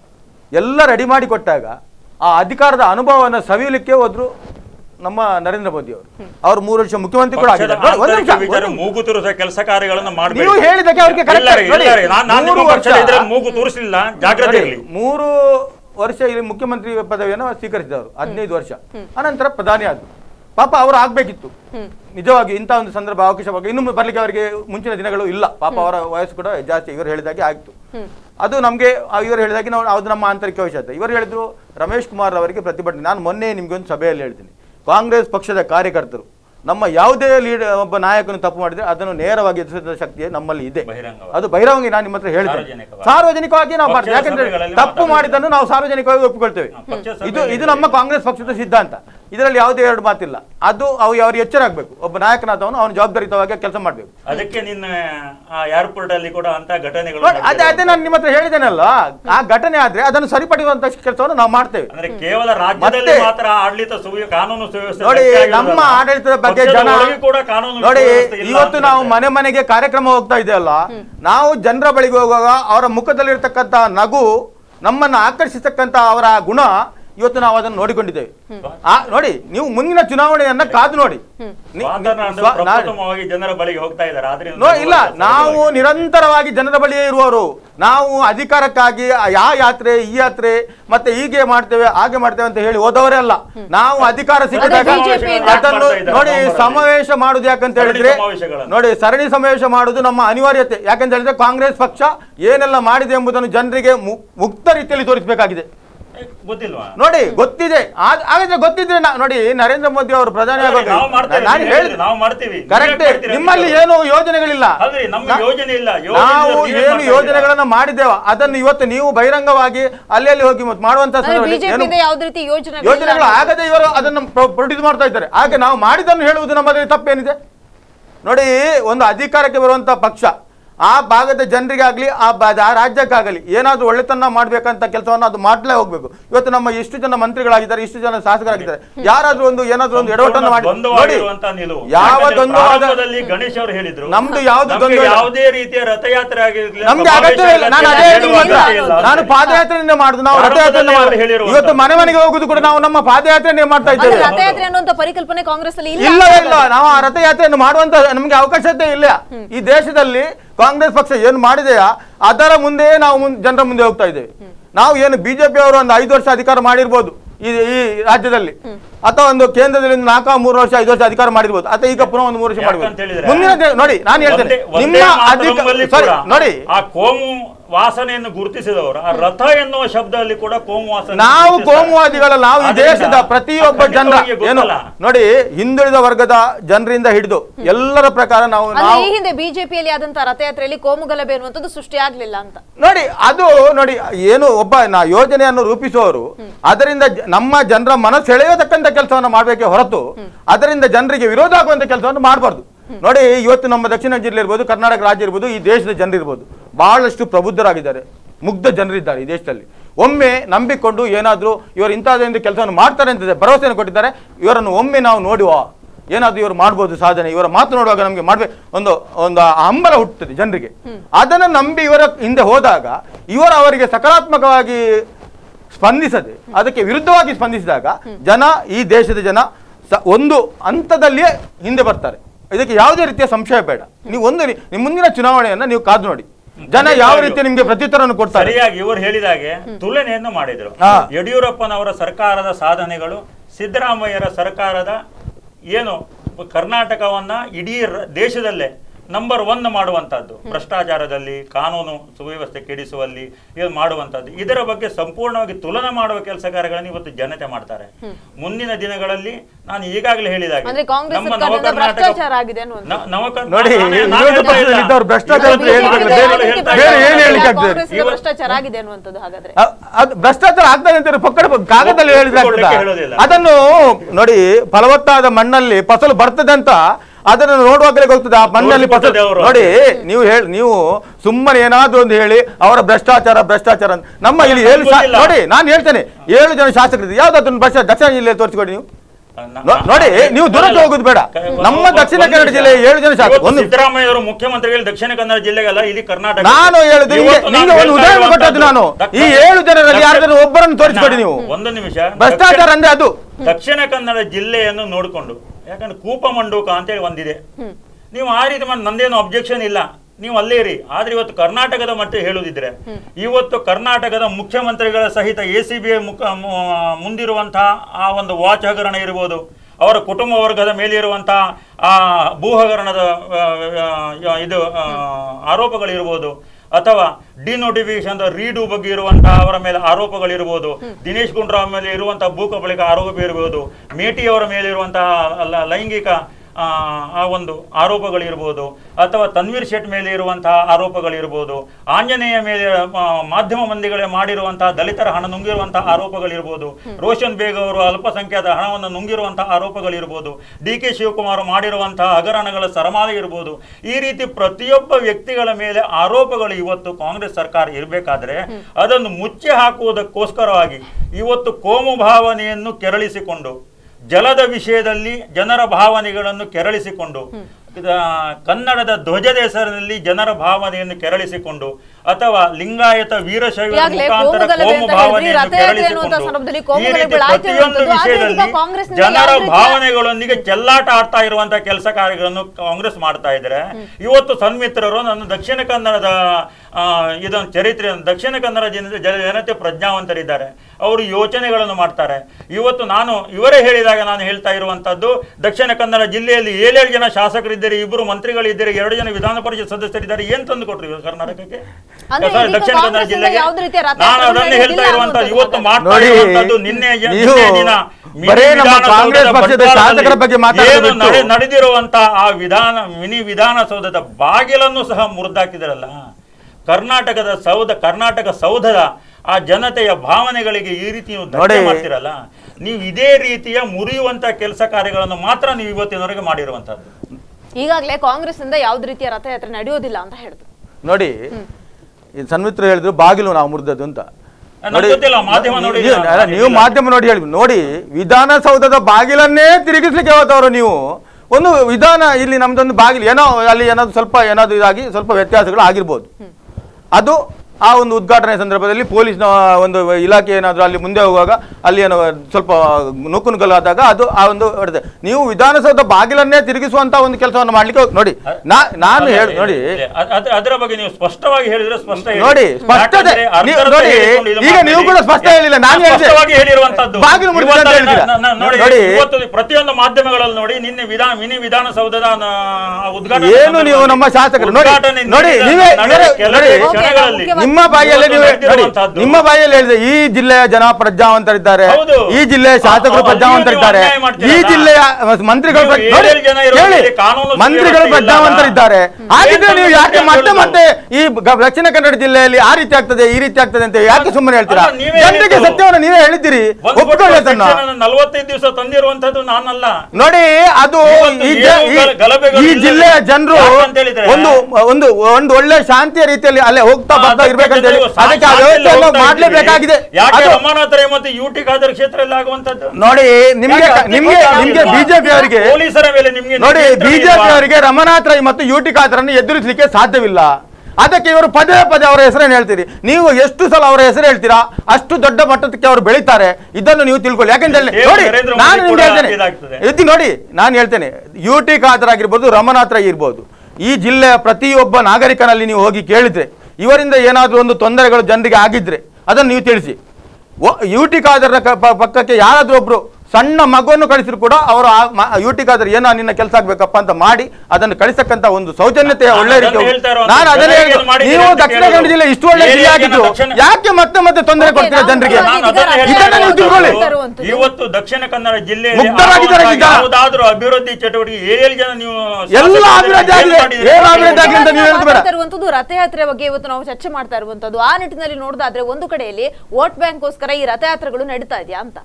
ಎಲ್ಲ ರೆಡಿ ಮಾಡಿ ಕೊಟ್ಟಾಗ ಆ ಅಧಿಕಾರದ ಅನುಭವವನ್ನು ಸವಿಯಲಿಕ್ಕೆ ಹೋದ್ರು ನಮ್ಮ ನರೇಂದ್ರ ಮೋದಿ ಅವರು ಅವ್ರು ಮೂರು ವರ್ಷ ಮುಖ್ಯಮಂತ್ರಿ ಕೂಡ ಪಕ್ಷದ ಆಗಿದ್ದಾರೆ ನೋಡಿ, ಒಂದು ಆಂತರಿಕ ನಿಮಿಷ, ವಿಚಾರ ಒಂದು ನಿಮಿಷ. ಮೂಗು ತೂರಿಸುವ ಕೆಲಸ ಕಾರ್ಯಗಳನ್ನು ಮಾಡಬೇಕು ನೀವು ಹೇಳಿದ್ದಕ್ಕೆ ಅವ್ರಿಗೆ correct ಆಗಿ ನೋಡಿ, ಮೂರು ವರ್ಷ ಮೂಗು ತೂರಿಸಲಿಲ್ಲ ಜಾಗ್ರತೆ ನೋಡಿ, ಇರಲಿ ಮೂರು ವರ್ಷ ಇಲ್ಲಿ ಮುಖ್ಯಮಂತ್ರಿ ಪದವಿಯನ್ನು ಸ್ವೀಕರಿಸಿದವರು ಹದಿನೈದು ವರ್ಷ ಅನಂತರ ಪ್ರಧಾನಿ ಆದ್ರು ಪಾಪ ಅವರು ಆಗ್ಬೇಕಿತ್ತು ನಿಜವಾಗಿ ಇಂಥ ಒಂದು ಸಂದರ್ಭ ಅವಕಾಶವಾಗಿ ಇನ್ನು ಬರ್ಲಿಕ್ಕೆ ಅವರಿಗೆ ಮುಂಚಿನ ದಿನಗಳು ಇಲ್ಲ ಪಾಪ ಅವರ ವಯಸ್ಸು ಕೂಡ ಜಾಸ್ತಿ ಇವರು ಹೇಳಿದಾಗೆ ಆಗಿತ್ತು ಅದು ನಮಗೆ ಇವರು ಹೇಳಿದಾಗೆ ನಾವು ಅದು ನಮ್ಮ ಆಂತರಿಕ ವಿಷಯ ಆಯ್ತು. ಇವರು ಹೇಳಿದ್ರು ರಮೇಶ್ ಕುಮಾರ್ ಅವರಿಗೆ ಪ್ರತಿಭಟನೆ ನಾನು ಮೊನ್ನೆ ನಿಮ್ಗೆ ಒಂದು ಸಭೆಯಲ್ಲಿ ಹೇಳ್ತೀನಿ ಕಾಂಗ್ರೆಸ್ ಪಕ್ಷದ ಕಾರ್ಯಕರ್ತರು ನಮ್ಮ ಯಾವುದೇ ಲೀಡ್ ಒಬ್ಬ ನಾಯಕನು ತಪ್ಪು ಮಾಡಿದ್ರೆ ಅದನ್ನು ನೇರವಾಗಿ ಎದುರಿಸಿದ ಶಕ್ತಿ ನಮ್ಮಲ್ಲಿ ಇದೆ ಬಹಿರಂಗವಾಗಿ. ಅದು ಬಹಿರಂಗ ನಾನು ನಿಮ್ಮ ಹತ್ರ ಹೇಳ್ತೇನೆ ಸಾರ್ವಜನಿಕವಾಗಿ. ಸಾರ್ವಜನಿಕವಾಗಿ ನಾವು ಮಾಡ್ತೇವೆ ಪಕ್ಷದ ಯಾಕಂದ್ರೆ ಸಭೆಗಳಲ್ಲಿ ತಪ್ಪು ಮಾತಾಡೋದು. ಮಾಡಿದ್ದನ್ನು ನಾವು ಸಾರ್ವಜನಿಕವಾಗಿ ಒಪ್ಪಿಕೊಳ್ತೇವೆ ಹಾ, ಪಕ್ಷದ ಇದು ಸಭೆಯಲ್ಲಿ ಇದು ನಮ್ಮ ಕಾಂಗ್ರೆಸ್ ಪಕ್ಷದ ಸಿದ್ಧಾಂತ ಇದರಲ್ಲಿ ಯಾವುದೇ ಎರಡು ಮಾತಿಲ್ಲ ಅದು ಅವು ಅವ್ರು ಎಚ್ಚರ ಆಗ್ಬೇಕು ಒಬ್ಬ ನಾಯಕನಾದವನು ಅವನು ಜವಾಬ್ದಾರಿತವಾಗಿ ಕೆಲಸ ಮಾಡ್ಬೇಕು ಅದಕ್ಕೆ ನಿನ್ನ ಆ ಏರ್ಪೋರ್ಟ್ ಅಲ್ಲಿ ಕೂಡ ಅಂತ ಘಟನೆಗಳು ನೋಡಿ, ಅದೇ ಅದೇ ನಡೆದಿದೆ. ನಾನು ನಿಮ್ಮ ಹತ್ರ ಹೇಳಿದ್ದೇನಲ್ಲ ಆ ಘಟನೆ ಆದ್ರೆ ಅದನ್ನು ಸರಿಪಡಿಸುವಂತ ಕೆಲಸವನ್ನು ನಾವು ಮಾಡ್ತೇವೆ ಅಂದ್ರೆ ಕೇವಲ ರಾಜ್ಯದಲ್ಲಿ ಮತ್ತೆ- ಮಾತ್ರ ಆಡಳಿತ ಸುವ್ಯ ಕಾನೂನು ಸುವ್ಯವಸ್ಥೆ ನೋಡಿ ಧಕ್ಕೆ ಆಗಿರೋದಲ್ಲ. ನಮ್ಮ ಆಡಳಿತದ ಬಗ್ಗೆ ಪಕ್ಷದ ಜನ ಒಳಗೆ ಕೂಡ ಕಾನೂನು ನೋಡಿ ಸುವ್ಯವಸ್ಥೆ ಇಲ್ಲ ಇವತ್ತು ಅಂತ ನಾವು ಹೇಳ್ತಾರೆ. ಮನೆ ಮನೆಗೆ ಕಾರ್ಯಕ್ರಮ ಹೋಗ್ತಾ ಇದೆಯಲ್ಲ ನಾವು ಜನರ ಬಳಿಗೆ ಹೋಗುವಾಗ ಅವರ ಮುಖದಲ್ಲಿರ್ತಕ್ಕಂಥ ನಗು ನಮ್ಮನ್ನ ಆಕರ್ಷಿಸತಕ್ಕಂಥ ಅವರ ಗುಣ ಇವತ್ತು ನಾವು ಅದನ್ನು ನೋಡಿಕೊಂಡಿದ್ದೇವೆ ಆ, ನೋಡಿ ನೀವು ಮುಂದಿನ ಚುನಾವಣೆಯನ್ನ ಕಾದು ನೋಡಿ ನಿ- ಸ್ವಾತಂತ್ರ್ಯ ಅಂದ್ರೆ ಸ್ವ- ನಾ- ಪ್ರಪ್ರಥಮವಾಗಿ ಜನರ ಬಳಿಗೆ ಹೋಗ್ತಾ ಇದ್ದಾರೆ ಆದ್ರೆ ನೋ ಇಲ್ಲ ನಾವು ನಿರಂತರವಾಗಿ ಜನರ ಬಳಿಯೇ ಇರುವವರು ನಾವು ಅಧಿಕಾರಕ್ಕಾಗಿ ಆ ಯಾವ ಯಾತ್ರೆ ಈ ಯಾತ್ರೆ ಮತ್ತೆ ಹೀಗೆ ಮಾಡ್ತೇವೆ ಹಾಗೆ ಮಾಡ್ತೇವೆ ಅಂತ ಹೇಳಿ ಹೋದವರೇ ಅಲ್ಲ ನಾವು ಅಧಿಕಾರ ಸಿಕ್ಕಿದಾಗ BJP ಯಿಂದ ಅದನ್ನು ಮಾಡ್ತಾ ಇದ್ದಾರೆ ನೋಡಿ ನವೆಂಬರಲ್ಲಿ. ಸಮಾವೇಶ ಮಾಡುದು ಯಾಕಂತ ಸರಣಿ ಹೇಳಿದ್ರೆ ಸಮಾವೇಶಗಳನ್ನು. ನೋಡಿ ಸರಣಿ ಸಮಾವೇಶ ಮಾಡುದು ನಮ್ಮ ಅನಿವಾರ್ಯತೆ ಯಾಕಂತ ಹೇಳಿದ್ರೆ ಕಾಂಗ್ರೆಸ್ ಪಕ್ಷ ಏನೆಲ್ಲ ಮಾಡಿದೆ ಎಂಬುದನ್ನು ಜನರಿಗೆ ಮು- ಮುಕ್ತ ರೀತಿಯಲ್ಲಿ ತೋರಿಸಬೇಕಾಗಿದೆ ಏ, ಗೊತ್ತಿಲ್ವಾ ನೋಡಿ ಗೊತ್ತಿದೆ ಆದ್- ಹಾಗಾದ್ರೆ ಗೊತ್ತಿದ್ರೆ ನಾ- ನೋಡಿ ನರೇಂದ್ರ ಮೋದಿ ಅವರು ಪ್ರಧಾನಿ ಅಲ್ರಿ, ನಾವು ಮಾಡ್ತೇವೆ, ನಾನು ನೀವು ಹೇಳಿದೆ ಹೇಳಿದ್ರಿ, ನಾವು ಮಾಡ್ತೀವಿ. ನೀವು ಕರೆಕ್ಟ್ ಯಾಕೆ ಮಾಡ್ತೀರಾ ನಿಮ್ಮಲ್ಲಿ ಅಂತ ಏನು ಯೋಜನೆಗಳಿಲ್ಲ ಅಲ್ರಿ, ನಮ್ಮ ನಾ- ಯೋಜನೆ ಇಲ್ಲ. ಯೋಜನೆ ನಾವು ಇದ್ರೆ ನೀವೇನ್ ಏನು ಮಾಡ್ತಾ ಯೋಜನೆಗಳನ್ನ ಮಾಡಿದ್ದೇವ ಅದನ್ನು ಇವತ್ತು ನೀವು ಬಹಿರಂಗವಾಗಿ ಅಲ್ಲಿ ಅಲ್ಲಿ ಹೋಗಿ ಮತ್ತೆ ಮಾಡುವಂತ ಸಂದರ್ಭದಲ್ಲಿ ಏನು ಬಿಜೆಪಿಯಿಂದ ಯಾವ್ದು ರೀತಿ ಯೋಜನೆ ಯೋಜನೆಗಳು ಆಗದೆ ಇವರು ಅದನ್ನು ಪ್ರೊಡ್ಯೂಸ್ ಮಾಡ್ತಾ ಇದ್ದಾರೆ ಹಾಗೆ ನಾವು ಮಾಡಿದ್ದನ್ನು ಹೇಳುವುದು ನಮ್ಮಲ್ಲಿ ತಪ್ಪೇನಿದೆ ನೋಡಿ ಒಂದು ಅಧಿಕಾರಕ್ಕೆ ಬರುವಂತ ಪಕ್ಷ ಆ ಭಾಗದ ಜನರಿಗಾಗ್ಲಿ ಆ ಬ- ಆ ರಾಜ್ಯಕ್ಕಾಗಲಿ ಏನಾದ್ರೂ ಒಳ್ಳೆತನ ಮಾಡ್ಬೇಕಂತ ಕೆಲಸವನ್ನು ಅದು ಮಾಡ್ಲೇ ಹೋಗ್ಬೇಕು ಇವತ್ತು ನಮ್ಮ ಎಷ್ಟು ಜನ ಮಂತ್ರಿಗಳಾಗಿದ್ದಾರೆ ಇಷ್ಟು ಜನ ಶಾಸಕರಾಗಿದ್ದಾರೆ ಯಾರಾದ್ರೂ ಒಂದು ಏನಾದ್ರೂ ಒಂದು ಎಡವಟ್ಟನ್ನು ಮಾಡಿ ನೋಡಿ ದ್ವಂದ್ವವಾಗಿರುವಂತ ನಿಲುವು ಯಾವ ಯಾಕಂದ್ರೆ ದ್ವಂದ್ವವಾದ ಪ್ರಾರಂಭದಲ್ಲಿ ಗಣೇಶ್ ಅವರು ಹೇಳಿದ್ರು ನಮ್ದು ಯಾವ್ದು ನಮ್ಗೆ ದ್ವಂದ್ವ ಇಲ್ಲ. ಯಾವುದೇ ರೀತಿಯ ರಥಯಾತ್ರೆ ಆಗಿರ್ಲಿಲ್ಲ ನಮ್ಗೆ ಅಗತ್ಯ ಇಲ್ಲ ನಾನು ಅದೇ ಹೇಳುವ ಹೇಳ್ತೀನಿ ಈಗ. ಅಗತ್ಯ ಇಲ್ಲ. ನಾನು ಪಾದಯಾತ್ರೆಯನ್ನೇ ಮಾಡುದು ನಾವು ರಥಯಾತ್ರೆ ಪ್ರಾರಂಭದಲ್ಲಿ ಅವರು ಹೇಳಿರುವಂಥದ್ದು. ಇವತ್ತು ಮನೆ ಮನೆಗೆ ಹೋಗುದು ಕೂಡ ನಾವು ನಮ್ಮ ಪಾದಯಾತ್ರೆಯನ್ನೇ ಮಾಡ್ತಾ ಅಂದ್ರೆ ಇದ್ದೇವೆ ರಥಯಾತ್ರೆ ಅನ್ನುವಂತ ಪರಿಕಲ್ಪನೆ ಕಾಂಗ್ರೆಸ್ ಅಲ್ಲಿ ಇಲ್ಲ ಇಲ್ಲವೇ ಅಂತ ಇಲ್ಲ ನಾವು ಆ ರಥಯಾತ್ರೆಯನ್ನು ಮಾಡುವಂತ ನಮಗೆ ಅವಕಾಶತೆ ಇಲ್ಲ ಈ ದೇಶದಲ್ಲಿ ಕಾಂಗ್ರೆಸ್ ಪಕ್ಷ ಏನು ಮಾಡಿದೆಯಾ ಅದರ ಮುಂದೆ ನಾವು ಮುನ್- ಜನರ ಮುಂದೆ ಹೋಗ್ತಾ ಇದ್ದೇವೆ ನಾವು ಏನು ಬಿಜೆಪಿ ಅವರು ಒಂದು ಐದು ವರ್ಷ ಅಧಿಕಾರ ಮಾಡಿರ್ಬೋದು ಈ ಈ ರಾಜ್ಯದಲ್ಲಿ ಅಥವಾ ಒಂದು ಕೇಂದ್ರದಲ್ಲಿ ಒಂದು ನಾಲ್ಕು ಮೂರು ವರ್ಷ ಐದು ವರ್ಷ ಅಧಿಕಾರ ಮಾಡಿರ್ಬೋದು ಅಥವಾ ಈಗ ಪುನಃ ಒಂದು ಮೂರು ವರ್ಷ ಯಾಕಂತ ಮಾಡಿರ್ಬೋದು ಹೇಳಿದ್ರೆ ಮುಂದಿನ ದೇ- ನೋಡಿ ನಾನು ಹೇಳ್ತೇನೆ ಒಂದೇ- ಒಂದೇ ನಿಮ್ಮ ಮಾತರಂಗಲ್ಲಿ ಅಧಿಕ ಸಾರಿ ಕೂಡ ನೋಡಿ ಆ ಕೋಮು ವಾಸನೆಯನ್ನು ಗುರುತಿಸಿದವರು ಆ ರಥ ಎನ್ನುವ ಶಬ್ದದಲ್ಲಿ ಕೂಡ ಕೋಮು ವಾಸನೆ ನಾವು ಗುರುತಿಸ್ತಾರೆ. ಕೋಮುವಾದಿಗಳಲ್ಲ ನಾವು ಈ ಆದ್ರಿಂದ ದೇಶದ ಪ್ರತಿಯೊಬ್ಬ ಅದು ಜನರ ಖಂಡಿತವಾಗಿ ಏನು ಗೊತ್ತಲ್ಲ. ನೋಡಿ ಹಿಂದುಳಿದ ವರ್ಗದ ಜನರಿಂದ ಹಿಡಿದು ಎಲ್ಲರ ಪ್ರಕಾರ ನಾವು ಅಂದ್ರೆ ನಾವು ಈ ಹಿಂದೆ ಬಿಜೆಪಿಯಲ್ಲಿ ಆದಂತ ರಥಯಾತ್ರೆಯಲ್ಲಿ ಕೋಮುಗಲಭೆ ಅನ್ನುವಂಥದ್ದು ಸೃಷ್ಟಿ ಆಗ್ಲಿಲ್ಲ ಅಂತ ನೋಡಿ ಅದು ನೋಡಿ ಏನು ಒಬ್ಬ ನಾ ಯೋಜನೆಯನ್ನು ರೂಪಿಸುವವರು ಅದರಿಂದ ಜ- ನಮ್ಮ ಜನರ ಮನಸ್ಸು ಸೆಳೆಯತಕ್ಕಂಥ ಕೆಲಸವನ್ನು ಮಾಡಬೇಕೆ ಹೊರತು ಅದರಿಂದ ಜನರಿಗೆ ವಿರೋಧ ಆಗುವಂತ ಕೆಲಸವನ್ನು ಮಾಡಬಾರ್ದು ನೋಡಿ ಇವತ್ತು ನಮ್ಮ ದಕ್ಷಿಣ ಜಿಲ್ಲೆ ಇರ್ಬೋದು ಕರ್ನಾಟಕ ರಾಜ್ಯ ಇರ್ಬೋದು ಈ ದೇಶದ ಜನರಿರ್ಬೋದು ಬಹಳಷ್ಟು ಪ್ರಬುದ್ಧರಾಗಿದ್ದಾರೆ ಮುಗ್ಧ ಜನರಿದ್ದಾರೆ ಈ ದೇಶದಲ್ಲಿ ಒಮ್ಮೆ ನಂಬಿಕೊಂಡು ಏನಾದರೂ ಇವರು ಇಂಥದ್ದೊಂದು ಕೆಲಸವನ್ನು ಮಾಡ್ತಾರೆ ಅಂತ ಭರವಸೆಯನ್ನು ಕೊಟ್ಟಿದ್ದಾರೆ ಇವರನ್ನು ಒಮ್ಮೆ ನಾವು ನೋಡುವ ಏನಾದ್ರು ಇವರು ಮಾಡ್ಬೋದು ಸಾಧನೆ ಇವರ ಮಾತು ನೋಡುವಾಗ ನಮಗೆ ಮಾಡ್ಬೇಕು ಒಂದು ಒಂದು ಹಂಬಲ ಹುಟ್ಟುತ್ತದೆ ಜನರಿಗೆ ಅದನ್ನು ನಂಬಿ ಇವರ ಹಿಂದೆ ಹೋದಾಗ ಇವರು ಅವರಿಗೆ ಸಕಾರಾತ್ಮಕವಾಗಿ ಸ್ಪಂದಿಸದೆ ಅದಕ್ಕೆ ವಿರುದ್ಧವಾಗಿ ಸ್ಪಂದಿಸಿದಾಗ ಜನ ಈ ದೇಶದ ಜನ ಸ- ಒಂದು ಹಂತದಲ್ಲಿಯೇ ಹಿಂದೆ ಬರ್ತಾರೆ ಇದಕ್ಕೆ ಯಾವುದೇ ರೀತಿಯ ಸಂಶಯ ಬೇಡ ನೀವು ಒಂದು ರಿ- ನಿಮ್ಮ ಮುಂದಿನ ಚುನಾವಣೆಯನ್ನ ನೀವು ಕಾದು ನೋಡಿ ಜನ ಯಾವ ರೀತಿ ನಿಮ್ಗೆ ಪ್ರತ್ಯುತ್ತರವನ್ನು ಕೊಡ್ತಾರೆ ಸರಿಯಾಗಿ ಇವರು ಹೇಳಿದಾಗೆ ತುಲನೆಯನ್ನು ಮಾಡಿದ್ರು ಹಾ. ಯಡಿಯೂರಪ್ಪನವರ ಸರ್ಕಾರದ ಸಾಧನೆಗಳು ಸಿದ್ದರಾಮಯ್ಯರ ಸರ್ಕಾರದ ಏನು ಕರ್ನಾಟಕವನ್ನ ಇಡೀ ರ- ದೇಶದಲ್ಲೇ ನಂಬರ್ ಒನ್ ಮಾಡುವಂತದ್ದು ಭ್ರಷ್ಟಾಚಾರದಲ್ಲಿ ಕಾನೂನು ಸುವ್ಯವಸ್ಥೆ ಕೆಡಿಸುವಲ್ಲಿ ಇದು ಮಾಡುವಂತದ್ದು ಇದರ ಬಗ್ಗೆ ಸಂಪೂರ್ಣವಾಗಿ ತುಲನೆ ಮಾಡುವ ಕೆಲಸ ಕಾರ್ಯಗಳನ್ನು ಇವತ್ತು ಜನತೆ ಮಾಡ್ತಾರೆ ಮುಂದಿನ ದಿನಗಳಲ್ಲಿ ನಾನು ಈಗಾಗಲೇ ಹೇಳಿದಾಗೆ ಅಂದ್ರೆ ಕಾಂಗ್ರೆಸ್ ನಮ್ಮ ಸರ್ಕಾರದಿಂದ ನವಕರ್ನಾಟಕ ಭ್ರಷ್ಟಾಚಾರ ಆಗಿದೆ ಅನ್ನುವಂಥದ್ದು. ನ- ನವಕರ್- ನೋಡಿ, ನಾನು- ನಾನು ವಿರೋಧ ಹೇಳ್ತಾ ಇಲ್ಲ. ಪಕ್ಷದಲ್ಲಿದ್ದವರು ಭ್ರಷ್ಟಾಚಾರ ಅಂತ ಇವತ್ತು ಹೇಳಿದ್ರೆ ಬೇರೆ ಬೇರೆ- ಹೇಳ್ತಾ ಬೇರೆ ಇಲ್ಲ. ಏನು ಹೇಳಿಕ್ಕೆ ಆಗ್ತದೆ? ಕಾಂಗ್ರೆಸ್ಸಿಗೆ ಇವತ್ತು- ಭ್ರಷ್ಟಾಚಾರ ಆಗಿದೆ ಅನ್ನುವಂಥದ್ದು ಹಾಗಾದ್ರೆ ಅ- ಅದು ಭ್ರಷ್ಟಾಚಾರ ಆಗ್ತದೆ ಅಂತ ಪಕ್ಕಡ ಕಾಗದಲ್ಲಿ ಹೇಳಿದ್ರೆ ಒಪ್ಪಿಕೊಳ್ಳಿಕ್ಕೆ ಆಗ್ತದಾ? ಹೇಳೋದಿಲ್ಲ. ಅದನ್ನು ನೋಡಿ ಫಲವತ್ತಾದ ಮಣ್ಣಲ್ಲಿ ಫಸಲು ಬರ್ತದೆ ಅಂತ ಅದನ್ನು ನೋಡುವಾಗಲೇ ಗೊತ್ತದೆ ಆ ಮಣ್ಣಲ್ಲಿ ಫಸಲು ತೋರಿಸ್ಕೊಟ್ಟದೆ ಅವರು. ನೋಡಿ ನೀವು ಹೇಳಿ ನೀವು ಸುಮ್ಮನೆ ಏನಾದ್ರೂ ಒಂದು ಹೇಳಿ ಅವರ ಭ್ರಷ್ಟಾಚಾರ ಭ್ರಷ್ಟಾಚಾರ ಅಂತ ನಮ್ಮ ಇಲ್ಲಿ ಏಳು ಶಾ- ಗೊತ್ತಿಲ್ಲ. ನೋಡಿ ನಾನು ಹೇಳ್ತೇನೆ ಏಳು ಜನ ಶಾಸಕರಿದ್ದಾರೆ ಯಾವ್ದಾದ್ರು ಭ್ರಷ್ಟಾಚಾರ ದಕ್ಷಿಣ ಜಿಲ್ಲೆಯಲ್ಲಿ ತೋರಿಸ್ಕೊಡಿ ನೀವು ನ- ನೋ- ನೋಡಿ ನೀವು ದುರಕ್ಕೆ ಹೋಗುದು ಬೇಡ ಒಂದು- ನಮ್ಮ ಒಂದು- ದಕ್ಷಿಣ ಒಂದು ಕನ್ನಡ ನಿಮಿಷ. ಜಿಲ್ಲೆಯ ಏಳು ಜನ ಶಾಸಕ ಇವತ್ತು ಒಂದು ಸಿದ್ದರಾಮಯ್ಯ ಅವರು ಮುಖ್ಯಮಂತ್ರಿಗಳು ದಕ್ಷಿಣ ಕನ್ನಡ ಜಿಲ್ಲೆಗಲ್ಲ ಇಲ್ಲಿ ಕರ್ನಾಟಕ ನಾನು ಹೇಳುದು ನಿಮಗೆ ಇವತ್ತು ನಿಮಗೆ ನಾನು ಒಂದು ಹೇಳ್ತಾ ಉದಾಹರಣೆ ಕೊಟ್ಟದ್ದು ನಾನು ಇರುವಂತದ್ದು ಈ ಏಳು ಜನರಲ್ಲಿ ಯಾರಾದ್ರೂ ಒಬ್ಬರನ್ನು ತೋರಿಸ್ಕೊಡಿ ನಾ- ನೀವು ಒಂದು ನಿಮಿಷ ಭ್ರಷ್ಟಾಚಾರ ದಕ್ಷಿಣ- ಅಂದ್ರೆ ಅದು ದಕ್ಷಿಣ ಕನ್ನಡ ಜಿಲ್ಲೆಯನ್ನು ನೋಡಿಕೊಂಡು ಯಾಕಂದ್ರೆ ಕೂಪ ಮಂಡೂಕ ಅಂತೇಳಿ ಒಂದಿದೆ ನೀವು ಆ ರೀತಿ ಮಾಡಿ ನಂದೇನು ಅಬ್ಜೆಕ್ಷನ್ ಇಲ್ಲ ನೀವು ಅಲ್ಲೇ ಇರಿ ಆದ್ರೆ ಇವತ್ತು ಕರ್ನಾಟಕದ ಮಟ್ಟ ಹೇಳುದಿದ್ರೆ ಇವತ್ತು ಕರ್ನಾಟಕದ ಮುಖ್ಯಮಂತ್ರಿಗಳ ಸಹಿತ ಎ ಸಿ ಬಿ ಮುಖ ಮು- ಮುಂದಿರುವಂತಹ ಆ ಒಂದು ವಾಚ್ ಹಗರಣ ಇರ್ಬೋದು ಅವರ ಕುಟುಂಬ ವರ್ಗದ ಮೇಲಿರುವಂತಹ ಆ ಭೂ ಹಗರಣದ ಆ, ಆ, ಇದು ಆ, ಆರೋಪಗಳಿರ್ಬೋದು ಅಥವಾ ಡಿನೋಟಿಫಿಕೇಶನ್ ರೀಡು ಬಗ್ಗೆ ಇರುವಂತಹ ಅವರ ಮೇಲೆ ಆರೋಪಗಳಿರ್ಬೋದು ದಿನೇಶ್ ಗುಂಡ್ರಾವ್ ಮೇಲೆ ಇರುವಂತಹ ಭೂ ಕಬಳಿಕೆ ಆರೋಪ ಇರಬಹುದು ಮೇಟಿಯವರ ಮೇಲೆ ಇರುವಂತಹ ಲ- ಲೈಂಗಿಕ ಆ, ಆ ಒಂದು ಆರೋಪಗಳಿರ್ಬೋದು ಅಥವಾ ತನ್ವೀರ್ ಶೆಟ್ ಮೇಲೆ ಇರುವಂತಹ ಆರೋಪಗಳಿರ್ಬೋದು ಆಂಜನೇಯ ಮೇಲೆ ಆ, ಮಾಧ್ಯಮ ಮಂದಿಗಳೇ ಮಾಡಿರುವಂತಹ ದಲಿತರ ಹಣ ನುಂಗಿರುವಂತಹ ಆರೋಪಗಳಿರ್ಬೋದು ರೋಷನ್ ಬೇಗ್ ಅವರು ಅಲ್ಪಸಂಖ್ಯಾತ ಹಣವನ್ನು ನುಂಗಿರುವಂತಹ ಆರೋಪಗಳಿರ್ಬೋದು ಡಿ ಕೆ ಶಿವಕುಮಾರ್ ಮಾಡಿರುವಂತಹ ಹಗರಣಗಳ ಸರಮಾಲೆ ಇರ್ಬೋದು ಈ ರೀತಿ ಪ್ರತಿಯೊಬ್ಬ ವ್ಯಕ್ತಿಗಳ ಮೇಲೆ ಆರೋಪಗಳು ಇವತ್ತು ಕಾಂಗ್ರೆಸ್ ಸರ್ಕಾರ ಇರಬೇಕಾದ್ರೆ ಅದನ್ನು ಮುಚ್ಚಿ ಹಾಕುವುದಕ್ಕೋಸ್ಕರವಾಗಿ ಇವತ್ತು ಕೋಮು ಭಾವನೆಯನ್ನು ಕೆರಳಿಸಿಕೊಂಡು ಜಲದ ವಿಷಯದಲ್ಲಿ ಜನರ ಭಾವನೆಗಳನ್ನು ಕೆರಳಿಸಿಕೊಂಡು ಇದ- ಕನ್ನಡದ ಧ್ವಜದ ಹೆಸರಿನಲ್ಲಿ ಜನರ ಭಾವನೆಯನ್ನು ಕೆರಳಿಸಿಕೊಂಡು ಅಥವಾ ಲಿಂಗಾಯತ ವೀರಶೈವ ಈಗಾಗಲೇ ಮುಖಾಂತರ ಕೋಮುಗಲಭೆ ಕೋಮು ಅಂತ ಹೇಳಿದ್ರಿ, ಭಾವನೆಯನ್ನು ರಥಯಾತ್ರೆ ಅನ್ನುವಂಥ ಕೆರಳಿಸಿಕೊಂಡು ಸಂದರ್ಭದಲ್ಲಿ ಈ ಕೋಮುಗಲಭೆಗಳು ರೀತಿ ಆಯ್ತು ಪ್ರತಿಯೊಂದು ಅನ್ನುವಂಥದ್ದು. ಆದ್ರೆ ಈಗ ವಿಷಯದಲ್ಲಿ ಕಾಂಗ್ರೆಸ್ನಿಂದ ಜನರ ಯಾವ ರೀತಿಯ- ಭಾವನೆಗಳೊಂದಿಗೆ ಚೆಲ್ಲಾಟ ಆಡ್ತಾ ಇರುವಂತಹ ಕೆಲಸ ಕಾರ್ಯಗಳನ್ನು ಕಾಂಗ್ರೆಸ್ ಮಾಡ್ತಾ ಇದ್ರೆ ಇವತ್ತು ಸನ್ಮಿತ್ರರು ನನ್ನ ದಕ್ಷಿಣ ಕನ್ನಡದ ಆ, ಇದೊಂದು ಚರಿತ್ರೆ ದಕ್ಷಿಣ ಕನ್ನಡ ಜನತೆ ಜನ- ಜನತೆ ಪ್ರಜ್ಞಾವಂತರಿದ್ದಾರೆ ಅವರು ಯೋಚನೆಗಳನ್ನು ಮಾಡ್ತಾರೆ ಇವತ್ತು ನಾನು ಇವರೇ ಹೇಳಿದಾಗ ನಾನು ಹೇಳ್ತಾ ಇರುವಂತದ್ದು ದಕ್ಷಿಣ ಕನ್ನಡ ಜಿಲ್ಲೆಯಲ್ಲಿ ಏಳೇಳು ಜನ ಶಾಸಕರಿದ್ದಾರೆ ಇಬ್ಬರು ಮಂತ್ರಿಗಳಿದ್ದಾರೆ ಎರಡು ಜನ ವಿಧಾನ ಪರಿಷತ್ ಸದಸ್ಯರಿದ್ದಾರೆ ಏನ್ ತಂದು ಕೊಟ್ರು ಇವಾಗ ಕರ್ನಾಟಕಕ್ಕೆ ಅಂದ್ರೆ ಸರ್, ಇದೀಗ ದಕ್ಷಿಣ ಕನ್ನಡ ಕಾಂಗ್ರೆಸ್ಸಿಂದ ಜಿಲ್ಲೆಗೆ ಯಾವುದೇ ರೀತಿಯ ರಥಯಾತ್ರೆ ನಾನು ಅದನ್ನೇ ಹೇಳ್ತಾ ನಡೆದಿಲ್ಲ ಇರುವಂತದ್ದು ಇವತ್ತು ಅನ್ನುವಂಥದ್ದು ಮಾಡ್ತಾ ನೋಡಿ, ಇರುವಂತದ್ದು ನಿನ್ನೆ ಜ- ನೀವು ನಿನ್ನೆ ದಿನ ಮಿನಿ ಬರೇ ನಮ್ಮ ವಿಧಾನಸೌಧದ ಕಾಂಗ್ರೆಸ್ ಪಕ್ಷದ ಬಂಟ್ವಾಳದಲ್ಲಿ ಶಾಸಕರ ಬಗ್ಗೆ ಮಾತಾಡೋದು ಏನು ಬಿಟ್ಟು- ನಡೆ- ನಡೆದಿರುವಂತಹ ಆ ವಿಧಾನ ಮಿನಿ ವಿಧಾನಸೌಧದ ಬಾಗಿಲನ್ನು ಸಹ ಮುರಿದಾಕಿದ್ರಲ್ಲ ಕರ್ನಾಟಕದ ಸೌಧ ಕರ್ನಾಟಕ ಸೌಧದ ಆ ಜನತೆಯ ಭಾವನೆಗಳಿಗೆ ಈ ರೀತಿ ನೀವು ಧಕ್ಕೆ ನೋಡಿ. ಮಾಡ್ತಿರಲ್ಲ ನೀವು ಇದೇ ರೀತಿಯ ಮುರಿಯುವಂತ ಕೆಲಸ ಕಾರ್ಯಗಳನ್ನು ಮಾತ್ರ ನೀವು ಇವತ್ತಿನವರೆಗೆ ಮಾಡಿರುವಂತದ್ದು ಈಗಾಗಲೇ ಕಾಂಗ್ರೆಸ್ ಇಂದ ಯಾವ್ದು ರೀತಿಯ ರಥಯಾತ್ರೆ ನಡೆಯೋದಿಲ್ಲ ಅಂತ ಹೇಳಿದ್ರು ನೋಡಿ ಈ ಸನ್ಮಿತ್ರ ಹೇಳಿದ್ರು ಬಾಗಿಲು ನಾವು ಮುರಿದದ್ದು ಅಂತ ನಮ್ಗೆ ಗೊತ್ತಿಲ್ಲ, ಮಾಧ್ಯಮ ನೋಡಿ ನೀವು- ಅಲ್ಲ, ನೀವು ಮಾಧ್ಯಮ ನೋಡಿ ಹೇಳಿ ನೋಡಿ ವಿಧಾನಸೌಧದ ಬಾಗಿಲನ್ನೇ ತಿರುಗಿಸ್ಲಿಕ್ಕೆ ಹೋದವರು ನೀವು ಒಂದು ವಿಧಾನ ಇಲ್ಲಿ ನಮ್ದೊಂದು ಬಾಗಿಲು ಏನೋ ಅಲ್ಲಿ ಏನಾದ್ರು ಸ್ವಲ್ಪ ಏನಾದ್ರು ಇದಾಗಿ ಸ್ವಲ್ಪ ವ್ಯತ್ಯಾಸಗಳು ಆಗಿರ್ಬೋದು ಅದು ಆ ಒಂದು ಉದ್ಘಾಟನೆ ಸಂದರ್ಭದಲ್ಲಿ ಪೊಲೀಸ್ನ ಒಂದು ಇಲಾಖೆ ಏನಾದರೂ ಅಲ್ಲಿ ಮುಂದೆ ಹೋಗುವಾಗ ಅಲ್ಲಿ ಏನೋ ಸ್ವಲ್ಪ ನುಕ್ಕು ನುಗ್ಗಲಾದಾಗ ಅದು ಆ ಒಂದು ಹೊಡೆದೆ ನೀವು ವಿಧಾನಸೌಧ ಬಾಗಿಲನ್ನೇ ತಿರುಗಿಸುವಂತ ಒಂದು ಕೆಲಸವನ್ನು ಮಾಡ್ಲಿಕ್ಕೆ ಹೋಗ್- ನೋಡಿ ನಾ ನಾನು ಅಲ್ಲ, ಹೇಳಿ ಇಲ್ಲ, ನೋಡಿ ಇಲ್ಲ. ಅದ್- ಅದ್- ಅದರ ಬಗ್ಗೆ ನೀವು ಸ್ಪಷ್ಟವಾಗಿ ಹೇಳಿದ್ರೆ ಸ್ಪಷ್ಟ ಹೇಳಿ. ನೋಡಿ, ಸ್ಪಷ್ಟತೆ. ಯಾಕಂದ್ರೆ ಅರ್ಧ ನೀವು ಅರ್ಧ ನೋಡಿ, ಹೇಳಿಕೊಂಡು ಇದು ಈಗ ಮಾಡ್ಬೇಡಿ. ನೀವು ಕೂಡ ಸ್ಪಷ್ಟ ಹೇಳಿಲ್ಲ, ನಾನು ಹೇಳಿದೆ. ಸ್ಪಷ್ಟವಾಗಿ ಹೇಳಿರುವಂತದ್ದು ಬಾಗಿಲು ಮುರಿದ ಅಂತ ಇವತ್ತು ಹೇಳಿದ್ದೀರಾ? ನ- ನ- ನೋಡಿ ನೋಡಿ. ಇವತ್ತು ಪ್ರತಿಯೊಂದು ಮಾಧ್ಯಮಗಳಲ್ಲಿ ನೋಡಿ ನಿನ್ನೆ ವಿಧಾನ ಮಿನಿ ವಿಧಾನಸೌಧದ ನ- ಉದ್ಘಾಟನೆ ಏನು ಸಂದರ್ಭದಲ್ಲಿ ನೀವು ನಮ್ಮ ಶಾಸಕರು ನೋಡಿ ಉದ್ಘಾಟನೆ ನೋಡಿ ನೀಡಿದ ನೀವೇ ನಡೆದ ಇವರೇ- ಕೆಲವೇ ನೋಡಿ, ಕ್ಷಣಗಳಲ್ಲಿ ಮುಖ್ಯವಾಗಿ ನಿಮ್ಮ ಬಾಯಿಯಲ್ಲೇ ಇವತ್ತು ನೀವು ನೋಡಿ ನಡೆದಿರುವಂತಹದ್ದು. ನಿಮ್ಮ ಬಾಯಿಯಲ್ಲಿ ಹೇಳಿದೆ ಈ ಜಿಲ್ಲೆಯ ಜನ ಪ್ರಜ್ಞಾವಂತರಿದ್ದಾರೆ ಹೌದು. ಈ ಜಿಲ್ಲೆಯ ಶಾಸಕರು ಆ- ಆ- ಪ್ರಜ್ಞಾವಂತರಿದ್ದಾರೆ ನೀವು ಅನ್ಯಾಯ ಮಾಡ್ತೀರಲ್ಲ. ಈ ಜಿಲ್ಲೆಯ ಮಂತ್ರಿಗಳು ನೀವು ಪ್ರಜ್ಞ- ನೋಡಿ, ಏಳೇಳು ಜನ ಇರೋ ಕೇಳಿ, ಇಲ್ಲಿ ಕಾನೂನು ಮಂತ್ರಿಗಳು ಸುವ್ಯವಸ್ಥೆ ಪ್ರಜ್ಞಾವಂತರಿದ್ದಾರೆ ಇಲ್ಲ. ಹಾಗಿದ್ರೆ ಏನ್ ನೀವು ಯಾಕೆ ಸಂಗತಿ ಮತ್ತೆ ಹೇಳೋದು? ಮತ್ತೆ ಈ ಗ- ದಕ್ಷಿಣ ಕನ್ನಡ ಜಿಲ್ಲೆಯಲ್ಲಿ ಆ ರೀತಿ ಆಗ್ತದೆ ಈ ರೀತಿ ಆಗ್ತದೆ ಅಂತ ಯಾಕೆ ಸುಮ್ಮನೆ ಹೇಳ್ತೀರಾ ಅಲ್ಲ, ನೀವೇ ಜನರಿಗೆ ಹೇಳಿದ್ದು. ಸತ್ಯವನ್ನು ನೀವೇ ಹೇಳಿದ್ದೀರಿ ಒಂದು ಒಪ್ಪಿಕೊಳ್ಳಿ ಅದನ್ನ ನಲವತ್ತೈದು ದಿವಸ ತಂದಿರುವಂತದ್ದು ನಾನಲ್ಲ ನೋಡಿ ಅದು ಇವತ್ತು ಈ ಜ- ಏನು ಈ- ಗಲ- ಗಲಭೆಗಳು ಈ ಇಲ್ಲ. ಜಿಲ್ಲೆಯ ಜನರು ಯಾಕಂತ ಹೇಳಿದ್ರೆ- ಒಂದು ಒಂದು ಒಂದು ಒಳ್ಳೆ ಶಾಂತಿಯ ರೀತಿಯಲ್ಲಿ ಅಲ್ಲೇ ಹೋಗ್ತಾ ಹಾ, ಬರ್ತಾ ಅದಕ್ಕೆ ಇರ್ಬೇಕಂತ ಹೇಳಿ ಜನರು ಅದಕ್ಕೆ ಆ ಶಾಂತಿಯಲ್ಲಿ ವ್ಯವಸ್ಥೆಯನ್ನು ಹೋಗ್ತಾ ಮಾಡ್ಲೇಬೇಕಾಗಿದೆ ಇದ್ದೀವಿ. ಯಾಕೆ ಅದು- ರಮಾನಾಥರೇ ಮತ್ತು ಯುಟಿ ಖಾದರ್ ಕ್ಷೇತ್ರದಲ್ಲಿ ಆಗುವಂತದ್ದು ನೋಡಿ ನಿಮ್ಗೆ ಯಾಕೆ ಅದಕ್ಕೆ ನಿಮ್ಗೆ ಗೊತ್ತಾಗಿಲ್ವಾ? ನಿಮ್ಗೆ ಬಿಜೆಪಿ ಅವರಿಗೆ ಪೊಲೀಸರ ಮೇಲೆ ನಿಮ್ಗೆ ನೋಡಿ ನಿಯಂತ್ರಣ ಬಿಜೆಪಿ ಇಲ್ವಾ? ಅವರಿಗೆ ರಮನಾಥ್ ರೈ ಮತ್ತು ಯುಟಿ ಖಾದರನ್ನು ಎದುರಿಸಲಿಕ್ಕೆ ಸಾಧ್ಯವಿಲ್ಲ ಅದಕ್ಕೆ ಇವರು ಪದೇ ಪದೇ ಅವರ ಹೆಸರನ್ನು ಹೇಳ್ತೀರಿ ನೀವು ಎಷ್ಟು ಸಲ ಅವರ ಹೆಸರು ಹೇಳ್ತೀರಾ ಅಷ್ಟು ದೊಡ್ಡ ಮಟ್ಟಕ್ಕೆ ಅವರು ಬೆಳೀತಾರೆ ಇದನ್ನು ನೀವು ತಿಳ್ಕೊಳ್ಳಿ ಯಾಕೆಂತ ಹೇಳಿ ಸೇಮ್ ನೋಡಿ ನರೇಂದ್ರ ಮೋದಿ ನಾನು ನಿಮ್ಗೆ ಕೂಡ ಹೇಳ್ತೇನೆ ಇದಾಗ್ತದೆ. ಎತ್ತಿ ನೋಡಿ ನಾನು ಹೇಳ್ತೇನೆ ಯು ಟಿ ಖಾದರ್ ಆಗಿರ್ಬೋದು ರಮನಾಥ್ ರೈ ಇರ್ಬೋದು ಈ ಜಿಲ್ಲೆಯ ಪ್ರತಿಯೊಬ್ಬ ನಾಗರಿಕನಲ್ಲಿ ನೀವು ಹೋಗಿ ಕೇಳಿದ್ರೆ ಇವರಿಂದ ಏನಾದರೂ ಒಂದು ತೊಂದರೆಗಳು ಜನರಿಗೆ ಆಗಿದ್ರೆ ಅದನ್ನು ನೀವು ತಿಳಿಸಿ ಯು ಟಿ ಖಾದರ್ನ ಕ- ಪ- ಪಕ್ಕಕ್ಕೆ ಯಾರಾದ್ರೂ ಒಬ್ರು ಸಣ್ಣ ಮಗುವನ್ನು ಕಳಿಸಿದ್ರು ಕೂಡ ಅವರು ಯು ಟಿ ಖಾದರ್ ಏನೋ ನಿನ್ನ ಕೆಲಸ ಆಗ್ಬೇಕಪ್ಪ ಅಂತ ಮಾಡಿ ಅದನ್ನು ಕಳಿಸಕ್ಕಂತ ಒಂದು ಸೌಜನ್ಯತೆಯ ನಾನು ಒಳ್ಳೆ ಅದನ್ನೇ ರೀತಿ ಹೇಳ್ತಾ ಇರೋದು. ನಾನು ಅದನ್ನೇ ಜನರಿಗೆ ಹೇಳಿದ್ದು. ಏನು ಮಾಡಿದ್ದೀರಿ ನೀವು ಅಂತ ದಕ್ಷಿಣ ಕನ್ನಡ ಕೇಳೋದು. ಜಿಲ್ಲೆ ಇಷ್ಟು ಒಳ್ಳೆ ಜಿಲ್ಲೆ ಏರಿಯಾಗೆ ಆಗಿದ್ದು ದಕ್ಷಿಣ- ಯಾಕೆ ಮತ್ತೆ ಮತ್ತೆ ತೊಂದರೆ ಓಕೆ, ಕೊಡ್ತೀರಾ ನಾವು ಜನರಿಗೆ ನಾನು ನಾನು ಅದನ್ನೇ ಇದರ ಹೇಳ್ತಾ ಇದನ್ನ ನೀವು ಇರೋದು. ತಿಳ್ಕೊಳ್ಳಿ. ಇವತ್ತು ದಕ್ಷಿಣ ಕನ್ನಡ ಜಿಲ್ಲೆಯಲ್ಲಿ ಮುಗ್ಧರಾಗಿದ್ದಾರೆ ಆಗುವಂತಹ ಈಗ. ಯಾವುದಾದ್ರೂ ಅಭಿವೃದ್ಧಿ ಚಟುವಟಿಕೆ ಏಳು ಜನ ನೀವು ಎಲ್ಲ ಶಾಸಕರು ಅಭಿವೃದ್ಧಿ ಏನ್ ಆಗಿದೆ. ಮಾಡಿದ್ದೀರಿ? ಏನು ಅಭಿವೃದ್ಧಿ ಆಗಿದೆ ಅಂತ ನೀವು ಹೇಳೋದು ಬೇಡ. ಮಾತಾಡ್ತಾ ಇರುವಂತದ್ದು ರಥಯಾತ್ರೆ ಬಗ್ಗೆ ಇವತ್ತು ನಾವು ಚರ್ಚೆ ಮಾಡ್ತಾ ಇರುವಂತದ್ದು ಆ ನಿಟ್ಟಿನಲ್ಲಿ ನೋಡೋದಾದ್ರೆ ಒಂದು ಕಡೆಯಲ್ಲಿ ವೋಟ್ ಬ್ಯಾಂಕ್ಗೋಸ್ಕರ ಈ ರಥಯಾತ್ರೆಗಳು ನಡೀತಾ ಇದೆಯಾ ಅಂತ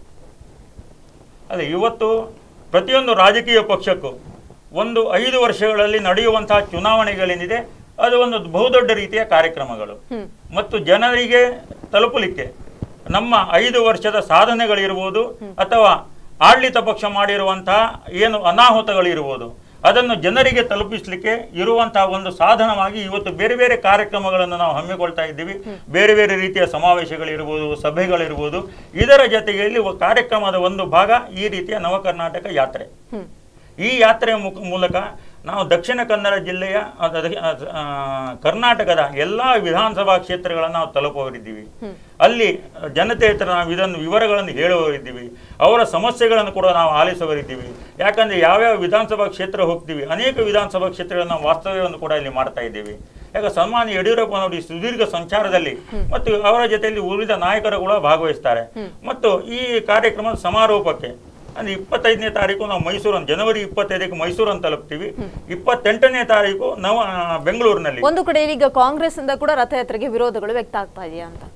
ಅದೇ ಇವತ್ತು ಪ್ರತಿಯೊಂದು ರಾಜಕೀಯ ಪಕ್ಷಕ್ಕೂ ಒಂದು ಐದು ವರ್ಷಗಳಲ್ಲಿ ನಡೆಯುವಂತಹ ಚುನಾವಣೆಗಳೇನಿದೆ ಅದು ಒಂದು ಬಹುದೊಡ್ಡ ರೀತಿಯ ಕಾರ್ಯಕ್ರಮಗಳು ಮತ್ತು ಜನರಿಗೆ ತಲುಪಲಿಕ್ಕೆ ನಮ್ಮ ಐದು ವರ್ಷದ ಸಾಧನೆಗಳಿರ್ಬೋದು ಅಥವಾ ಆಡಳಿತ ಪಕ್ಷ ಮಾಡಿರುವಂತಹ ಏನು ಅನಾಹುತಗಳಿರ್ಬೋದು ಅದನ್ನು ಜನರಿಗೆ ತಲುಪಿಸಲಿಕ್ಕೆ ಇರುವಂತಹ ಒಂದು ಸಾಧನವಾಗಿ ಇವತ್ತು ಬೇರೆ ಬೇರೆ ಕಾರ್ಯಕ್ರಮಗಳನ್ನು ನಾವು ಹಮ್ಮಿಕೊಳ್ತಾ ಇದ್ದೀವಿ ಬೇರೆ ಬೇರೆ ರೀತಿಯ ಸಮಾವೇಶಗಳಿರ್ಬೋದು ಸಭೆಗಳಿರ್ಬೋದು ಇದರ ಜೊತೆಗೆ ಇಲ್ಲಿ ಒ- ಕಾರ್ಯಕ್ರಮದ ಒಂದು ಭಾಗ ಈ ರೀತಿಯ ನವ ಕರ್ನಾಟಕ ಯಾತ್ರೆ ಈ ಯಾತ್ರೆಯ ಮುಖ ಮೂಲಕ ನಾವು ದಕ್ಷಿಣ ಕನ್ನಡ ಜಿಲ್ಲೆಯ ಅದ- ಅದ- ಅದ- ಆ, ಕರ್ನಾಟಕದ ಎಲ್ಲಾ ವಿಧಾನಸಭಾ ಕ್ಷೇತ್ರಗಳನ್ನು ನಾವು ತಲುಪುವರಿದ್ದೀವಿ ಅಲ್ಲಿ ಜನತೆ ಹತ್ರ ನಾವು ಇದನ್ನು ವಿವರಗಳನ್ನು ಹೇಳುವವರಿದ್ದೀವಿ ಅವರ ಸಮಸ್ಯೆಗಳನ್ನು ಕೂಡ ನಾವು ಆಲಿಸುವರಿದ್ದೀವಿ ಯಾಕಂದ್ರೆ ಯಾವ್ಯಾವ ವಿಧಾನಸಭಾ ಕ್ಷೇತ್ರ ಹೋಗ್ತೀವಿ ಅನೇಕ ವಿಧಾನಸಭಾ ಕ್ಷೇತ್ರಗಳನ್ನು ನಾವು ವಾಸ್ತವ್ಯವನ್ನು ಕೂಡ ಇಲ್ಲಿ ಮಾಡ್ತಾ ಇದ್ದೀವಿ ಯಾಕೆ ಸನ್ಮಾನ್ಯ ಯಡಿಯೂರಪ್ಪನವರು ಈ ಸುದೀರ್ಘ ಸಂಚಾರದಲ್ಲಿ ಮತ್ತು ಅವರ ಜೊತೆಯಲ್ಲಿ ಉಳಿದ ನಾಯಕರು ಕೂಡ ಭಾಗವಹಿಸ್ತಾರೆ ಮತ್ತು ಈ ಕಾರ್ಯಕ್ರಮದ ಸಮಾರೋಪಕ್ಕೆ ಅಂದ್ರೆ ಇಪ್ಪತ್ತೈದನೇ ತಾರೀಕು ನಾವು ಮೈಸೂರನ್ನು ಜನವರಿ ಇಪ್ಪತ್ತೈದಕ್ಕೆ ಮೈಸೂರನ್ನು ತಲುಪ್ತೀವಿ ಇಪ್ಪತ್ತೆಂಟನೇ ತಾರೀಕು ನಾವು ಆ, ಬೆಂಗಳೂರಿನಲ್ಲಿ ಒಂದು ಕಡೆಯಲ್ಲಿ ಈಗ ಕಾಂಗ್ರೆಸ್ ಇಂದ ಕೂಡ ರಥಯಾತ್ರೆಗೆ ವಿರೋಧಗಳು ವ್ಯಕ್ತ ಆಗ್ತಾ ಇದೆಯಾ ಅಂತ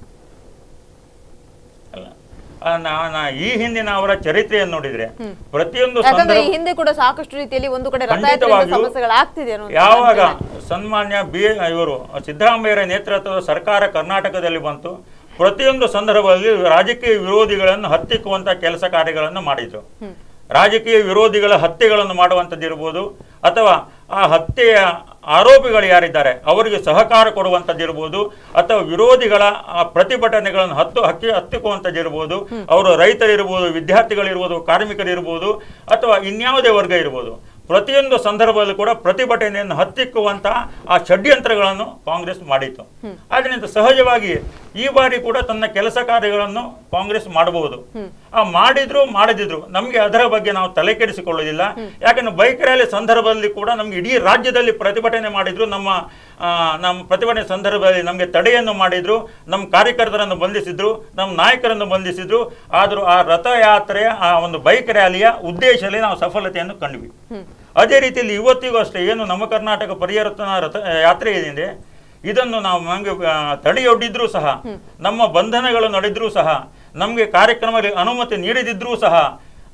ಅಲ್ಲ, ಆ, ನಾ- ನಾ ಈ ಹಿಂದಿನ ಅವರ ಚರಿತ್ರೆಯನ್ನು ನೋಡಿದ್ರೆ ಪ್ರತಿಯೊಂದು ಯಾಕಂದ್ರೆ ಈ ಸಂದರ್ಭ ಹಿಂದೆ ಕೂಡ ಸಾಕಷ್ಟು ರೀತಿಯಲ್ಲಿ ಒಂದು ಕಡೆ ರಥಯಾತ್ರೆಯಿಂದ ಖಂಡಿತವಾಗಿಯೂ ಸಮಸ್ಯೆಗಳಾಗ್ತಿದೆ ಅನ್ನೋದು ಯಾವಾಗ ಸನ್ಮಾನ್ಯ ಬಿ ಇವರು ಸಿದ್ದರಾಮಯ್ಯರ ನೇತೃತ್ವದ ಸರ್ಕಾರ ಕರ್ನಾಟಕದಲ್ಲಿ ಬಂತು ಪ್ರತಿಯೊಂದು ಸಂದರ್ಭದಲ್ಲಿ ರಾಜಕೀಯ ವಿರೋಧಿಗಳನ್ನು ಹತ್ತಿಕ್ಕುವಂತ ಕೆಲಸ ಕಾರ್ಯಗಳನ್ನು ಮಾಡಿದ್ರು ರಾಜಕೀಯ ವಿರೋಧಿಗಳ ಹತ್ಯೆಗಳನ್ನು ಮಾಡುವಂಥದ್ದಿರ್ಬೋದು ಅಥವಾ ಆ ಹತ್ಯೆಯ ಆರೋಪಿಗಳು ಯಾರಿದ್ದಾರೆ ಅವರಿಗೆ ಸಹಕಾರ ಕೊಡುವಂಥದ್ದಿರ್ಬೋದು ಅಥವಾ ವಿರೋಧಿಗಳ ಆ ಪ್ರತಿಭಟನೆಗಳನ್ನು ಹತ್ತು ಹಕ್ಕಿ ಹತ್ತಿಕ್ಕುವಂಥದ್ದಿರ್ಬೋದು ಅವರು ರೈತರಿರ್ಬೋದು ವಿದ್ಯಾರ್ಥಿಗಳಿರ್ಬೋದು ಕಾರ್ಮಿಕರಿರ್ಬೋದು ಅಥವಾ ಇನ್ಯಾವುದೇ ವರ್ಗ ಇರ್ಬೋದು ಪ್ರತಿಯೊಂದು ಸಂದರ್ಭದಲ್ಲೂ ಕೂಡ ಪ್ರತಿಭಟನೆಯನ್ನು ಹತ್ತಿಕ್ಕುವಂತಹ ಆ ಷಡ್ಯಂತ್ರಗಳನ್ನು ಕಾಂಗ್ರೆಸ್ ಮಾಡಿತು ಆದ್ದರಿಂದ ಸಹಜವಾಗಿ ಈ ಬಾರಿ ಕೂಡ ತನ್ನ ಕೆಲಸ ಕಾರ್ಯಗಳನ್ನು ಕಾಂಗ್ರೆಸ್ ಮಾಡಬಹುದು ಆ ಮಾಡಿದ್ರು ಮಾಡದಿದ್ರು ನಮಗೆ ಅದರ ಬಗ್ಗೆ ನಾವು ತಲೆ ಕೆಡಿಸಿಕೊಳ್ಳುವುದಿಲ್ಲ ಯಾಕಂದ್ರೆ ಬೈಕ್ ರ್ಯಾಲಿ ಸಂದರ್ಭದಲ್ಲಿ ಕೂಡ ನಮ್ಗೆ ಇಡೀ ರಾಜ್ಯದಲ್ಲಿ ಪ್ರತಿಭಟನೆ ಮಾಡಿದ್ರು ನಮ್ಮ ಆ, ನಮ್ಮ ಪ್ರತಿಭಟನೆ ಸಂದರ್ಭದಲ್ಲಿ ನಮಗೆ ತಡೆಯನ್ನು ಮಾಡಿದ್ರು ನಮ್ಮ ಕಾರ್ಯಕರ್ತರನ್ನು ಬಂಧಿಸಿದ್ರು ನಮ್ಮ ನಾಯಕರನ್ನು ಬಂಧಿಸಿದ್ರು ಆದರೂ ಆ ರಥಯಾತ್ರೆಯ ಆ ಒಂದು ಬೈಕ್ ರ್ಯಾಲಿಯ ಉದ್ದೇಶದಲ್ಲಿ ನಾವು ಸಫಲತೆಯನ್ನು ಕಂಡ್ವಿ ಅದೇ ರೀತಿಯಲ್ಲಿ ಇವತ್ತಿಗೂ ಅಷ್ಟೇ ಏನು ನಮ್ಮ ಕರ್ನಾಟಕ ಪರಿವರ್ತನಾ ರಥ ಯಾತ್ರೆ ಏನಿದೆ ಇದನ್ನು ನಾವು ನಮಗೆ ಆ, ತಡೆಯೊಡ್ಡಿದ್ರೂ ಸಹ ನಮ್ಮ ಬಂಧನಗಳು ನಡೆದ್ರೂ ಸಹ ನಮಗೆ ಕಾರ್ಯಕ್ರಮಗಳಿಗೆ ಅನುಮತಿ ನೀಡದಿದ್ರೂ ಸಹ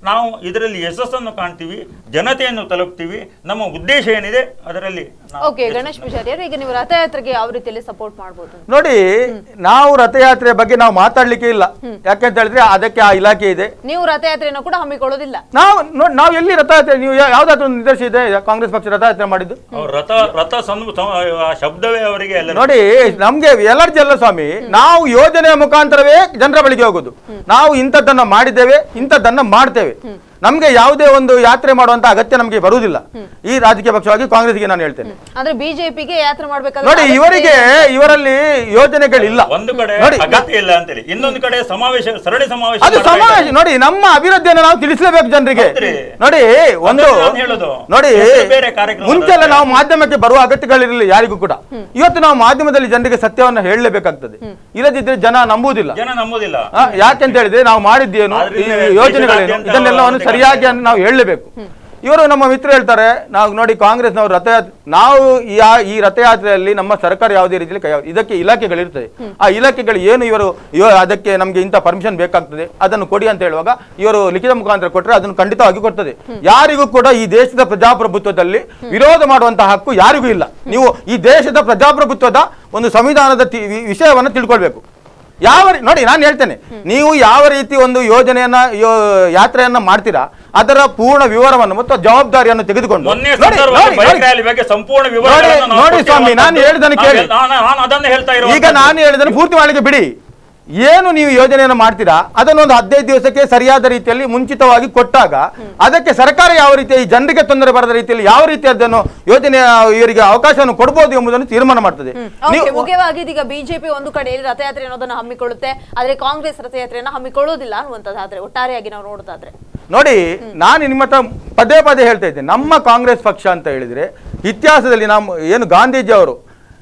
ನಾವು ಇದರಲ್ಲಿ ಯಶಸ್ಸನ್ನು ಕಾಣ್ತೀವಿ ಜನತೆಯನ್ನು ತಲುಪ್ತೀವಿ ನಮ್ಮ ಉದ್ದೇಶ ಏನಿದೆ ಅದರಲ್ಲಿ ನಾವು ಓಕೆ ಗಣೇಶ್ ಪೂಜಾರಿ ಅವರು ಈಗ ನೀವು ರಥಯಾತ್ರೆಗೆ ಯಾವ ರೀತಿಯಲ್ಲಿ ಸಪೋರ್ಟ್ ಮಾಡ್ಬೋದು ನೋಡಿ ನಾವು ರಥಯಾತ್ರೆಯ ಬಗ್ಗೆ ನಾವು ಮಾತಾಡ್ಲಿಕ್ಕೆ ಇಲ್ಲ ಯಾಕೆಂತ ಹೇಳಿದ್ರೆ ಅದಕ್ಕೆ ಆ ಇಲಾಖೆ ಇದೆ ನೀವು ರಥಯಾತ್ರೆಯನ್ನು ಕೂಡ ಹಮ್ಮಿಕೊಳ್ಳೋದಿಲ್ಲ ನಾವು ನೋಡಿ ನಾವು ಎಲ್ಲಿ ರಥಯಾತ್ರೆ ನೀವು ಯಾ- ಯಾವ್ದಾದ್ರು ಒಂದು ನಿದರ್ಶ ಇದೆ ಕಾಂಗ್ರೆಸ್ ಪಕ್ಷ ರಥಯಾತ್ರೆ ಮಾಡಿದ್ದು ಅವ್ರ ರಥ ರಥ ಸಂ- ಸಂ- ಆ ಶಬ್ದವೇ ಅವರಿಗೆ ಎಲ್ಲ ನೋಡಿ ನಮ್ಗೆ ಎಲರ್ಜಿ ಅಲ್ಲ ಸ್ವಾಮಿ ನಾವು ಯೋಜನೆಯ ಮುಖಾಂತರವೇ ಜನರ ಬಳಿಗೆ ಹೋಗುದು ನಾವು ಇಂಥದ್ದನ್ನ ಮಾಡಿದ್ದೇವೆ ಇಂಥದ್ದನ್ನ ಮಾಡ್ತೇವೆ ನಮ್ಗೆ ಯಾವುದೇ ಒಂದು ಯಾತ್ರೆ ಮಾಡುವಂತ ಅಗತ್ಯ ನಮಗೆ ಬರುವುದಿಲ್ಲ ಈ ರಾಜಕೀಯ ಪಕ್ಷವಾಗಿ ಕಾಂಗ್ರೆಸ್ಗೆ ನಾನು ಹೇಳ್ತೇನೆ ಅಂದ್ರೆ ಬಿಜೆಪಿಗೆ ಯಾತ್ರೆ ಮಾಡ್ಬೇಕಾದ್ರೆ ನೋಡಿ ಅದಕ್ಕೆ- ಇವರಿಗೆ ಇವರಲ್ಲಿ ಯೋಜನೆಗಳಿಲ್ಲ ಒಂದು ಕಡೆ ನೋಡಿ ಅಗತ್ಯ ಇಲ್ಲ ಅಂತೇಳಿ ಇನ್ನೊಂದು ಕಡೆ ಸಮಾವೇಶ ಸರಣಿ ಸಮಾವೇಶ ಅದು ಮಾಡ್ತಾ ಸಮಾವೇಶ ಇದ್ದಾರೆ. ನೋಡಿ ನಮ್ಮ ಅಭಿವೃದ್ಧಿಯನ್ನು ನಾವು ತಿಳಿಸಲೇಬೇಕು ಜನರಿಗೆ ಹೌದ್ರಿ. ನೋಡಿ ಒಂದು ಅದನ್ನ ನಾನು ಹೇಳೋದು. ನೋಡಿ ಬೇರೆ ಬೇರೆ ಕಾರ್ಯಕ್ರಮ ಮುಂಚೆಲ್ಲ ಬರುತ್ತೆ. ನಾವು ಮಾಧ್ಯಮಕ್ಕೆ ಬರುವ ಅಗತ್ಯಗಳಿರಲಿಲ್ಲ ಯಾರಿಗೂ ಕೂಡ ಇವತ್ತು ನಾವು ಮಾಧ್ಯಮದಲ್ಲಿ ಜನರಿಗೆ ಸತ್ಯವನ್ನ ಹೇಳಲೇಬೇಕಾಗ್ತದೆ ಇಲ್ಲದಿದ್ರೆ ಜನ ನಂಬುವುದಿಲ್ಲ ಜನ ನಂಬುದಿಲ್ಲ ಆ, ಯಾಕೆಂತ ಹೇಳಿದ್ರೆ ನಾವು ಮಾಡಿದ್ದೇನು ಈ ಆದ್ರಿಂದ ಯೋಜನೆಗಳೇನು ದೇಶದಾದ್ಯಂತ ಇದನ್ನೆಲ್ಲವನ್ನು ಅವರ ಸರಿಯಾಗಿ ನಾವು ಹೇಳಲೇಬೇಕು ಇವರು ನಮ್ಮ ಮಿತ್ರ ಹೇಳ್ತಾರೆ ನಾವು ನೋಡಿ ಕಾಂಗ್ರೆಸ್ನವರು ರಥಯಾತ್ರೆ ನಾವು ಈ ಆ- ಈ ರಥಯಾತ್ರೆಯಲ್ಲಿ ನಮ್ಮ ಸರ್ಕಾರ ಯಾವುದೇ ರೀತಿಯಲ್ಲಿ ಕೈ ಇದಕ್ಕೆ ಇಲಾಖೆಗಳಿರ್ತದೆ ಆ ಇಲಾಖೆಗಳು ಏನು ಇವರು ಇವ- ಅದಕ್ಕೆ ನಮಗೆ ಇಂಥ ಪರ್ಮಿಷನ್ ಬೇಕಾಗ್ತದೆ ಅದನ್ನು ಕೊಡಿ ಅಂತ ಹೇಳುವಾಗ ಇವರು ಲಿಖಿತ ಮುಖಾಂತರ ಕೊಟ್ಟರೆ ಅದನ್ನು ಖಂಡಿತವಾಗಿ ಕೊಡ್ತದೆ ಯಾರಿಗೂ ಕೂಡ ಈ ದೇಶದ ಪ್ರಜಾಪ್ರಭುತ್ವದಲ್ಲಿ ವಿರೋಧ ಮಾಡುವಂತಹ ಹಕ್ಕು ಯಾರಿಗೂ ಇಲ್ಲ ನೀವು ಈ ದೇಶದ ಪ್ರಜಾಪ್ರಭುತ್ವದ ಒಂದು ಸಂವಿಧಾನದ ತಿ- ವಿ- ವಿಷಯವನ್ನು ತಿಳ್ಕೊಳ್ಬೇಕು ಯಾವ ರೀ- ನೋಡಿ ನಾನು ಹೇಳ್ತೇನೆ ನೀವು ಯಾವ ರೀತಿ ಒಂದು ಯೋಜನೆಯನ್ನ ಯೋ- ಯಾತ್ರೆಯನ್ನ ಮಾಡ್ತೀರಾ ಅದರ ಪೂರ್ಣ ವಿವರವನ್ನು ಮತ್ತು ಜವಾಬ್ದಾರಿಯನ್ನು ತೆಗೆದುಕೊಂಡು ಮೊನ್ನೆ ನೋಡಿ, ಸಂದರ್ಭದಲ್ಲಿ ನೋಡಿ, ಬೈಕ್ ನೋಡಿ. ರ್ಯಾಲಿ ಬಗ್ಗೆ ಸಂಪೂರ್ಣ ವಿವರಗಳನ್ನು ನಾವು ನೋಡಿ ಸ್ವಾಮಿ, ಕೊಟ್ಟಿರುವಂತದ್ದು. ನಾನು ಹೇಳಿದ್ದನ್ನು ಕೇಳಿ. ನಾವು- ನಾನು ನಾನು ಅದನ್ನೇ ಹೇಳ್ತಾ ಈಗ ಇರುವಂತದ್ದು. ನಾನು ಹೇಳಿದನ್ನು ಪೂರ್ತಿ ಮಾಡಲಿಕ್ಕೆ ಬಿಡಿ ಏನು ನೀವು ಯೋಜನೆಯನ್ನು ಮಾಡ್ತೀರಾ ಅದನ್ನೊಂದು ಹದಿನೈದು ದಿವಸಕ್ಕೆ ಸರಿಯಾದ ರೀತಿಯಲ್ಲಿ ಮುಂಚಿತವಾಗಿ ಕೊಟ್ಟಾಗ ಅದಕ್ಕೆ ಸರ್ಕಾರ ಯಾವ ರೀತಿ ಈ ಜನರಿಗೆ ತೊಂದರೆ ಬರದ ರೀತಿಯಲ್ಲಿ ಯಾವ ರೀತಿ ಅದನ್ನು ಯೋಜನೆಯ ಇವರಿಗೆ ಅವಕಾಶವನ್ನು ಕೊಡಬಹುದು ಎಂಬುದನ್ನು ತೀರ್ಮಾನ ಮಾಡ್ತದೆ ಓಕೆ ನೀವು ಮುಖ್ಯವಾಗಿ ಇದೀಗ ಬಿಜೆಪಿ ಒಂದು ಕಡೆಯಲ್ಲಿ ರಥಯಾತ್ರೆ ಅನ್ನೋದನ್ನ ಹಮ್ಮಿಕೊಳ್ಳುತ್ತೆ ಆದ್ರೆ ಕಾಂಗ್ರೆಸ್ ರಥಯಾತ್ರೆಯನ್ನ ಹಮ್ಮಿಕೊಳ್ಳೋದಿಲ್ಲ ಅನ್ನುವಂಥದ್ದಾದ್ರೆ ಒಟ್ಟಾರೆಯಾಗಿ ನಾವು ನೋಡೋದಾದ್ರೆ ನೋಡಿ ನಾನು ನಿಮ್ಮ ಹತ್ರ ಪದೇ ಪದೇ ಹೇಳ್ತಾ ಇದ್ದೇನೆ ನಮ್ಮ ಕಾಂಗ್ರೆಸ್ ಪಕ್ಷ ಅಂತ ಹೇಳಿದ್ರೆ ಇತಿಹಾಸದಲ್ಲಿ ನಾವು ಏನು ಗಾಂಧೀಜಿ ಅವರು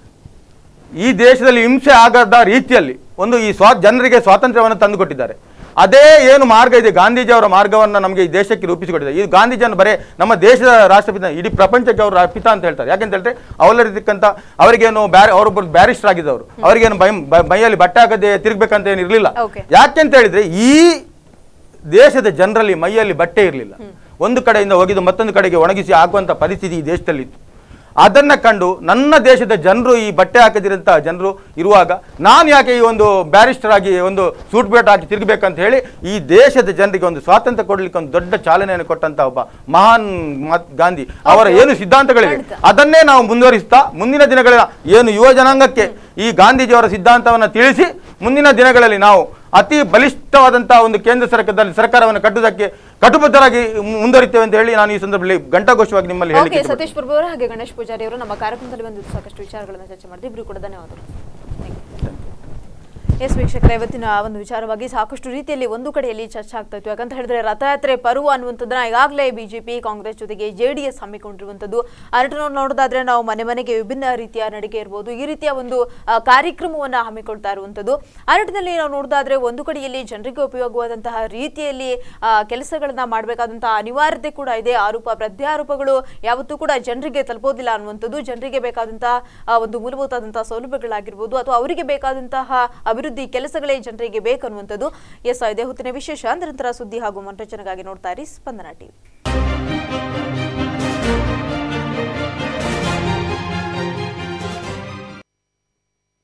ಈ ದೇಶದಲ್ಲಿ ಹಿಂಸೆ ಆಗದ ರೀತಿಯಲ್ಲಿ ಒಂದು ಈ ಸ್ವಾ ಜನರಿಗೆ ಸ್ವಾತಂತ್ರ್ಯವನ್ನು ತಂದುಕೊಟ್ಟಿದ್ದಾರೆ ಅದೇ ಏನು ಮಾರ್ಗ ಇದೆ ಗಾಂಧೀಜಿ ಅವರ ಮಾರ್ಗವನ್ನು ನಮಗೆ ಈ ದೇಶಕ್ಕೆ ರೂಪಿಸಿಕೊಟ್ಟಿದ್ದಾರೆ ಈ ಗಾಂಧೀಜಿಯನ್ನು ಬರೇ ನಮ್ಮ ದೇಶದ ರಾಷ್ಟ್ರಪಿತ ಇಡೀ ಪ್ರಪಂಚಕ್ಕೆ ಅವರು ಪಿತ ಅಂತ ಹೇಳ್ತಾರೆ ಯಾಕೆಂತ ಹೇಳಿದ್ರೆ ಅವರಲ್ಲಿರ್ತಕ್ಕಂಥ ಅವರಿಗೇನು ಬ್ಯಾರಿ ಅವರೊಬ್ಬರು ಬ್ಯಾರಿಸ್ಟರ್ ಆಗಿದ್ದವರು ಅವರಿಗೇನು ಭಯ ಬ- ಮೈಯಲ್ಲಿ ಬಟ್ಟೆ ಹಾಕದೆ ತಿರುಗಬೇಕಂತ ಏನು ಇರಲಿಲ್ಲ Okay. ಯಾಕೆಂತ ಹೇಳಿದ್ರೆ ಈ ದೇಶದ ಜನರಲ್ಲಿ ಮೈಯಲ್ಲಿ ಬಟ್ಟೆ ಇರಲಿಲ್ಲ ಒಂದು ಕಡೆಯಿಂದ ಒಗೆದು ಮತ್ತೊಂದು ಕಡೆಗೆ ಒಣಗಿಸಿ ಹಾಕುವಂತ ಪರಿಸ್ಥಿತಿ ಈ ದೇಶದಲ್ಲಿತ್ತು ಅದನ್ನ ಕಂಡು ನನ್ನ ದೇಶದ ಜನರು ಈ ಬಟ್ಟೆ ಹಾಕದಿರಂತ ಜನರು ಇರುವಾಗ ನಾನು ಯಾಕೆ ಈ ಒಂದು ಬ್ಯಾರಿಸ್ಟರ್ ಆಗಿ ಒಂದು ಸೂಟ್ ಬೇಟ್ ಹಾಕಿ ತಿರುಗಬೇಕಂತ ಹೇಳಿ ಈ ದೇಶದ ಜನರಿಗೆ ಒಂದು ಸ್ವಾತಂತ್ರ್ಯ ಕೊಡ್ಲಿಕ್ಕೆ ಒಂದು ದೊಡ್ಡ ಚಾಲನೆಯನ್ನು ಕೊಟ್ಟಂತ ಒಬ್ಬ ಮಹಾನ್ ಮಹಾತ್ಮ ಗಾಂಧಿ ಅವರ ಏನು ಸಿದ್ಧಾಂತಗಳಿವೆ ಖಂಡಿತ. ಅದನ್ನೇ ನಾವು ಮುಂದುವರಿಸ್ತಾ ಮುಂದಿನ ದಿನಗಳ ಏನು ಯುವ ಜನಾಂಗಕ್ಕೆ ಈ ಗಾಂಧೀಜಿಯವರ ಸಿದ್ಧಾಂತವನ್ನು ತಿಳಿಸಿ ಮುಂದಿನ ದಿನಗಳಲ್ಲಿ ನಾವು ಅತಿ ಬಲಿಷ್ಠವಾದಂತಹ ಒಂದು ಕೇಂದ್ರ ಸರ್ಕಾರದಲ್ಲಿ ಸರ್ಕಾರವನ್ನು ಕಟ್ಟುವುದಕ್ಕೆ ಕಟುಬದ್ಧರಾಗಿ ಮುಂದುವರಿತೇವೆ ಅಂತ ಹೇಳಿ ನಾನು ಈ ಸಂದರ್ಭದಲ್ಲಿ ಘಂಟಾಘೋಷವಾಗಿ ನಿಮ್ಮಲ್ಲಿ ಓಕೆ ಹೇಳಿಕೆ ಸತೀಶ್ ಪ್ರಭು ಅವರು ಹಾಗೆ ಗಣೇಶ್ ಪೂಜಾರಿ ಅವರು ನಮ್ಮ ಕಾರ್ಯಕ್ರಮದಲ್ಲಿ ಬಂದಿದ್ದು ಸಾಕಷ್ಟು ವಿಚಾರಗಳನ್ನು ಚರ್ಚೆ ಮಾಡಿದ್ರು ಇಬ್ರು ಕೂಡ ಧನ್ಯವಾದಗಳು ಎಸ್ ವೀಕ್ಷಕರ ಇವತ್ತಿನ ಒಂದು ವಿಚಾರವಾಗಿ ಸಾಕಷ್ಟು ರೀತಿಯಲ್ಲಿ ಒಂದು ಕಡೆಯಲ್ಲಿ ಚರ್ಚೆ ಆಗ್ತಾ ಇತ್ತು ಯಾಕಂತ ಹೇಳಿದ್ರೆ ರಥಯಾತ್ರೆ ಪರ್ವ ಅನ್ನುವಂಥದ್ದನ್ನ ಈಗಾಗಲೇ ಬಿಜೆಪಿ ಕಾಂಗ್ರೆಸ್ ಜೊತೆಗೆ ಜೆ ಡಿ ಎಸ್ ಹಮ್ಮಿಕೊಂಡಿರುವಂಥದ್ದು ಅರಟನವ್ರು ನೋಡೋದಾದ್ರೆ ನಾವು ಮನೆ ಮನೆಗೆ ವಿಭಿನ್ನ ರೀತಿಯ ನಡಿಗೆ ಇರ್ಬೋದು ಈ ರೀತಿಯ ಒಂದು ಆ, ಕಾರ್ಯಕ್ರಮವನ್ನ ಹಮ್ಮಿಕೊಳ್ತಾ ಇರುವಂಥದ್ದು ಅರಟಿನಲ್ಲಿ ನಾವು ನೋಡೋದಾದ್ರೆ ಒಂದು ಕಡೆಯಲ್ಲಿ ಜನರಿಗೆ ಉಪಯೋಗವಾದಂತಹ ರೀತಿಯಲ್ಲಿ ಆ, ಕೆಲಸಗಳನ್ನ ಮಾಡಬೇಕಾದಂತಹ ಅನಿವಾರ್ಯತೆ ಕೂಡ ಇದೆ ಆರೋಪ ಪ್ರತ್ಯಾರೋಪಗಳು ಯಾವತ್ತೂ ಕೂಡ ಜನರಿಗೆ ತಲುಪೋದಿಲ್ಲ ಅನ್ನುವಂಥದ್ದು ಜನರಿಗೆ ಬೇಕಾದಂತಹ ಆ, ಒಂದು ಮೂಲಭೂತವಾದಂತಹ ಸೌಲಭ್ಯಗಳಾಗಿರ್ಬೋದು ಅಥವಾ ಅವರಿಗೆ ಬೇಕಾದಂತಹ ಅಭಿವೃದ್ಧಿ ಕೆಲಸಗಳೇ ಜನರಿಗೆ ಬೇಕನ್ನುವಂಥದ್ದು ಎಸ್ ಇದೇ ಹೊತ್ತಿನ ವಿಶೇಷ ನಿರಂತರ ಸುದ್ದಿ ಹಾಗೂ ಮನರಂಜನೆಗಾಗಿ ನೋಡ್ತಾ ಇರಿ ಸ್ಪಂದನ ಟಿವಿ